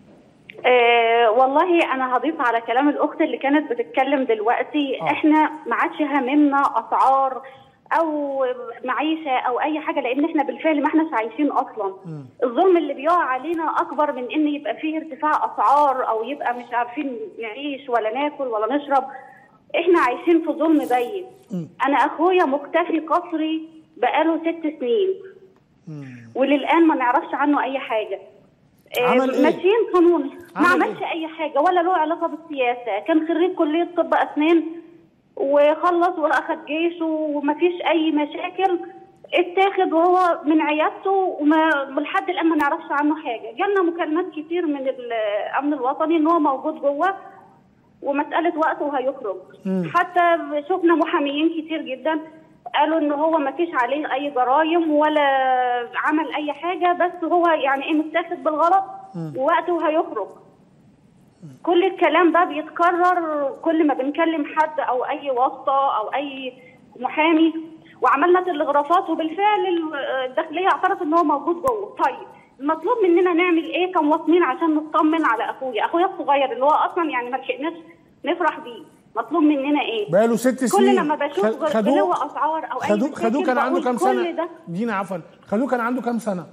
آه والله انا هضيف على كلام الاخت اللي كانت بتتكلم دلوقتي آه. احنا ما عادش هاممنا اسعار او معيشه او اي حاجه لان احنا بالفعل ما احناش عايشين اصلا الظلم اللي بيقع علينا اكبر من ان يبقى فيه ارتفاع اسعار او يبقى مش عارفين نعيش ولا ناكل ولا نشرب احنا عايشين في ظلم باين انا اخويا مكتفي قصري بقاله ست سنين وللان ما نعرفش عنه اي حاجه آه، عمل إيه؟ ماشيين قانوني ما عمل عملش اي حاجه ولا له علاقه بالسياسه كان خريج كليه طب اسنان وخلص واخد جيش ومفيش اي مشاكل اتاخد وهو من عيادته وما لحد الان ما نعرفش عنه حاجه جالنا مكالمات كتير من الامن الوطني ان هو موجود جوه ومساله وقت وهيخرج مم. حتى شفنا محاميين كتير جدا قالوا ان هو ما فيش عليه اي جرائم ولا عمل اي حاجه بس هو يعني ايه متاخد بالغلط ووقته هيخرج كل الكلام ده بيتكرر كل ما بنكلم حد او اي واسطه او اي محامي وعملنا تلغرافات وبالفعل ال- الداخليه اعترفت ان هو موجود جوه طيب المطلوب مننا نعمل ايه كمواطنين عشان نطمن على اخويا اخويا الصغير اللي هو اصلا يعني ما لحقناش نفرح بيه مطلوب مننا ايه بقاله ست كل سنين لما بشوف خد- غلو اسعار او اي خدوه مشاكل خدوه كان عنده بقول كام كل سنه ده دينا عفوا خدوه كان عنده كام سنه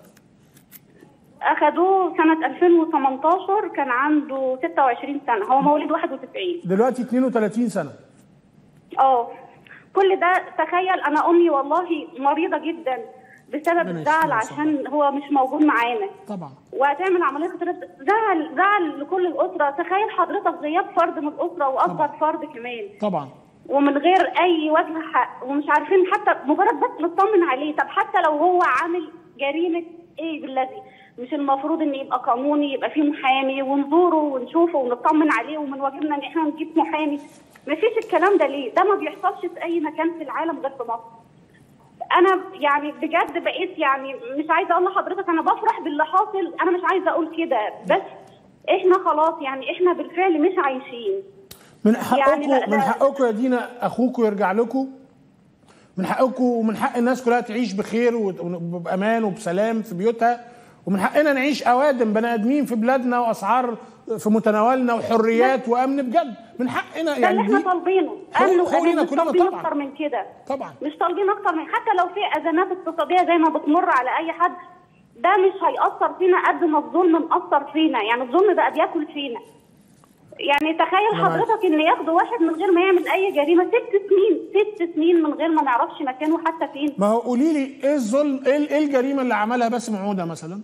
اخدوه سنه 2018 كان عنده 26 سنه هو مواليد 91 دلوقتي 32 سنه اه كل ده تخيل انا امي والله مريضه جدا بسبب ربنا الزعل يشفيها عشان هو مش موجود معانا طبعا وهتعمل عمليه خطيره زعل زعل لكل الاسره تخيل حضرتك غياب فرد من الاسره واكبر فرد كمان طبعا ومن غير اي وجه حق ومش عارفين حتى مجرد بس نطمن عليه طب حتى لو هو عامل جريمه ايه بالذي مش المفروض ان يبقى قانوني يبقى فيه محامي ونزوره ونشوفه ونطمن عليه ومن واجبنا ان احنا نجيب محامي مفيش الكلام ده ليه ده ما بيحصلش في اي مكان في العالم غير في مصر انا يعني بجد بقيت يعني مش عايزه اقول لحضرتك انا بفرح باللي حاصل انا مش عايزه اقول كده بس احنا خلاص يعني احنا بالفعل مش عايشين من حقكم يعني لا- من لا- حقكم يا دينا اخوكم يرجع لكم من حقكم ومن حق الناس كلها تعيش بخير وبامان وبسلام في بيوتها ومن حقنا نعيش اوادم بني ادمين في بلادنا واسعار في متناولنا وحريات وامن بجد من حقنا ده اللي يعني احنا دي طالبينه حقوق- امن حقوقنا وامان مش كلنا طالبين طبعاً. اكتر من كده طبعا مش طالبين اكتر من حتى لو في ازمات اقتصاديه زي ما بتمر على اي حد ده مش هيأثر فينا قد ما الظلم مأثر فينا يعني الظلم بقى بياكل فينا يعني تخيل أنا معاك. حضرتك ان ياخدوا واحد من غير ما يعمل اي جريمه ست سنين ست سنين من غير ما نعرفش مكانه حتى فين ما هو قولي لي ايه الظلم ايه ايه الجريمه اللي عملها باسم عوده مثلا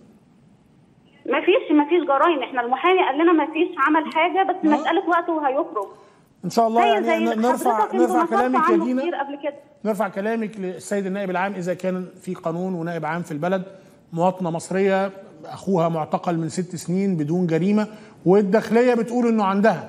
ما فيش ما فيش جرائم احنا المحامي قال لنا ما فيش عمل حاجه بس مساله وقت وهيخرج ان شاء الله زي يعني زي ن- نرفع حضرتك انتوا نرفع نصبتوا كلامك يا عنه دينا كتير قبل كده نرفع كلامك للسيد النائب العام اذا كان في قانون ونائب عام في البلد مواطنه مصريه اخوها معتقل من ست سنين بدون جريمه والداخليه بتقول انه عندها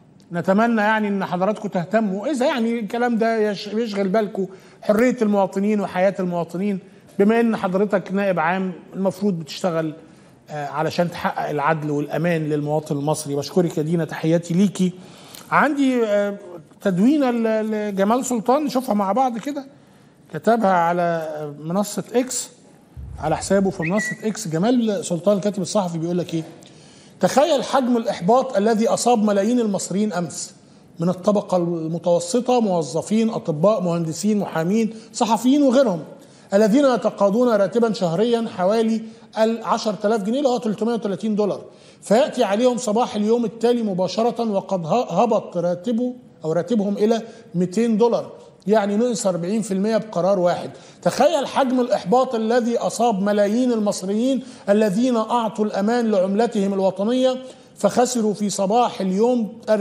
نتمنى يعني ان حضراتكم تهتموا اذا يعني الكلام ده يش- يشغل بالكم حريه المواطنين وحياه المواطنين بما ان حضرتك نائب عام المفروض بتشتغل آه، علشان تحقق العدل والامان للمواطن المصري بشكرك يا دينا تحياتي ليكي عندي آه، تدوينه ل- لجمال سلطان نشوفها مع بعض كده كتبها على منصه اكس على حسابه في منصه اكس جمال سلطان الكاتب الصحفي بيقول لك ايه تخيل حجم الإحباط الذي أصاب ملايين المصريين أمس من الطبقة المتوسطة موظفين أطباء مهندسين محامين صحفيين وغيرهم الذين يتقاضون راتبا شهريا حوالي ال 10000 جنيه اللي هو 330 دولار فيأتي عليهم صباح اليوم التالي مباشرة وقد ه- هبط راتبه أو راتبهم إلى 200 دولار يعني نقص 40% بقرار واحد تخيل حجم الإحباط الذي أصاب ملايين المصريين الذين أعطوا الأمان لعملتهم الوطنية فخسروا في صباح اليوم 40%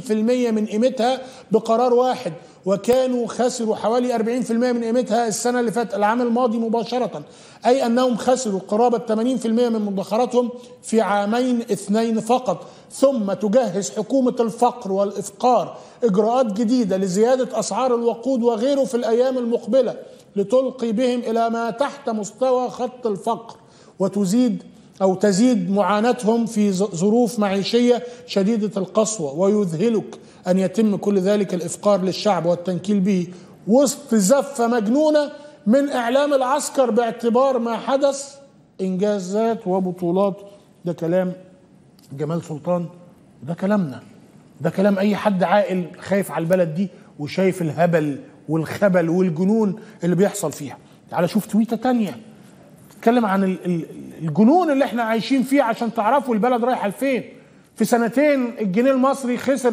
من قيمتها بقرار واحد وكانوا خسروا حوالي 40% من قيمتها السنة اللي فاتت العام الماضي مباشرة أي أنهم خسروا قرابة 80% من مدخراتهم في عامين اثنين فقط ثم تجهز حكومة الفقر والإفقار إجراءات جديدة لزيادة أسعار الوقود وغيره في الأيام المقبلة لتلقي بهم إلى ما تحت مستوى خط الفقر وتزيد أو تزيد معاناتهم في ظ- ظروف معيشية شديدة القسوة ويذهلك أن يتم كل ذلك الإفقار للشعب والتنكيل به وسط زفة مجنونة من إعلام العسكر باعتبار ما حدث إنجازات وبطولات ده كلام جمال سلطان ده كلامنا ده كلام أي حد عاقل خايف على البلد دي وشايف الهبل والخبل والجنون اللي بيحصل فيها تعال شوف تويتة تانية تتكلم عن ال- ال- الجنون اللي احنا عايشين فيه عشان تعرفوا البلد رايحه لفين في سنتين الجنيه المصري خسر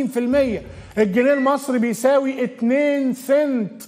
80% الجنيه المصري بيساوي 2 سنت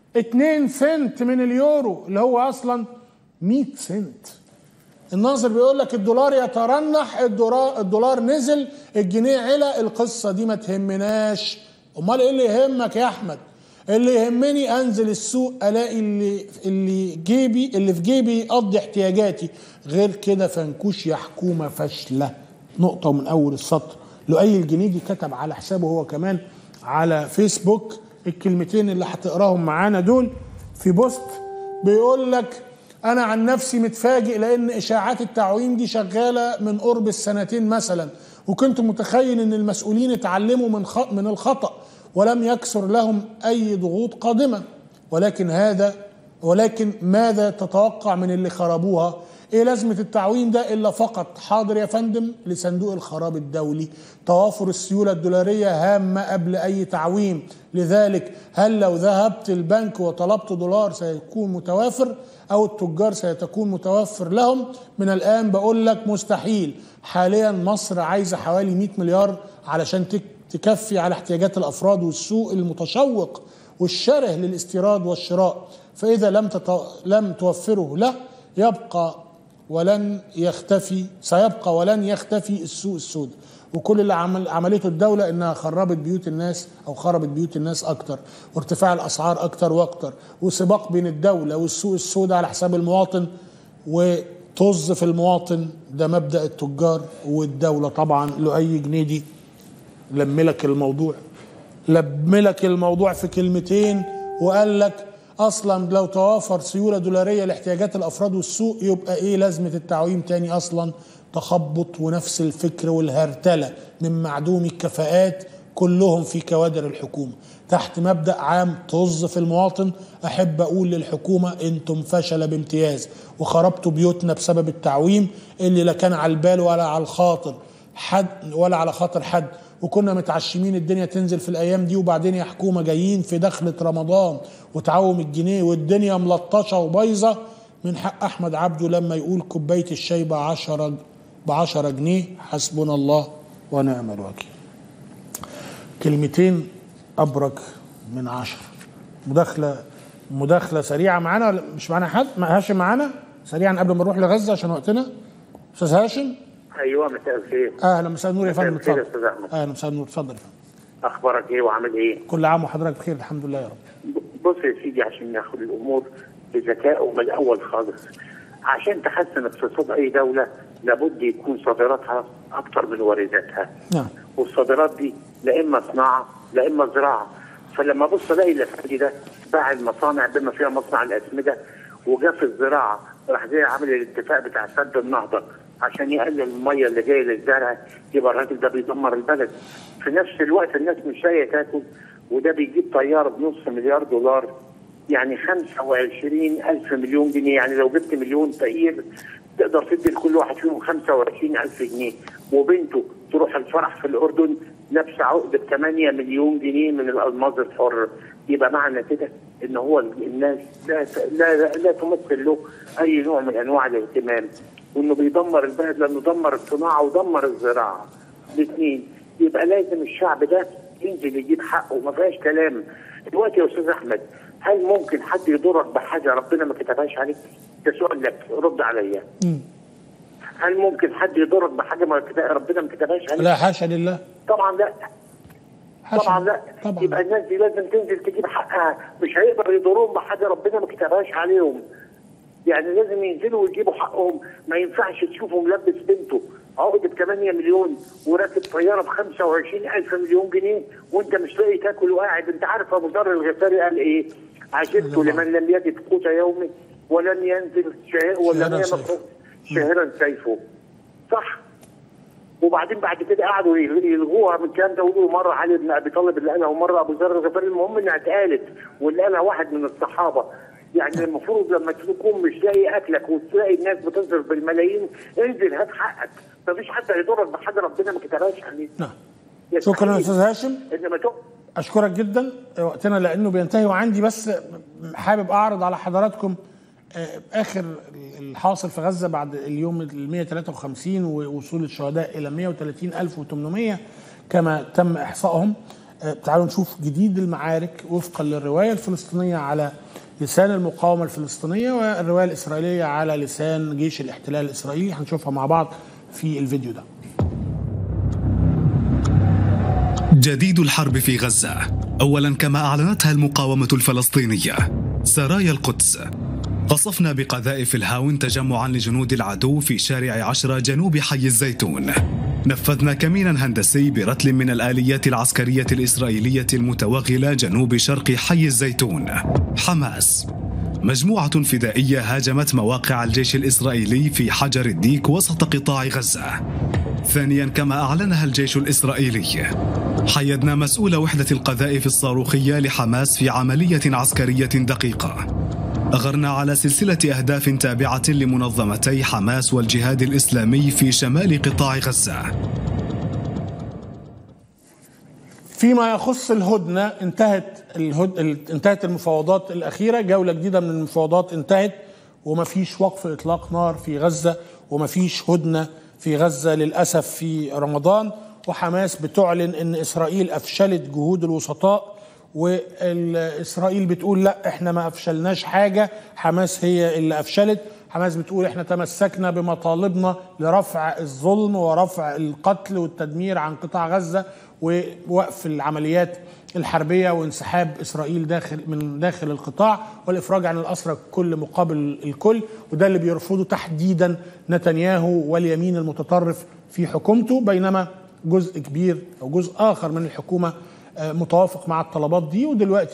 2 سنت من اليورو اللي هو اصلا 100 سنت الناظر بيقول لك الدولار يترنح الدولار, الدولار نزل الجنيه علا القصه دي ما تهمناش امال ايه اللي يهمك يا احمد اللي يهمني انزل السوق الاقي اللي اللي جيبي اللي في جيبي يقضي احتياجاتي غير كده فنكوش يا حكومه فاشله نقطه من اول السطر لؤي الجنيدي كتب على حسابه هو كمان على فيسبوك الكلمتين اللي هتقراهم معانا دول في بوست بيقول لك انا عن نفسي متفاجئ لان اشاعات التعويم دي شغاله من قرب السنتين مثلا وكنت متخيل ان المسؤولين اتعلموا من خ... من الخطا ولم يكسر لهم اي ضغوط قادمه ولكن هذا ولكن ماذا تتوقع من اللي خربوها ايه لازمه التعويم ده الا فقط حاضر يا فندم لصندوق الخراب الدولي توافر السيوله الدولاريه هامه قبل اي تعويم لذلك هل لو ذهبت البنك وطلبت دولار سيكون متوافر او التجار سيتكون متوفر لهم من الان بقول لك مستحيل حاليا مصر عايزه حوالي 100 مليار علشان تك- تكفي على احتياجات الافراد والسوق المتشوق والشره للاستيراد والشراء فاذا لم تت... لم توفره له يبقى ولن يختفي سيبقى ولن يختفي السوق السوداء وكل اللي عمل عملته الدولة انها خربت بيوت الناس او خربت بيوت الناس اكتر وارتفاع الاسعار اكتر واكتر وسباق بين الدولة والسوق السوداء على حساب المواطن وطز في المواطن ده مبدأ التجار والدولة طبعا لؤي جنيدي لملك الموضوع لملك الموضوع في كلمتين وقال لك اصلا لو توافر سيوله دولاريه لاحتياجات الافراد والسوق يبقى ايه لازمه التعويم تاني اصلا تخبط ونفس الفكر والهرتله من معدومي الكفاءات كلهم في كوادر الحكومه تحت مبدا عام طز في المواطن احب اقول للحكومه انتم فشل بامتياز وخربتوا بيوتنا بسبب التعويم اللي لا كان على البال ولا على الخاطر حد ولا على خاطر حد وكنا متعشمين الدنيا تنزل في الايام دي وبعدين يا حكومه جايين في دخله رمضان وتعوم الجنيه والدنيا ملطشه وبايظه من حق احمد عبده لما يقول كوبايه الشاي ب 10 ب 10 جنيه حسبنا الله ونعم الوكيل. كلمتين ابرك من عشرة مداخله مداخله سريعه معانا ولا مش معانا حد ما هاشم معانا سريعا قبل ما نروح لغزه عشان وقتنا استاذ هاشم ايوه مساء الخير اهلا مساء النور يا مساء فندم الخير يا اتفضل استاذ احمد اهلا مساء النور اتفضل يا فندم اخبارك ايه وعامل ايه؟ كل عام وحضرتك بخير الحمد لله يا رب بص يا سيدي عشان ناخد الامور بذكاء ومن الاول خالص عشان تحسن اقتصاد اي دوله لابد يكون صادراتها اكتر من وارداتها نعم والصادرات دي لا اما صناعه لا اما زراعه فلما ابص الاقي الافندي ده باع المصانع بما فيها مصنع الاسمده وجا في الزراعه راح جاي عامل الاتفاق بتاع سد النهضه عشان يقلل الميه اللي جايه للزرع يبقى الراجل ده بيدمر البلد في نفس الوقت الناس مش لاقيه تاكل وده بيجيب طياره بنص مليار دولار يعني 25 ألف مليون جنيه يعني لو جبت مليون فقير تقدر تدي لكل واحد فيهم 25 ألف جنيه وبنته تروح الفرح في الأردن لابسة عقد ب 8 مليون جنيه من الألماظ الحر يبقى معنى كده إن هو الناس لا لا لا, لا تمثل له أي نوع من أنواع الاهتمام وإنه بيدمر البلد لأنه دمر الصناعة ودمر الزراعة الاثنين يبقى لازم الشعب ده ينزل يجيب حقه ما فيهاش كلام دلوقتي يا استاذ احمد هل ممكن حد يضرك بحاجه ربنا ما كتبهاش عليك؟ ده سؤال لك رد عليا. هل ممكن حد يضرك بحاجه ما كتب- ربنا ما كتبهاش عليك؟ لا حاشا لله طبعا لا حاشا. طبعا لا طبعا. يبقى الناس دي لازم تنزل تجيب حقها مش هيقدر يضروهم بحاجه ربنا ما كتبهاش عليهم يعني لازم ينزلوا ويجيبوا حقهم ما ينفعش تشوفه ملبس بنته عقد ب 8 مليون وراكب طياره ب 25 الف مليون جنيه وانت مش لاقي تاكل وقاعد انت عارف ابو ذر الغفاري قال ايه؟ عجبت لمن لم يجد قوت يومه ولم ينزل شهر ولم شهرا يمسك سيفه. شهرا سيفه صح وبعدين بعد كده قعدوا يلغوها من الكلام ده ويقولوا مره علي بن ابي طالب اللي قالها ومره ابو ذر الغفاري المهم انها اتقالت واللي قالها واحد من الصحابه يعني المفروض لما تكون مش لاقي اكلك وتلاقي الناس بتصرف بالملايين انزل هات حقك مفيش حد هيضرك بحاجه ربنا ما كتبهاش عليك نعم شكرا يا استاذ هاشم انما تق- اشكرك جدا وقتنا لانه بينتهي وعندي بس حابب اعرض على حضراتكم آه، اخر الحاصل في غزه بعد اليوم ال 153 ووصول الشهداء الى 130800 كما تم احصائهم آه، تعالوا نشوف جديد المعارك وفقا للروايه الفلسطينيه على لسان المقاومه الفلسطينيه والروايه الاسرائيليه على لسان جيش الاحتلال الاسرائيلي هنشوفها مع بعض في الفيديو ده جديد الحرب في غزة أولا كما أعلنتها المقاومة الفلسطينية سرايا القدس قصفنا بقذائف الهاون تجمعا لجنود العدو في شارع عشرة جنوب حي الزيتون نفذنا كمينا هندسي برتل من الآليات العسكرية الإسرائيلية المتوغلة جنوب شرق حي الزيتون حماس مجموعة فدائية هاجمت مواقع الجيش الإسرائيلي في حجر الديك وسط قطاع غزة ثانيا كما أعلنها الجيش الإسرائيلي حيدنا مسؤول وحدة القذائف الصاروخية لحماس في عملية عسكرية دقيقة أغرنا على سلسلة أهداف تابعة لمنظمتي حماس والجهاد الإسلامي في شمال قطاع غزة فيما يخص الهدنه انتهت الهد... ال- انتهت المفاوضات الاخيره جوله جديده من المفاوضات انتهت وما فيش وقف اطلاق نار في غزه وما فيش هدنه في غزه للاسف في رمضان وحماس بتعلن ان اسرائيل افشلت جهود الوسطاء واسرائيل بتقول لا احنا ما افشلناش حاجه حماس هي اللي افشلت حماس بتقول احنا تمسكنا بمطالبنا لرفع الظلم ورفع القتل والتدمير عن قطاع غزه ووقف العمليات الحربيه وانسحاب اسرائيل داخل من داخل القطاع والافراج عن الاسرى كل مقابل الكل وده اللي بيرفضه تحديدا نتنياهو واليمين المتطرف في حكومته بينما جزء كبير او جزء اخر من الحكومه آه، متوافق مع الطلبات دي ودلوقتي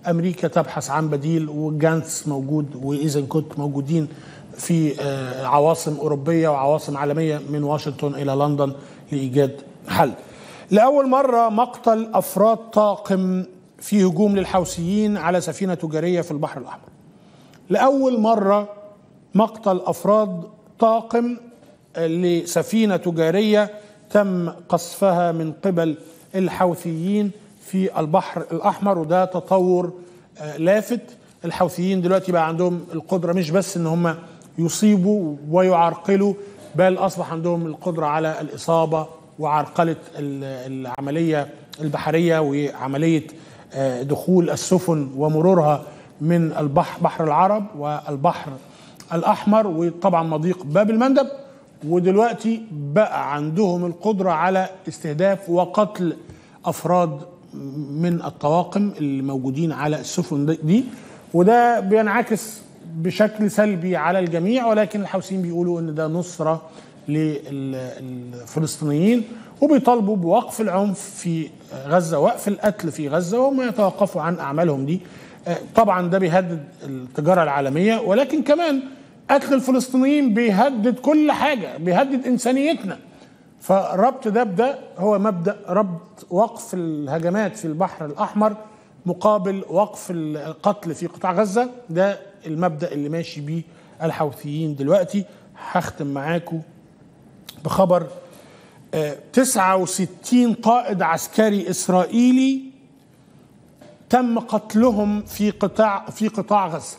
امريكا تبحث عن بديل وجانس موجود وايزنكوت موجودين في آه، عواصم اوروبيه وعواصم عالميه من واشنطن الى لندن لايجاد حل. لاول مره مقتل افراد طاقم في هجوم للحوثيين على سفينه تجاريه في البحر الاحمر. لاول مره مقتل افراد طاقم لسفينه تجاريه تم قصفها من قبل الحوثيين في البحر الاحمر وده تطور آه، لافت الحوثيين دلوقتي بقى عندهم القدره مش بس ان هم يصيبوا ويعرقلوا بل اصبح عندهم القدره على الاصابه وعرقله ال- العمليه البحريه وعمليه آه، دخول السفن ومرورها من البحر بحر العرب والبحر الاحمر وطبعا مضيق باب المندب ودلوقتي بقى عندهم القدره على استهداف وقتل افراد من الطواقم اللي موجودين على السفن دي- دي وده بينعكس بشكل سلبي على الجميع ولكن الحوثيين بيقولوا ان ده نصره للفلسطينيين وبيطالبوا بوقف العنف في غزه وقف القتل في غزه وهم يتوقفوا عن اعمالهم دي آه، طبعا ده بيهدد التجاره العالميه ولكن كمان قتل الفلسطينيين بيهدد كل حاجه بيهدد انسانيتنا فربط ده بده هو مبدا ربط وقف الهجمات في البحر الاحمر مقابل وقف القتل في قطاع غزه ده المبدا اللي ماشي بيه الحوثيين دلوقتي هختم معاكم بخبر آه، 69 قائد عسكري اسرائيلي تم قتلهم في قطاع في قطاع غزه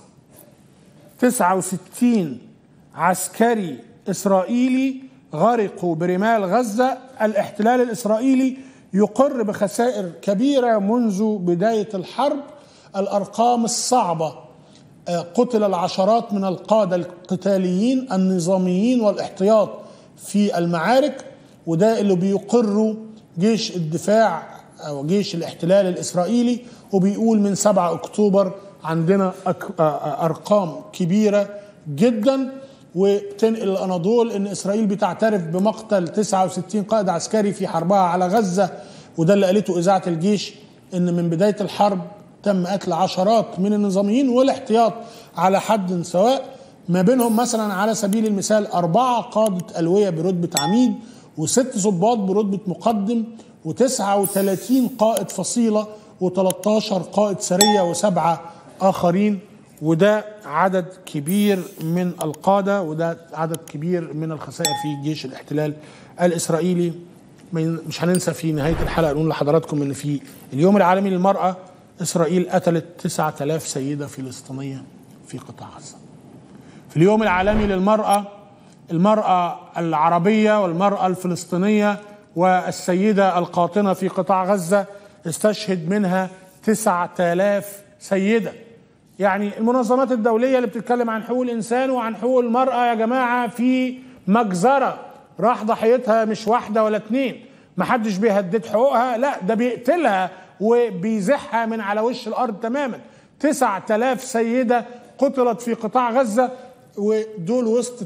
69 عسكري اسرائيلي غرقوا برمال غزه الاحتلال الاسرائيلي يقر بخسائر كبيره منذ بدايه الحرب الارقام الصعبه آه، قتل العشرات من القاده القتاليين النظاميين والاحتياط في المعارك وده اللي بيقره جيش الدفاع او جيش الاحتلال الاسرائيلي وبيقول من 7 اكتوبر عندنا أك- آه، آه، ارقام كبيره جدا وتنقل الاناضول ان اسرائيل بتعترف بمقتل 69 قائد عسكري في حربها على غزه وده اللي قالته اذاعه الجيش ان من بدايه الحرب تم قتل عشرات من النظاميين والاحتياط على حد سواء ما بينهم مثلا على سبيل المثال أربعة قادة ألوية برتبة عميد وست ضباط برتبة مقدم و39 قائد فصيلة و13 قائد سرية وسبعة آخرين وده عدد كبير من القادة وده عدد كبير من الخسائر في جيش الاحتلال الإسرائيلي ما- مش هننسى في نهاية الحلقة نقول لحضراتكم إن في اليوم العالمي للمرأة إسرائيل قتلت 9000 سيدة فلسطينية في قطاع غزة في اليوم العالمي للمرأة المرأة العربية والمرأة الفلسطينية والسيدة القاطنة في قطاع غزة استشهد منها 9000 سيدة يعني المنظمات الدولية اللي بتتكلم عن حقوق الإنسان وعن حقوق المرأة يا جماعة في مجزرة راح ضحيتها مش واحدة ولا اتنين محدش بيهدد حقوقها لا ده بيقتلها وبيزحها من على وش الأرض تماما 9000 سيدة قتلت في قطاع غزة ودول وسط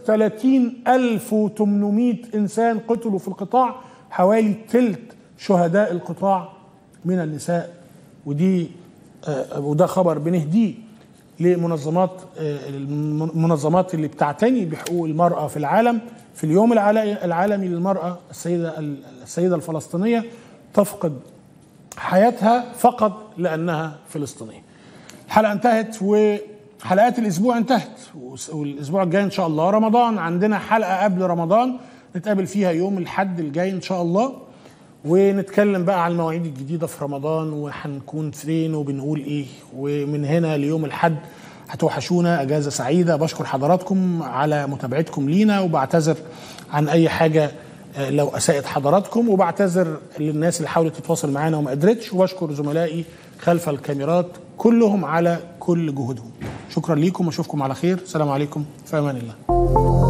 30800 إنسان قتلوا في القطاع حوالي تلت شهداء القطاع من النساء ودي آه، وده خبر بنهديه لمنظمات آه، المنظمات اللي بتعتني بحقوق المرأة في العالم في اليوم العالي- العالمي للمرأة السيدة السيدة الفلسطينية تفقد حياتها فقط لأنها فلسطينية الحلقة انتهت وحلقات الأسبوع انتهت والأسبوع الجاي إن شاء الله رمضان عندنا حلقة قبل رمضان نتقابل فيها يوم الحد الجاي إن شاء الله ونتكلم بقى على المواعيد الجديدة في رمضان وهنكون فين وبنقول ايه ومن هنا ليوم الحد هتوحشونا اجازة سعيدة بشكر حضراتكم على متابعتكم لينا وبعتذر عن اي حاجة آه، لو اساءت حضراتكم وبعتذر للناس اللي حاولت تتواصل معانا وما قدرتش وبشكر زملائي خلف الكاميرات كلهم على كل جهودهم شكرا ليكم واشوفكم على خير السلام عليكم في امان الله